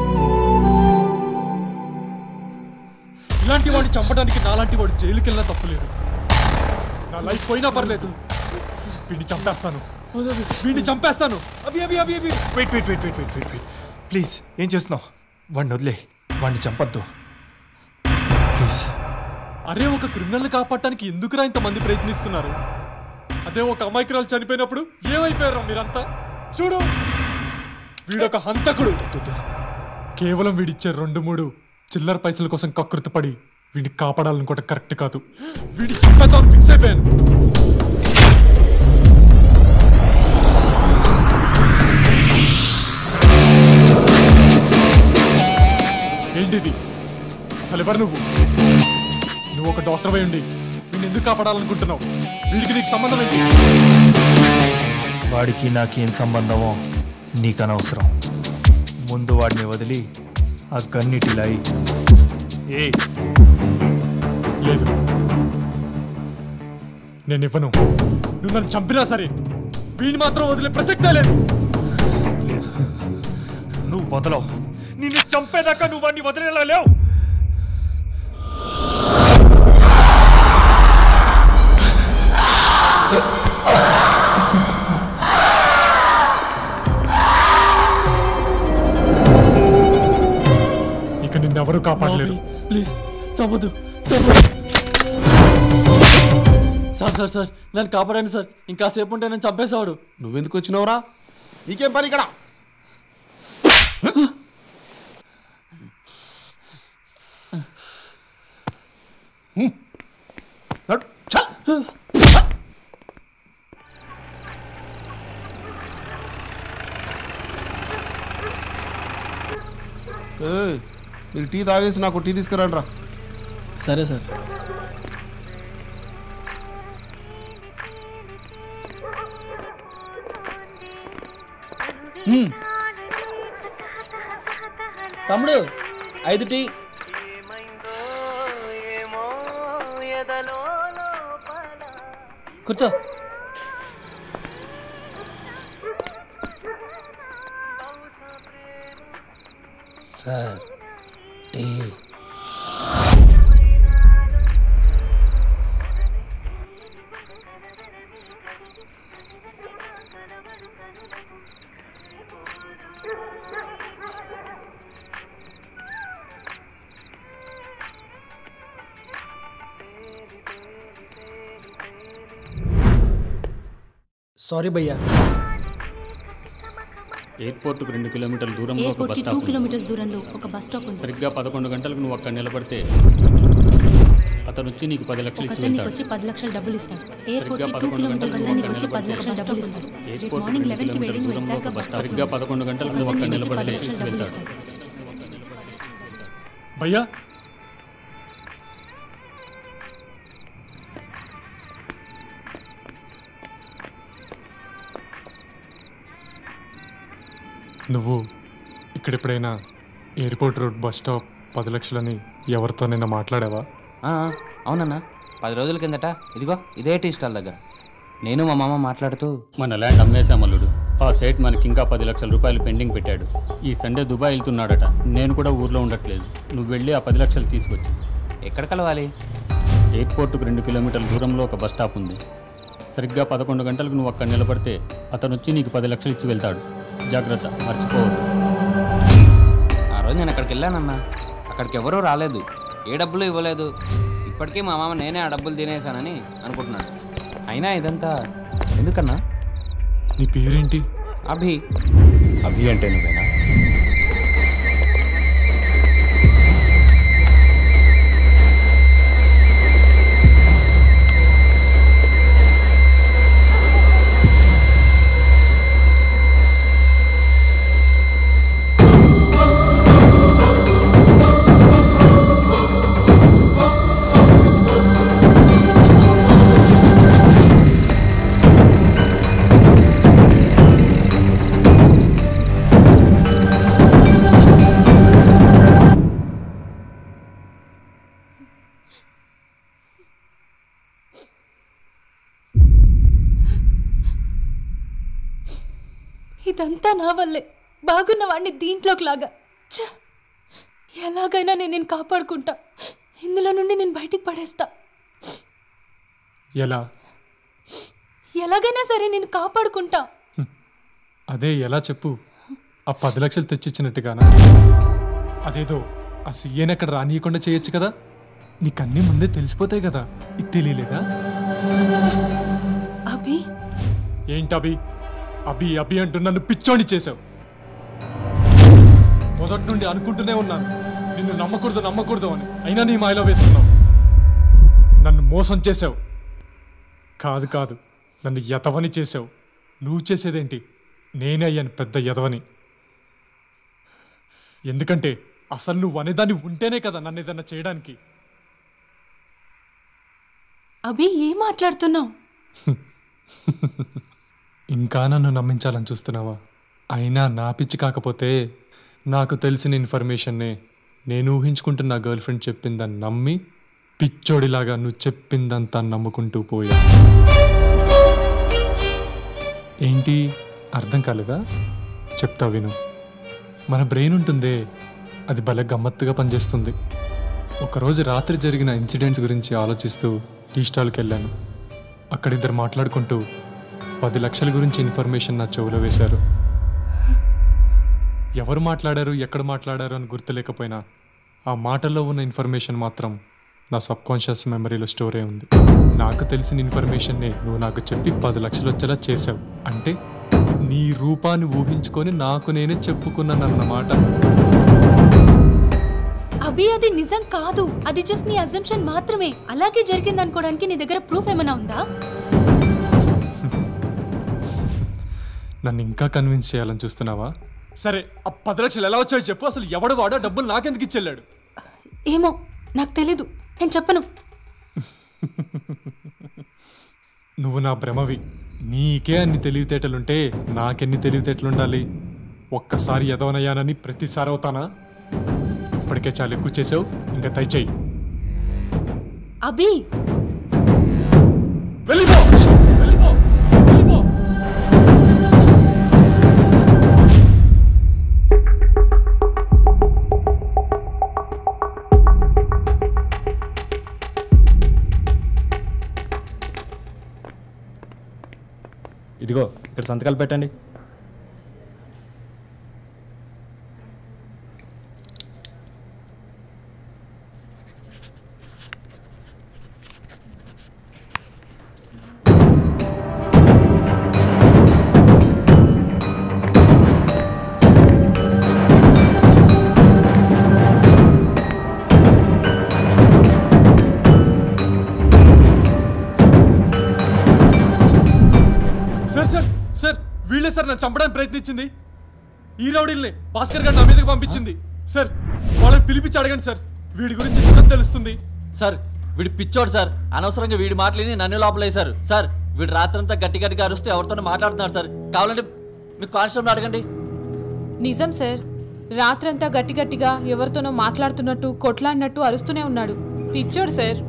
ఇలాంటి వాడిని చంపడానికి నాలాంటి వాడు జైలుకి వెళ్ళినా తప్పులేదు నా లైఫ్ పోయినా పర్లేదు వీడిని చంపేస్తాను వీడిని చంపేస్తాను అవి అవి అవి అవి wait wait wait wait wait wait wait please ఏం చేస్తున్నావు వాడిని వదిలే వాడిని చంపొద్దు ప్లీజ్ అరే ఒక క్రిమినల్ కాపాడటానికి ఎందుకురా ఇంతమంది ప్రయత్నిస్తున్నారు అదే ఒక అమాయకురాలు చనిపోయినప్పుడు ఏమైపోయారు మీరంతా చూడు వీడొక హంతకుడు కేవలం వీడిచ్చే రెండు మూడు చిల్లర పైసల కోసం కకృతి పడి వీడిని కాపాడాలనుకోవటం కరెక్ట్ కాదు వీడి చంపేద్దాం ఫిక్స్ అయిపోయాను ఏంటిది అసలు ఎవరు నువ్వు నువ్వు ఒక డాక్టర్ అయి ఉండి నేను ఎందుకు కాపాడాలనుకుంటున్నావు వీడికి నీకు సంబంధం ఏంటి వాడికి నాకేం సంబంధమో నీకు అనవసరం ముందు వాడిని వదిలి ఆ కన్నిటిలాయి ఏ లేదు నేను ఇవ్వను నువ్వు నన్ను చంపినా సరే వీడిని మాత్రం వదిలే ప్రసక్తే లేదు నువ్వు వదలవు నిన్ను చంపేదాకా నువ్వు వాడిని వదిలేలా లేవు ఇక నిన్నెవరూ కాపాడలేరు ప్లీజ్ చంపదు చంపదు సార్ సార్ సార్ నన్ను కాపాడండి సార్ ఇంకాసేపు ఉంటే నేను చంపేసేవాడు నువ్వెందుకు వచ్చినావురా నీకేం పని ఇక్కడ హ్మ్. నడు, చల్. ఏయ్, మీరు టీ తాగేసి నాకు టీ తీసుకురండి రా సరే సార్ మ్మ్. తమ్ముడు ఐదు టీ కూర్చో సార్ టీ సారీ భయ్యా ఎయిర్పోర్ట్కు రెండు కిలోమీటర్ల దూరంలో ఒక ఎయిర్పోర్ట్ బస్ కి టూ స్టాప్ ఉంది. కిలోమీటర్స్ దూరంలో ఒక బస్ స్టాప్ ఉంది సరిగ్గా పదకొండు గంటలకు నువ్వు అక్కడ నిలబడితే అతను వచ్చి నీకు పది లక్షలు ఒక ఇచ్చి అతను నీకు వెళ్తాడు వచ్చి పది లక్షలు డబ్బులు ఇస్తాడు ఎయిర్పోర్ట్ సరిగ్గా కి టూ పదకొండు కిలోమీటర్స్ గంటలకు వద్ద నీకు అక్కడ వచ్చి పది లక్షల నిలబడితే డబ్బులు ఇస్తాడు రేపు ఎయిర్పోర్ట్ మార్నింగ్ రెండు లెవెన్ కి వెళ్ళి నువ్వు కిలోమీటర్ల ఎగ్జాక్ట్ గా దూరంలో బస్ ఒక స్టాప్ సరిగ్గా పదకొండు గంటలకు నువ్వు అక్కడ నీకు వచ్చి పది నిలబడితే లక్షల ఇచ్చి డబ్బులు వెళ్తాడు ఇస్తాడు భయ్యా నువ్వు ఇక్కడ ఎప్పుడైనా ఎయిర్పోర్ట్ రోడ్ బస్ స్టాప్ పది లక్షలని ఎవరితోనైనా మాట్లాడావా ఆ, అవునన్నా పది రోజుల కిందట ఇదిగో ఇదే టీ స్టాల్ దగ్గర నేను మా మామ మాట్లాడుతూ మన ల్యాండ్ అమ్మేశాం అల్లుడు ఆ సేట్ మనకి ఇంకా పది లక్షల రూపాయలు పెండింగ్ పెట్టాడు ఈ సండే దుబాయ్ వెళ్తున్నాడట నేను కూడా ఊర్లో ఉండట్లేదు నువ్వు వెళ్ళి ఆ పది లక్షలు తీసుకొచ్చి ఎక్కడ కలవాలి ఎయిర్పోర్ట్కు రెండు కిలోమీటర్ల దూరంలో ఒక బస్ స్టాప్ ఉంది సరిగ్గా పదకొండు గంటలకు నువ్వు అక్కడ నిలబడితే అతను వచ్చి నీకు పది లక్షలు ఇచ్చి వెళ్తాడు జాగ్రత్త మర్చిపోవద్దు ఆ రోజు నేను అక్కడికి వెళ్ళానన్నా అక్కడికి ఎవరూ రాలేదు ఏ డబ్బులు ఇవ్వలేదు ఇప్పటికీ మా మామ నేనే ఆ డబ్బులు తినేసానని అనుకుంటున్నాడు అయినా ఇదంతా ఎందుకన్నా నీ పేరేంటి అభి అభి అంటే నువ్వేనా ఇదంతా నా వల్లే బాగున్న వాడిని దీంట్లోకి లాగా ఛ! ఎలాగైనా నేను నేను కాపాడుకుంటా ఇందులో నుండి నేను బయటికి పడేస్తా ఎలా ఎలాగైనా సరే నేను కాపాడుకుంటా అదే ఎలా చెప్పు ఆ పది లక్షలు తెచ్చిచ్చినట్టుగానా అదేదో ఆ సీఏని అక్కడ రానియకుండా చేయొచ్చు కదా నీకన్నీ ముందే తెలిసిపోతాయి కదా ఇది తెలియలేదా అభి ఏంటి అభి అభి అభి అంటూ నన్ను పిచ్చోని చేసావు మొదటి నుండి అనుకుంటూనే ఉన్నాను నిన్ను నమ్మకూడదు నమ్మకూడదు అని అయినా నీ మాయలో వేసుకున్నావు నన్ను మోసం చేసావు కాదు కాదు నన్ను యతవని చేసావు నువ్వు చేసేదేంటి నేనే అయ్యాను పెద్ద యదవని ఎందుకంటే అసలు నువ్వు అనేదాన్ని ఉంటేనే కదా నన్ను ఏదన్నా చేయడానికి అభి ఏం మాట్లాడుతున్నావు ఇంకా నన్ను నమ్మించాలని చూస్తున్నావా అయినా నా పిచ్చి కాకపోతే నాకు తెలిసిన ఇన్ఫర్మేషన్నే నేను ఊహించుకుంటున్న గర్ల్ ఫ్రెండ్ చెప్పిందని నమ్మి పిచ్చోడిలాగా నువ్వు చెప్పిందంతా నమ్ముకుంటూ పోయా ఏంటి అర్థం కాలేదా చెప్తా విను మన బ్రెయిన్ ఉంటుందే అది భలే గమ్మత్తుగా పనిచేస్తుంది ఒకరోజు రాత్రి జరిగిన ఇన్సిడెంట్స్ గురించి ఆలోచిస్తూ టీ స్టాల్కి వెళ్ళాను అక్కడ ఇద్దరు మాట్లాడుకుంటూ పది లక్షల గురించి ఇన్ఫర్మేషన్ నా చెవులో వేశారు ఎవరు మాట్లాడారు ఎక్కడ మాట్లాడారు అని గుర్తులేకపోయినా ఆ మాటల్లో ఉన్న ఇన్ఫర్మేషన్ మాత్రం నా సబ్ కాన్షియస్ మెమరీలో స్టోర్ అయి ఉంది నాకు తెలిసిన ఇన్ఫర్మేషన్ని నువ్వు నాకు చెప్పి పది లక్షలు వచ్చేలా చేసావు అంటే నీ రూపాన్ని ఊహించుకొని నాకు నేనే చెప్పుకున్నానన్నమాట అభి అది నిజం కాదు అది జస్ట్ నీ అజంప్షన్ మాత్రమే అలాగే జరిగింది అనుకోవడానికి నీ దగ్గర ప్రూఫ్ ఏమైనా ఉందా నన్ను ఇంకా కన్విన్స్ చేయాలని చూస్తున్నావా సరే ఆ పది లక్షలు ఎలా వచ్చాయో చెప్పు అసలు ఎవడు వాడో డబ్బులు నాకెందుకు ఇచ్చెళ్ళాడు ఏమో నాకు తెలీదు నేను చెప్పను నువ్వు నా భ్రమవి నీకే అన్ని తెలివితేటలుంటే నాకెన్ని తెలివితేటలుండాలి ఒక్కసారి ఎదవనయ్యానని ప్రతిసారి అవుతానా ఇప్పటికే చాలా ఎక్కువ చేసావు ఇంకా దయచేయి అభి వెళ్ళిపో వెళ్ళిపో వెళ్ళిపో ఇదిగో ఇక్కడ సంతకాలు పెట్టండి నన్ను చంపడానికి ప్రయత్నించింది ఈ రౌడీల్ని భాస్కర్ గారు నా మీదకి పంపించింది సార్ వాళ్ళని పిలిపించి అడగండి సార్ వీడి గురించి నిజం తెలుస్తుంది సార్ వీడు పిచ్చోడు సార్ అనవసరంగా వీడి మాటలని నన్ను లోపలేశారు సార్ వీడు రాత్రంతా గట్టి గట్టిగా అరుస్తూ ఎవరితోనో మాట్లాడుతున్నాడు సార్ కావాలంటే మీకు కానిస్టేబుల్ అడగండి నిజం సార్ రాత్రంతా గట్టి గట్టిగా ఎవరితోనో మాట్లాడుతున్నట్టు కొట్లాడినట్టు అరుస్తూనే ఉన్నాడు పిచ్చోడు సార్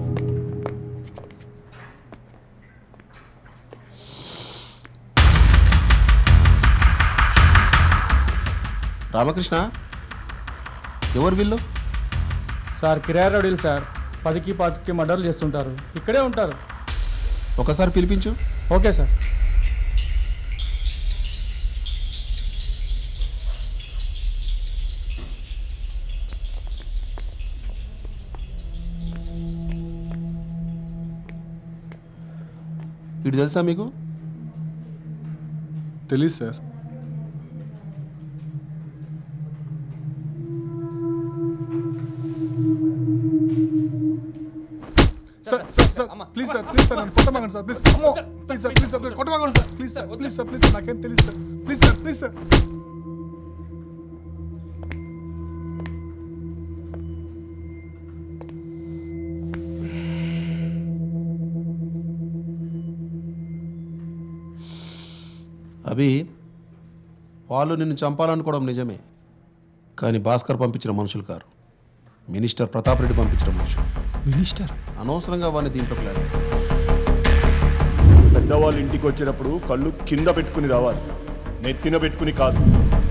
రామకృష్ణ ఎవరు వీళ్ళు సార్ కిరాయి రౌడీలు సార్ పదికి పాతికి మర్డర్లు చేస్తుంటారు ఇక్కడే ఉంటారు ఒకసారి పిలిపించు ఓకే సార్ వీడు తెలుసా మీకు తెలీదు sir sir sir sir please sir please sir నన్ను కొట్టమాగండి సార్ ప్లీజ్ అమ్మో please sir please sir please కొట్టమాగండి sir please sir please sir please sir నాకేం తెలియదు sir please sir please sir Abhi వాళ్ళు నిన్ను చంపాలనుకోవడం నిజమే కానీ భాస్కర్ పంపించిన మనుషులు కారు మినిస్టర్ ప్రతాప్ రెడ్డి పంపించిన మనుషులు మినిస్టర్ అనవసరంగా వాడిని దీంట్లోకి లేదు పెద్దవాళ్ళు ఇంటికి వచ్చేటప్పుడు కళ్ళు కింద పెట్టుకుని రావాలి నెత్తిన పెట్టుకుని కాదు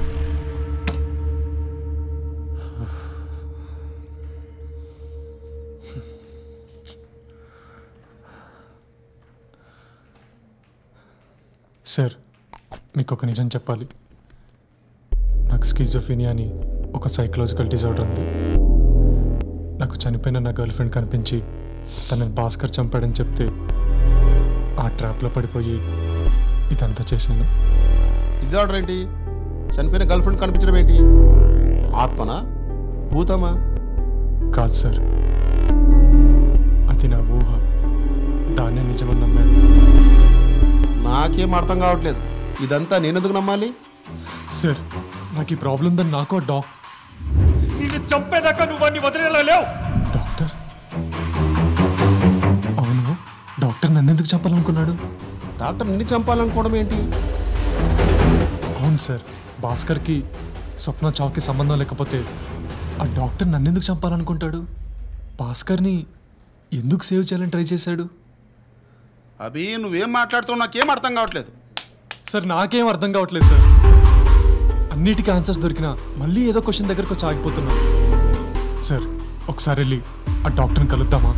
సార్ మీకు ఒక నిజం చెప్పాలి నాకు స్కిజోఫినియా అని ఒక సైకలాజికల్ డిజార్డర్ ఉంది నాకు చనిపోయిన నా గర్ల్ ఫ్రెండ్ కనిపించి తనని భాస్కర్ చంపాడని చెప్తే ఆ ట్రాప్లో పడిపోయి ఇదంతా చేశాను డిజార్డర్ ఏంటి చనిపోయిన గర్ల్ ఫ్రెండ్ కనిపించడం ఏంటి ఆత్మనా భూతమా కాదు సార్ అది నా ఊహ దాన్నే నిజమని నమ్మాను నాకేం అర్థం కావట్లేదు ఇదంతా నేనెందుకు నమ్మాలి సార్ నాకు ఈ ప్రాబ్లం ఉందని నాకు ఆ డాక్ నిన్ను చంపేదాకా నువ్వు వాడిని వదిలేలా లేవు అవును డాక్టర్ నన్ను ఎందుకు చంపాలనుకున్నాడు డాక్టర్ నిన్ను చంపాలనుకోవడం ఏంటి అవును సార్ భాస్కర్కి స్వప్న చావుకి సంబంధం లేకపోతే ఆ డాక్టర్ నన్ను ఎందుకు చంపాలనుకుంటాడు భాస్కర్ని ఎందుకు సేవ్ చేయాలని ట్రై చేశాడు అభి నువ్వేం మాట్లాడుతావు నాకేం అర్థం కావట్లేదు సార్ నాకేం అర్థం కావట్లేదు సార్ అన్నిటికీ ఆన్సర్స్ దొరికినా మళ్ళీ ఏదో క్వశ్చన్ దగ్గరకు వచ్చి ఆగిపోతున్నా సార్ ఒకసారి వెళ్ళి ఆ డాక్టర్ని కలుద్దామా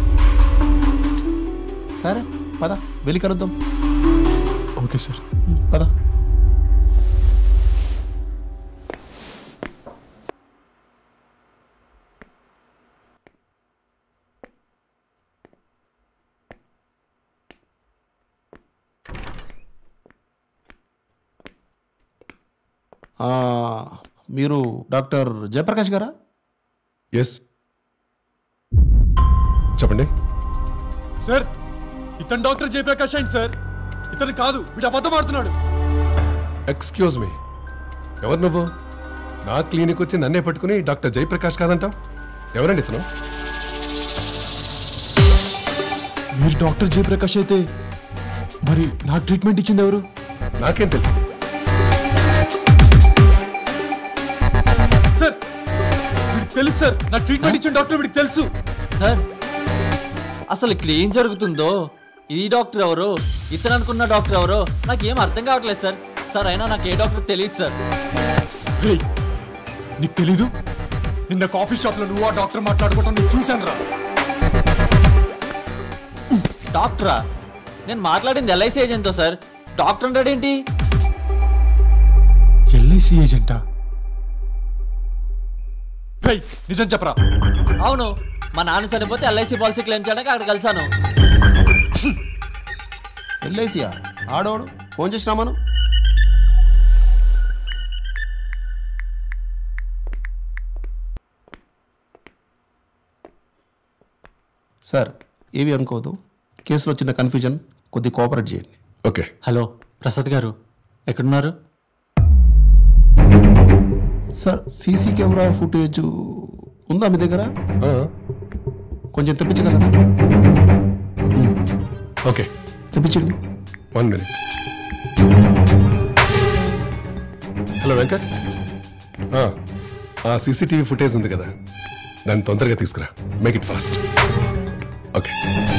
సరే పద వెళ్ళి కలుద్దాం ఓకే సార్ పద ఆ, మీరు డాక్టర్ జయప్రకాష్ గారా ఎస్ చెప్పండి సార్ ఇతను డాక్టర్ జయప్రకాష్ అండి సార్ ఇతను కాదు వీడు అబద్ధం ఆడుతున్నాడు ఎక్స్క్యూజ్ మీ ఎవరు నువ్వు నా క్లినిక్ వచ్చి నన్నే పట్టుకుని డాక్టర్ జయప్రకాష్ కాదంటావు ఎవరండి ఇతను మీరు డాక్టర్ జయప్రకాష్ అయితే మరి నాకు ట్రీట్మెంట్ ఇచ్చింది ఎవరు నాకేం తెలుసు సార్ వీడికి తెలుసు సార్ నాకు ట్రీట్మెంట్ ఇచ్చిన డాక్టర్ వీడికి తెలుసు సార్ అసలు ఇక్కడ ఏం జరుగుతుందో ఈ డాక్టర్ ఎవరు ఇతను అనుకున్న డాక్టర్ ఎవరో నాకేం అర్థం కావట్లేదు సార్ సార్ అయినా నాకు ఏ డాక్టర్ తెలియదు సార్ రేయ్, నీకు తెలీదు నిన్న కాఫీ షాప్ లో నువ్వు ఆ డాక్టర్ మాట్లాడుకోవటం నేను చూశాను రా డాక్టరా నేను మాట్లాడింది ఎల్ఐసి ఏజెంట్తో సార్ డాక్టర్ అంటాడేంటి ఎల్ఐసి ఏజెంటా రేయ్, నిజం చెప్పరా అవును మా నాన్న చనిపోతే ఎల్ఐసి పాలసీ క్లెయిమ్ చేయడానికి అక్కడ కలిసాను ఎల్ఐసియా ఆడోడు ఫోన్ చేసినా మనం సార్ ఏవి అనుకోవద్దు కేసులో చిన్న కన్ఫ్యూజన్ కొద్ది కోఆపరేట్ చేయండి ఓకే హలో ప్రసాద్ గారు ఎక్కడున్నారు సార్ సీసీ కెమెరా ఫుటేజ్ ఉందా మీ దగ్గర కొంచెం తెప్పించగలరా ఓకే తెప్పించండి వన్ మినిట్ హలో వెంకట్ ఆ, ఆ సీసీటీవీ ఫుటేజ్ ఉంది కదా దాన్ని తొందరగా తీసుకురా make it fast okay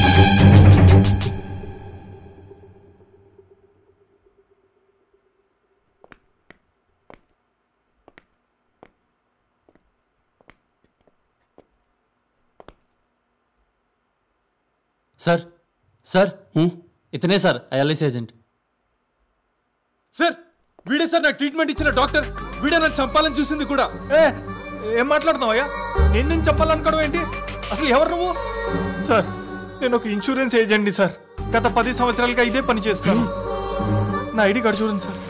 sir sir ఇతనే సార్ ఐఎల్ఐసి ఏజెంట్ సార్ వీడే సార్ నాకు ట్రీట్మెంట్ ఇచ్చిన డాక్టర్ వీడే నన్ను చంపాలని చూసింది కూడా ఏ ఏం మాట్లాడుతున్నావయ్యా నేను నేను చెప్పాలనుకోవడం ఏంటి అసలు ఎవరు నువ్వు సార్ నేను ఒక ఇన్సూరెన్స్ ఏజెంట్ని సార్ గత పది సంవత్సరాలుగా ఇదే పని చేస్తున్నాను నా ఐడి కార్డు చూడండి సార్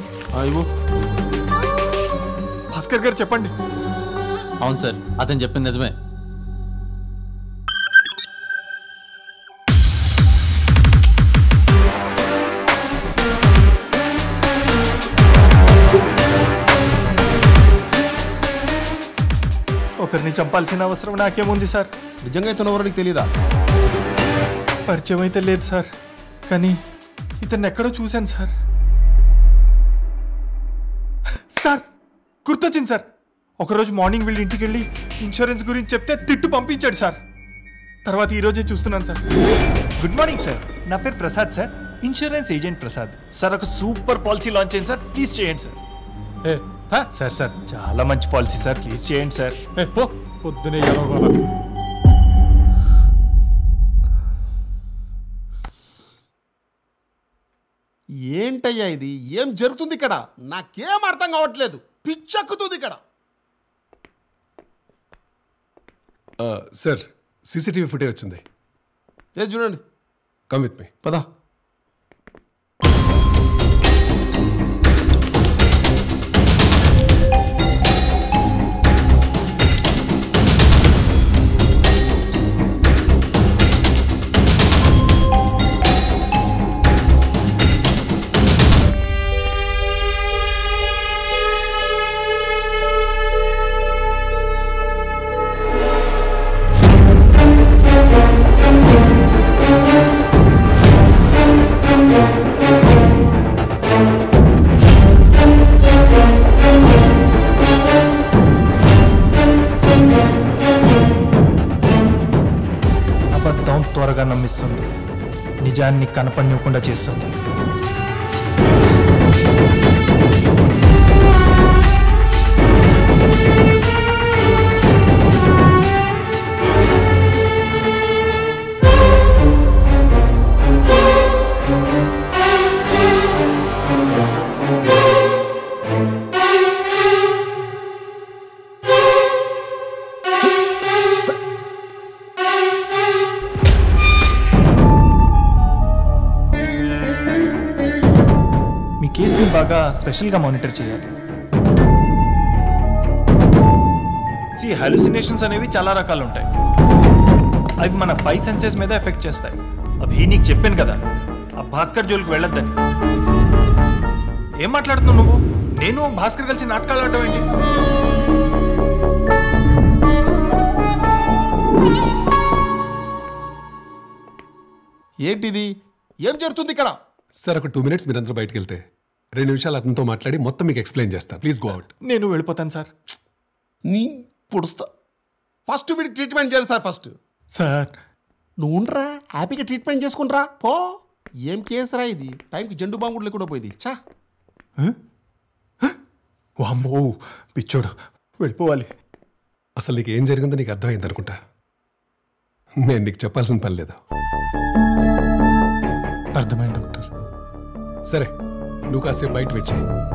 భాస్కర్ గారు చెప్పండి అవును సార్ అతను చెప్పింది నిజమే ఒకరిని చంపాల్సిన అవసరం నాకేముంది సార్ నిజంగా అయితే ఎవరో నీకు తెలీదా పరిచయం అయితే లేదు సార్ కానీ ఇతన్ని ఎక్కడో చూశాను సార్ సార్ గుర్తొచ్చింది సార్ ఒకరోజు మార్నింగ్ వీళ్ళ ఇంటికి వెళ్ళి ఇన్సూరెన్స్ గురించి చెప్తే తిట్టు పంపించాడు సార్ తర్వాత ఈ రోజే చూస్తున్నాను సార్ గుడ్ మార్నింగ్ సార్ నా పేరు Prasad sir insurance agent Prasad sir ఒక సూపర్ పాలసీ లాంచ్ చేయండి సార్ ప్లీజ్ చేయండి సార్ ఏ సార్ సార్ చాలా మంచి పాలసీ సార్ ప్లీజ్ చేయండి సార్ పొద్దునే ఏంటయ్యా ఇది ఏం జరుగుతుంది ఇక్కడ నాకేం అర్థం కావట్లేదు పిచ్చెక్కుతుంది ఇక్కడ ఆ, సార్ సీసీటీవీ ఫుటేజ్ వచ్చింది ఏ చూడండి కమ్ విత్ మీ పదా అబద్ధం త్వరగా నమ్మిస్తుంది నిజాన్ని కనపడనివ్వకుండా చేస్తుంది మీ కేసుని బాగా స్పెషల్గా మానిటర్ చేయాలి సి హాలుసినేషన్స్ అనేవి చాలా రకాలు ఉంటాయి అవి మన పై సెన్సెస్ మీద ఎఫెక్ట్ చేస్తాయి అవి నీకు చెప్పాను కదా ఆ భాస్కర్ జోలికి వెళ్ళొద్దని ఏం మాట్లాడుతున్నావు నువ్వు నేను భాస్కర్ కలిసి నాటకాలు ఆడటం ఏంటి ఏంటిది ఏం జరుగుతుంది ఇక్కడ సార్ ఒక టూ మినిట్స్ మీరందరూ బయటకు వెళ్తే రెండు నిమిషాలు అతనితో మాట్లాడి మొత్తం మీకు ఎక్స్ప్లెయిన్ చేస్తా ప్లీజ్ గో అవుట్ నేను వెళ్ళిపోతాను సార్ నీ పొడుస్తా ఫస్ట్ వీడికి ట్రీట్మెంట్ చేయాలి సార్ ఫస్ట్ సార్ నువ్వు ఉండరా హ్యాపీగా ట్రీట్మెంట్ చేసుకుంట్రా పో ఏం కేసురా ఇది టైంకి జెండు బాంబు కూడా లేకుండా పోయింది చా వామ్మో పిచ్చోడు వెళ్ళిపోవాలి అసలు నీకు ఏం జరిగిందో నీకు అర్థమైంది అనుకుంటా నేను నీకు చెప్పాల్సిన పని లేదు అర్థమైంది డాక్టర్ సరే నువ్వు కాసేపు బయట వచ్చి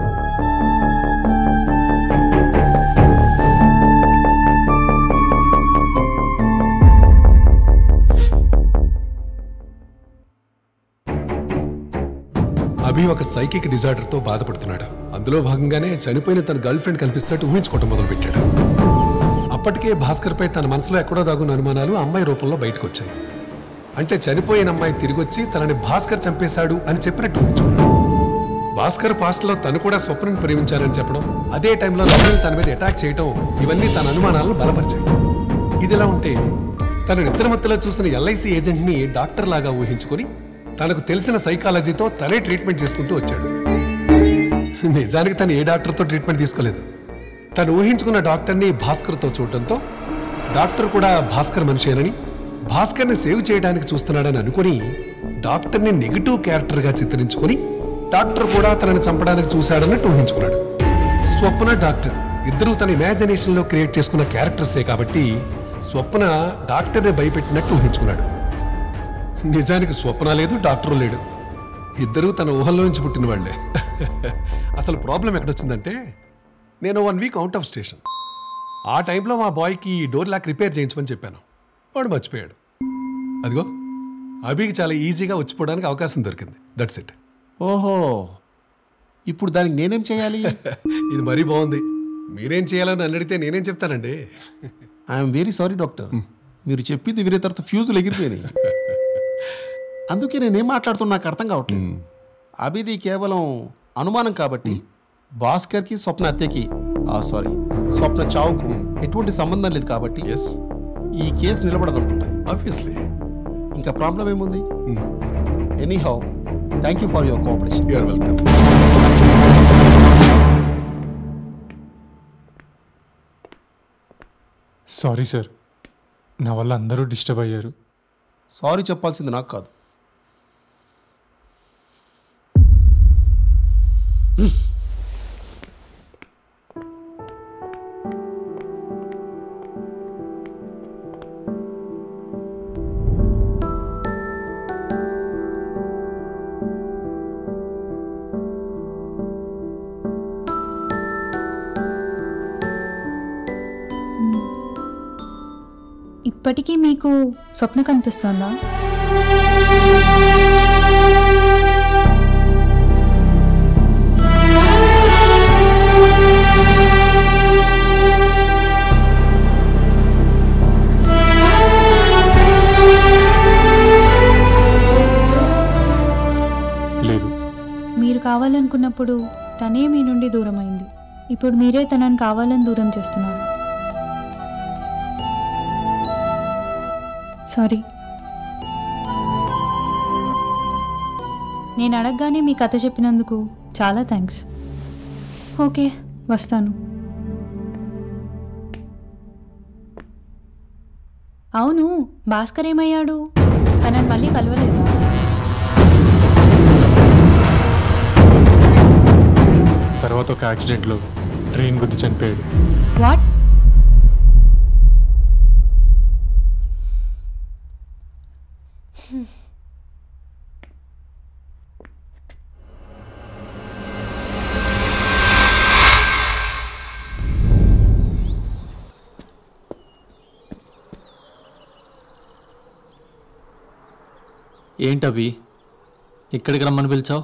అభి ఒక సైకిక్ డిజార్డర్తో బాధపడుతున్నాడు అందులో భాగంగానే చనిపోయిన తన గర్ల్ ఫ్రెండ్ కనిపిస్తున్నట్టు ఊహించుకోవటం మొదలుపెట్టాడు అప్పటికే భాస్కర్పై తన మనసులో ఎక్కడో దాగున్న అనుమానాలు అమ్మాయి రూపంలో బయటకు వచ్చాయి అంటే చనిపోయిన అమ్మాయి తిరిగొచ్చి తనని భాస్కర్ చంపేశాడు అని చెప్పినట్టు ఊహించుకున్నాడు భాస్కర్ పాస్ట్ లో తను కూడా స్వప్నని ప్రేమించారని చెప్పడం అదే టైంలో లవ్లీని తన మీద అటాక్ చేయటం ఇవన్నీ తన అనుమానాలను బలపరిచాయి ఇదిలా ఉంటే తను నిద్రమత్తులో చూసిన ఎల్ఐసి ఏజెంట్ ని డాక్టర్ లాగా ఊహించుకొని తనకు తెలిసిన సైకాలజీతో తనే ట్రీట్మెంట్ చేసుకుంటూ వచ్చాడు నిజానికి తను ఏ డాక్టర్తో ట్రీట్మెంట్ తీసుకోలేదు తను ఊహించుకున్న డాక్టర్ని భాస్కర్తో చూడటంతో డాక్టర్ కూడా భాస్కర్ మనిషేనని భాస్కర్ని సేవ్ చేయడానికి చూస్తున్నాడని అనుకుని డాక్టర్ని నెగిటివ్ క్యారెక్టర్గా చిత్రించుకొని డాక్టర్ కూడా తనని చంపడానికి చూశాడన్నట్టు ఊహించుకున్నాడు స్వప్న డాక్టర్ ఇద్దరూ తన ఇమాజినేషన్లో క్రియేట్ చేసుకున్న క్యారెక్టర్సే కాబట్టి స్వప్న డాక్టర్ని భయపెట్టినట్టు ఊహించుకున్నాడు నిజానికి స్వప్న లేదు డాక్టర్ లేడు ఇద్దరూ తన ఊహల్లో నుంచి పుట్టిన వాళ్ళే అసలు ప్రాబ్లం ఎక్కడొచ్చిందంటే నేను one week out of station ఆ టైంలో మా బాయ్కి డోర్ లాక్ రిపేర్ చేయించమని చెప్పాను వాడు మర్చిపోయాడు అదిగో అభికి చాలా ఈజీగా వచ్చిపోవడానికి అవకాశం దొరికింది దట్స్ ఇట్ ఓహో ఇప్పుడు దానికి నేనేం చేయాలి ఇది మరీ బాగుంది మీరేం చేయాలని నన్ను అడిగితే నేనేం చెప్తానండి ఐఎమ్ వెరీ సారీ డాక్టర్ మీరు చెప్పింది వినే తర్వాత ఫ్యూజులు ఎగిరిపోయినాయి అందుకే నేనేం మాట్లాడుతున్నా నాకు అర్థం కావట్లేదు అభిది కేవలం అనుమానం కాబట్టి భాస్కర్కి స్వప్న హత్యకి సారీ స్వప్న చావుకు ఎటువంటి సంబంధం లేదు కాబట్టి ఈ కేసు నిలబడదు అనుకుంటాను ఆబ్వియస్లీ ఇంకా ప్రాబ్లం ఏముంది anyhow thank you for your cooperation you're welcome sorry sir నా వల్ల అందరూ డిస్టర్బ్ అయ్యారు సారీ చెప్పాల్సింది నాకు కాదు ఇప్పటికీ మీకు స్వప్న కనిపిస్తోందా లేదు మీరు కావాలనుకున్నప్పుడు తనే మీ నుండి దూరం అయింది ఇప్పుడు మీరే తనని కావాలని దూరం చేస్తున్నారు సారీ నేను అడగగానే మీ కథ చెప్పినందుకు చాలా థ్యాంక్స్ ఓకే వస్తాను అవును భాస్కర్ ఏమయ్యాడు తనని మళ్ళీ కలవలేదా తర్వాత ఒక యాక్సిడెంట్లో ట్రైన్ గుద్ది చనిపోయాడు వాట్ ఏంటవి ఇక్కడికి రమ్మని పిలిచావు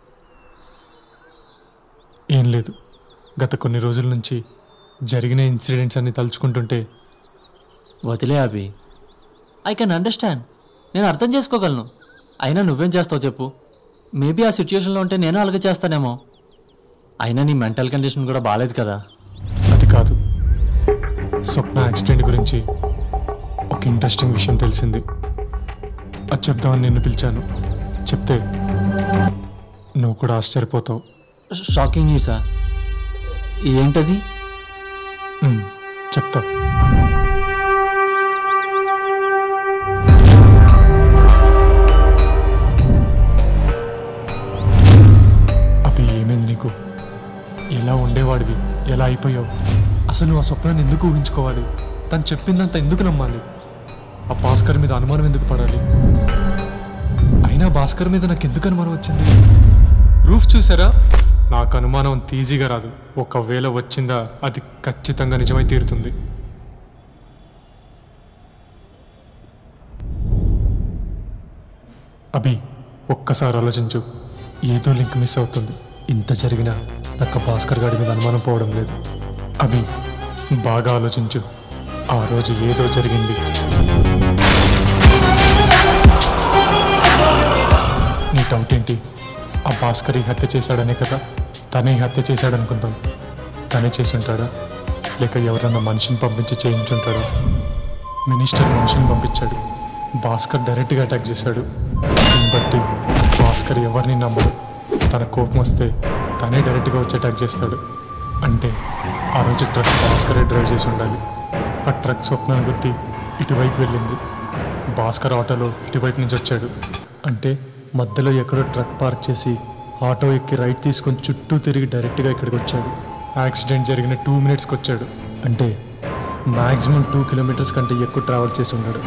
ఏం లేదు గత కొన్ని రోజుల నుంచి జరిగిన ఇన్సిడెంట్స్ అన్ని తలుచుకుంటుంటే వదిలే అభి ఐ కెన్ అండర్స్టాండ్ నేను అర్థం చేసుకోగలను అయినా నువ్వేం చేస్తావు చెప్పు మేబీ ఆ సిచ్యుయేషన్లో ఉంటే నేను అలాగే చేస్తానేమో అయినా నీ మెంటల్ కండిషన్ కూడా బాగాలేదు కదా అది కాదు స్వప్న యాక్సిడెంట్ గురించి ఒక ఇంట్రెస్టింగ్ విషయం తెలిసింది అది చెప్దామని నిన్ను పిలిచాను చెప్తే నువ్వు కూడా ఆశ్చర్యపోతావు షాకింగ్ న్యూసా ఏంటది ఉమ్, చెప్తా అవి ఏమైంది నీకు ఎలా ఉండేవాడివి ఎలా అయిపోయావు అసలు నువ్వు ఆ స్వప్నాన్ని ఎందుకు ఊహించుకోవాలి తను చెప్పిందంత ఎందుకు నమ్మాలి ఆ భాస్కర్ మీద అనుమానం ఎందుకు పడాలి అయినా భాస్కర్ మీద నాకు ఎందుకు అనుమానం వచ్చింది రూఫ్ చూసారా నాకు అనుమానం అంత ఈజీగా రాదు ఒకవేళ వచ్చిందా అది ఖచ్చితంగా నిజమై తీరుతుంది అభి ఒక్కసారి ఆలోచించు ఏదో లింక్ మిస్ అవుతుంది ఇంత జరిగినా నాకు ఆ భాస్కర్ గాడి మీద అనుమానం పోవడం లేదు అభి బాగా ఆలోచించు ఆ రోజు ఏదో జరిగింది నీ డౌట్ ఏంటి ఆ భాస్కర్ ఈ హత్య చేశాడనే కదా తనే ఈ హత్య చేశాడనుకుందాం తనే చేసి ఉంటాడా లేక ఎవరన్నా మనిషిని పంపించి చేయించుంటాడా మినిస్టర్ మనిషిని పంపించాడు భాస్కర్ డైరెక్ట్గా అటాక్ చేశాడు దీన్ని బట్టి భాస్కర్ ఎవరిని నమ్మడు తన కోపం వస్తే తనే డైరెక్ట్గా వచ్చి అటాక్ చేస్తాడు అంటే ఆ రోజు ట్రక్ భాస్కరే డ్రైవ్ చేసి ఉండాలి ఆ ట్రక్ స్వప్నాన్ని గుర్తి ఇటువైపు వెళ్ళింది భాస్కర్ ఆటోలో ఇటువైపు నుంచి వచ్చాడు అంటే మధ్యలో ఎక్కడో ట్రక్ పార్క్ చేసి ఆటో ఎక్కి రైట్ తీసుకొని చుట్టూ తిరిగి డైరెక్ట్గా ఇక్కడికి వచ్చాడు యాక్సిడెంట్ జరిగిన టూ మినిట్స్కి వచ్చాడు అంటే మ్యాక్సిమం టూ కిలోమీటర్స్ కంటే ఎక్కువ ట్రావెల్ చేసి ఉన్నాడు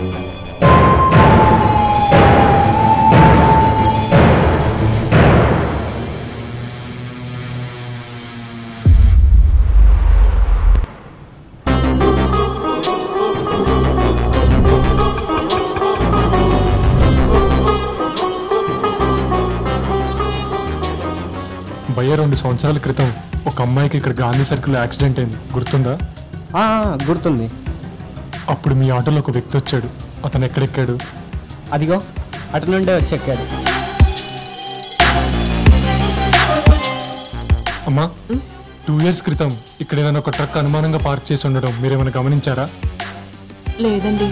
భయ్య రెండు సంవత్సరాల క్రితం ఒక అమ్మాయికి ఇక్కడ గాంధీ సర్కిల్ యాక్సిడెంట్ అయింది గుర్తుందా గుర్తుంది అప్పుడు మీ ఆటోలో ఒక వ్యక్తి వచ్చాడు అతను ఎక్కడెక్కాడు అదిగో అటు నుండే వచ్చి ఎక్కాడు అమ్మా టూ ఇయర్స్ క్రితం ఇక్కడ ఏదైనా ఒక ట్రక్ అనుమానంగా పార్క్ చేసి ఉండడం మీరేమైనా గమనించారా లేదండి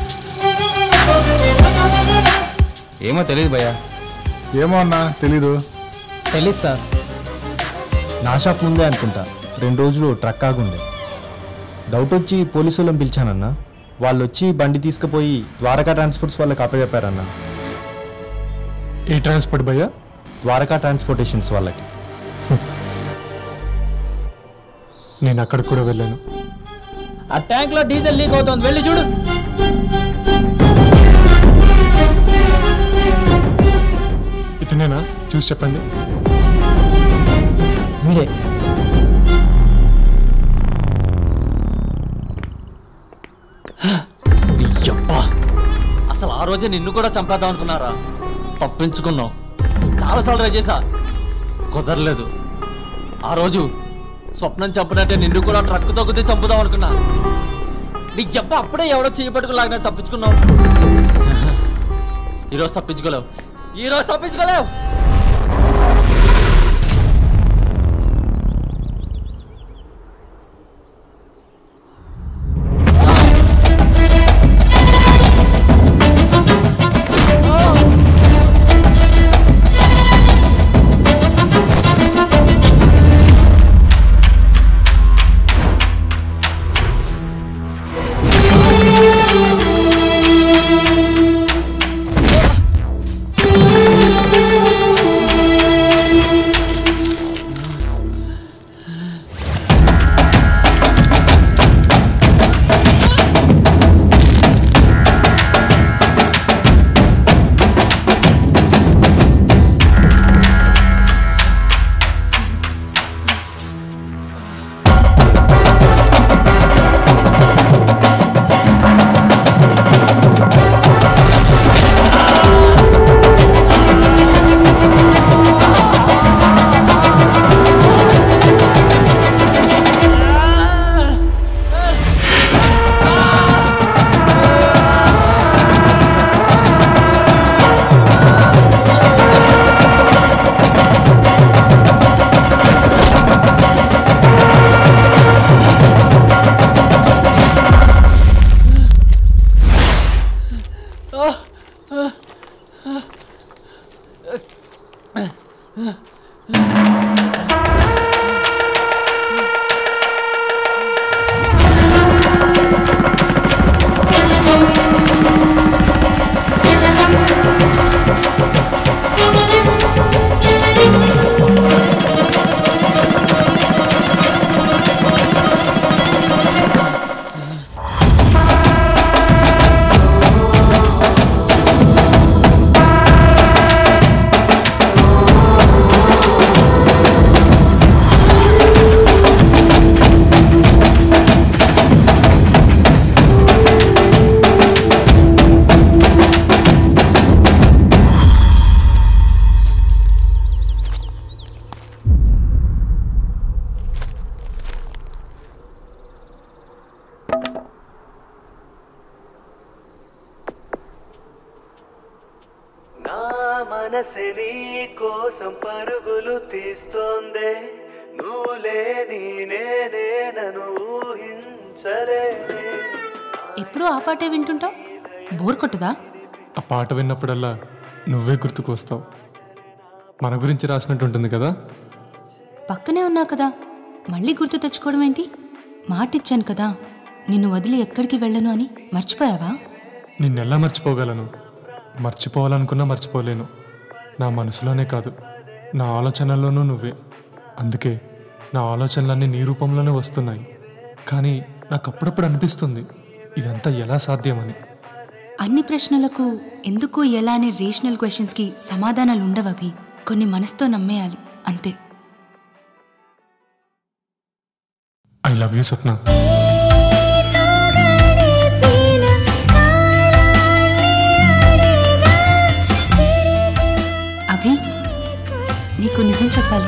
ఏమో తెలియదు భయ్యా ఏమో అన్నా తెలీదు తెలీదు సార్ నా షాప్ ముందే అనుకుంటా రెండు రోజులు ట్రక్ ఆగుండే డౌట్ వచ్చి పోలీసు వాళ్ళని పిలిచానన్నా వాళ్ళు వచ్చి బండి తీసుకుపోయి ద్వారకా ట్రాన్స్పోర్ట్స్ వాళ్ళకి అప్పచెప్పారన్నా ఏ ట్రాన్స్పోర్ట్ భయ్యా ద్వారకా ట్రాన్స్పోర్టేషన్స్ వాళ్ళకి నేను అక్కడికి కూడా వెళ్ళాను ఆ ట్యాంక్ లో డీజిల్ లీక్ అవుతుంది వెళ్ళి చూడు ఇతనేనా చూసి చెప్పండి వీడే అబ్బా అసలు ఆ రోజే నిన్ను కూడా చంపేద్దాం అనుకున్నారా తప్పించుకున్నావు చాలాసార్లు ట్రై చేశా కుదరలేదు ఆ రోజు స్వప్నం చంపినట్టే నిన్ను కూడా ట్రక్ తొక్కితే చంపుదాం అనుకున్నా నీకు చెప్ప అప్పుడే ఎవడో చేయబట్టుకు లాగినా తప్పించుకున్నావు ఈరోజు తప్పించుకోలేవు ఈరోజు తప్పించుకోలేవు ఆ మనసే నీ కోసం పరుగులు తీస్తోందే నువ్వు లేని నేనే నన్ను ఊహించలేనే ఎప్పుడూ ఆ పాటే వింటుంటావు బోర్ కొట్టదా ఆ పాట విన్నప్పుడల్లా నువ్వే గుర్తుకు వస్తావు మన గురించి రాసినట్టు ఉంటుంది కదా పక్కనే ఉన్నావు కదా మళ్ళీ గుర్తు తెచ్చుకోవడం ఏంటి మాటిచ్చాను కదా నిన్ను వదిలి ఎక్కడికి వెళ్ళను అని మర్చిపోయావా నిన్నెలా మర్చిపోగలను మర్చిపోవాలనుకున్నా మర్చిపోలేను నా మనసులోనే కాదు నా ఆలోచనల్లోనూ నువ్వే అందుకే నా ఆలోచనలన్నీ నీ రూపంలోనే వస్తున్నాయి కానీ నాకు అప్పుడప్పుడు అనిపిస్తుంది ఇదంతా ఎలా సాధ్యమని అన్ని ప్రశ్నలకు ఎందుకు ఎలా అనే రేషనల్ క్వశ్చన్స్కి సమాధానాలు ఉండవవి కొన్ని మనసుతో నమ్మేయాలి అంతే I love you Swapna Abhi నీకు నిజం చెప్పాలి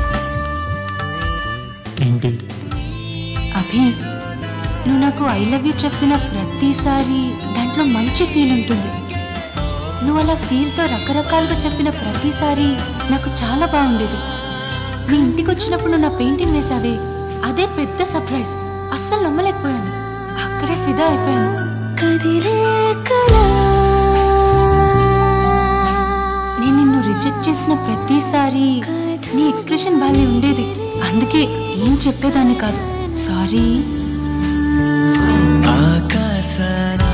ఏంటి అభి నువ్వు నాకు ఐ లవ్ యూ చెప్పిన ప్రతిసారి దాంట్లో మంచి ఫీల్ ఉంటుంది నువ్వు అలా ఫీల్తో రకరకాలుగా చెప్పిన ప్రతిసారి నాకు చాలా బాగుండేది నీ ఇంటికి వచ్చినప్పుడు నువ్వు నా పెయింటింగ్ వేసావే అదే పెద్ద సర్ప్రైజ్ అస్సలు నమ్మలేకపోయాను అక్కడే ఫిదా అయిపోయాను నేను నిన్ను రిజెక్ట్ చేసిన ప్రతిసారి నీ ఎక్స్ప్రెషన్ బాగానే ఉండేది అందుకే ఏం చెప్పేదాన్ని కాదు సారీ ఆకాశాన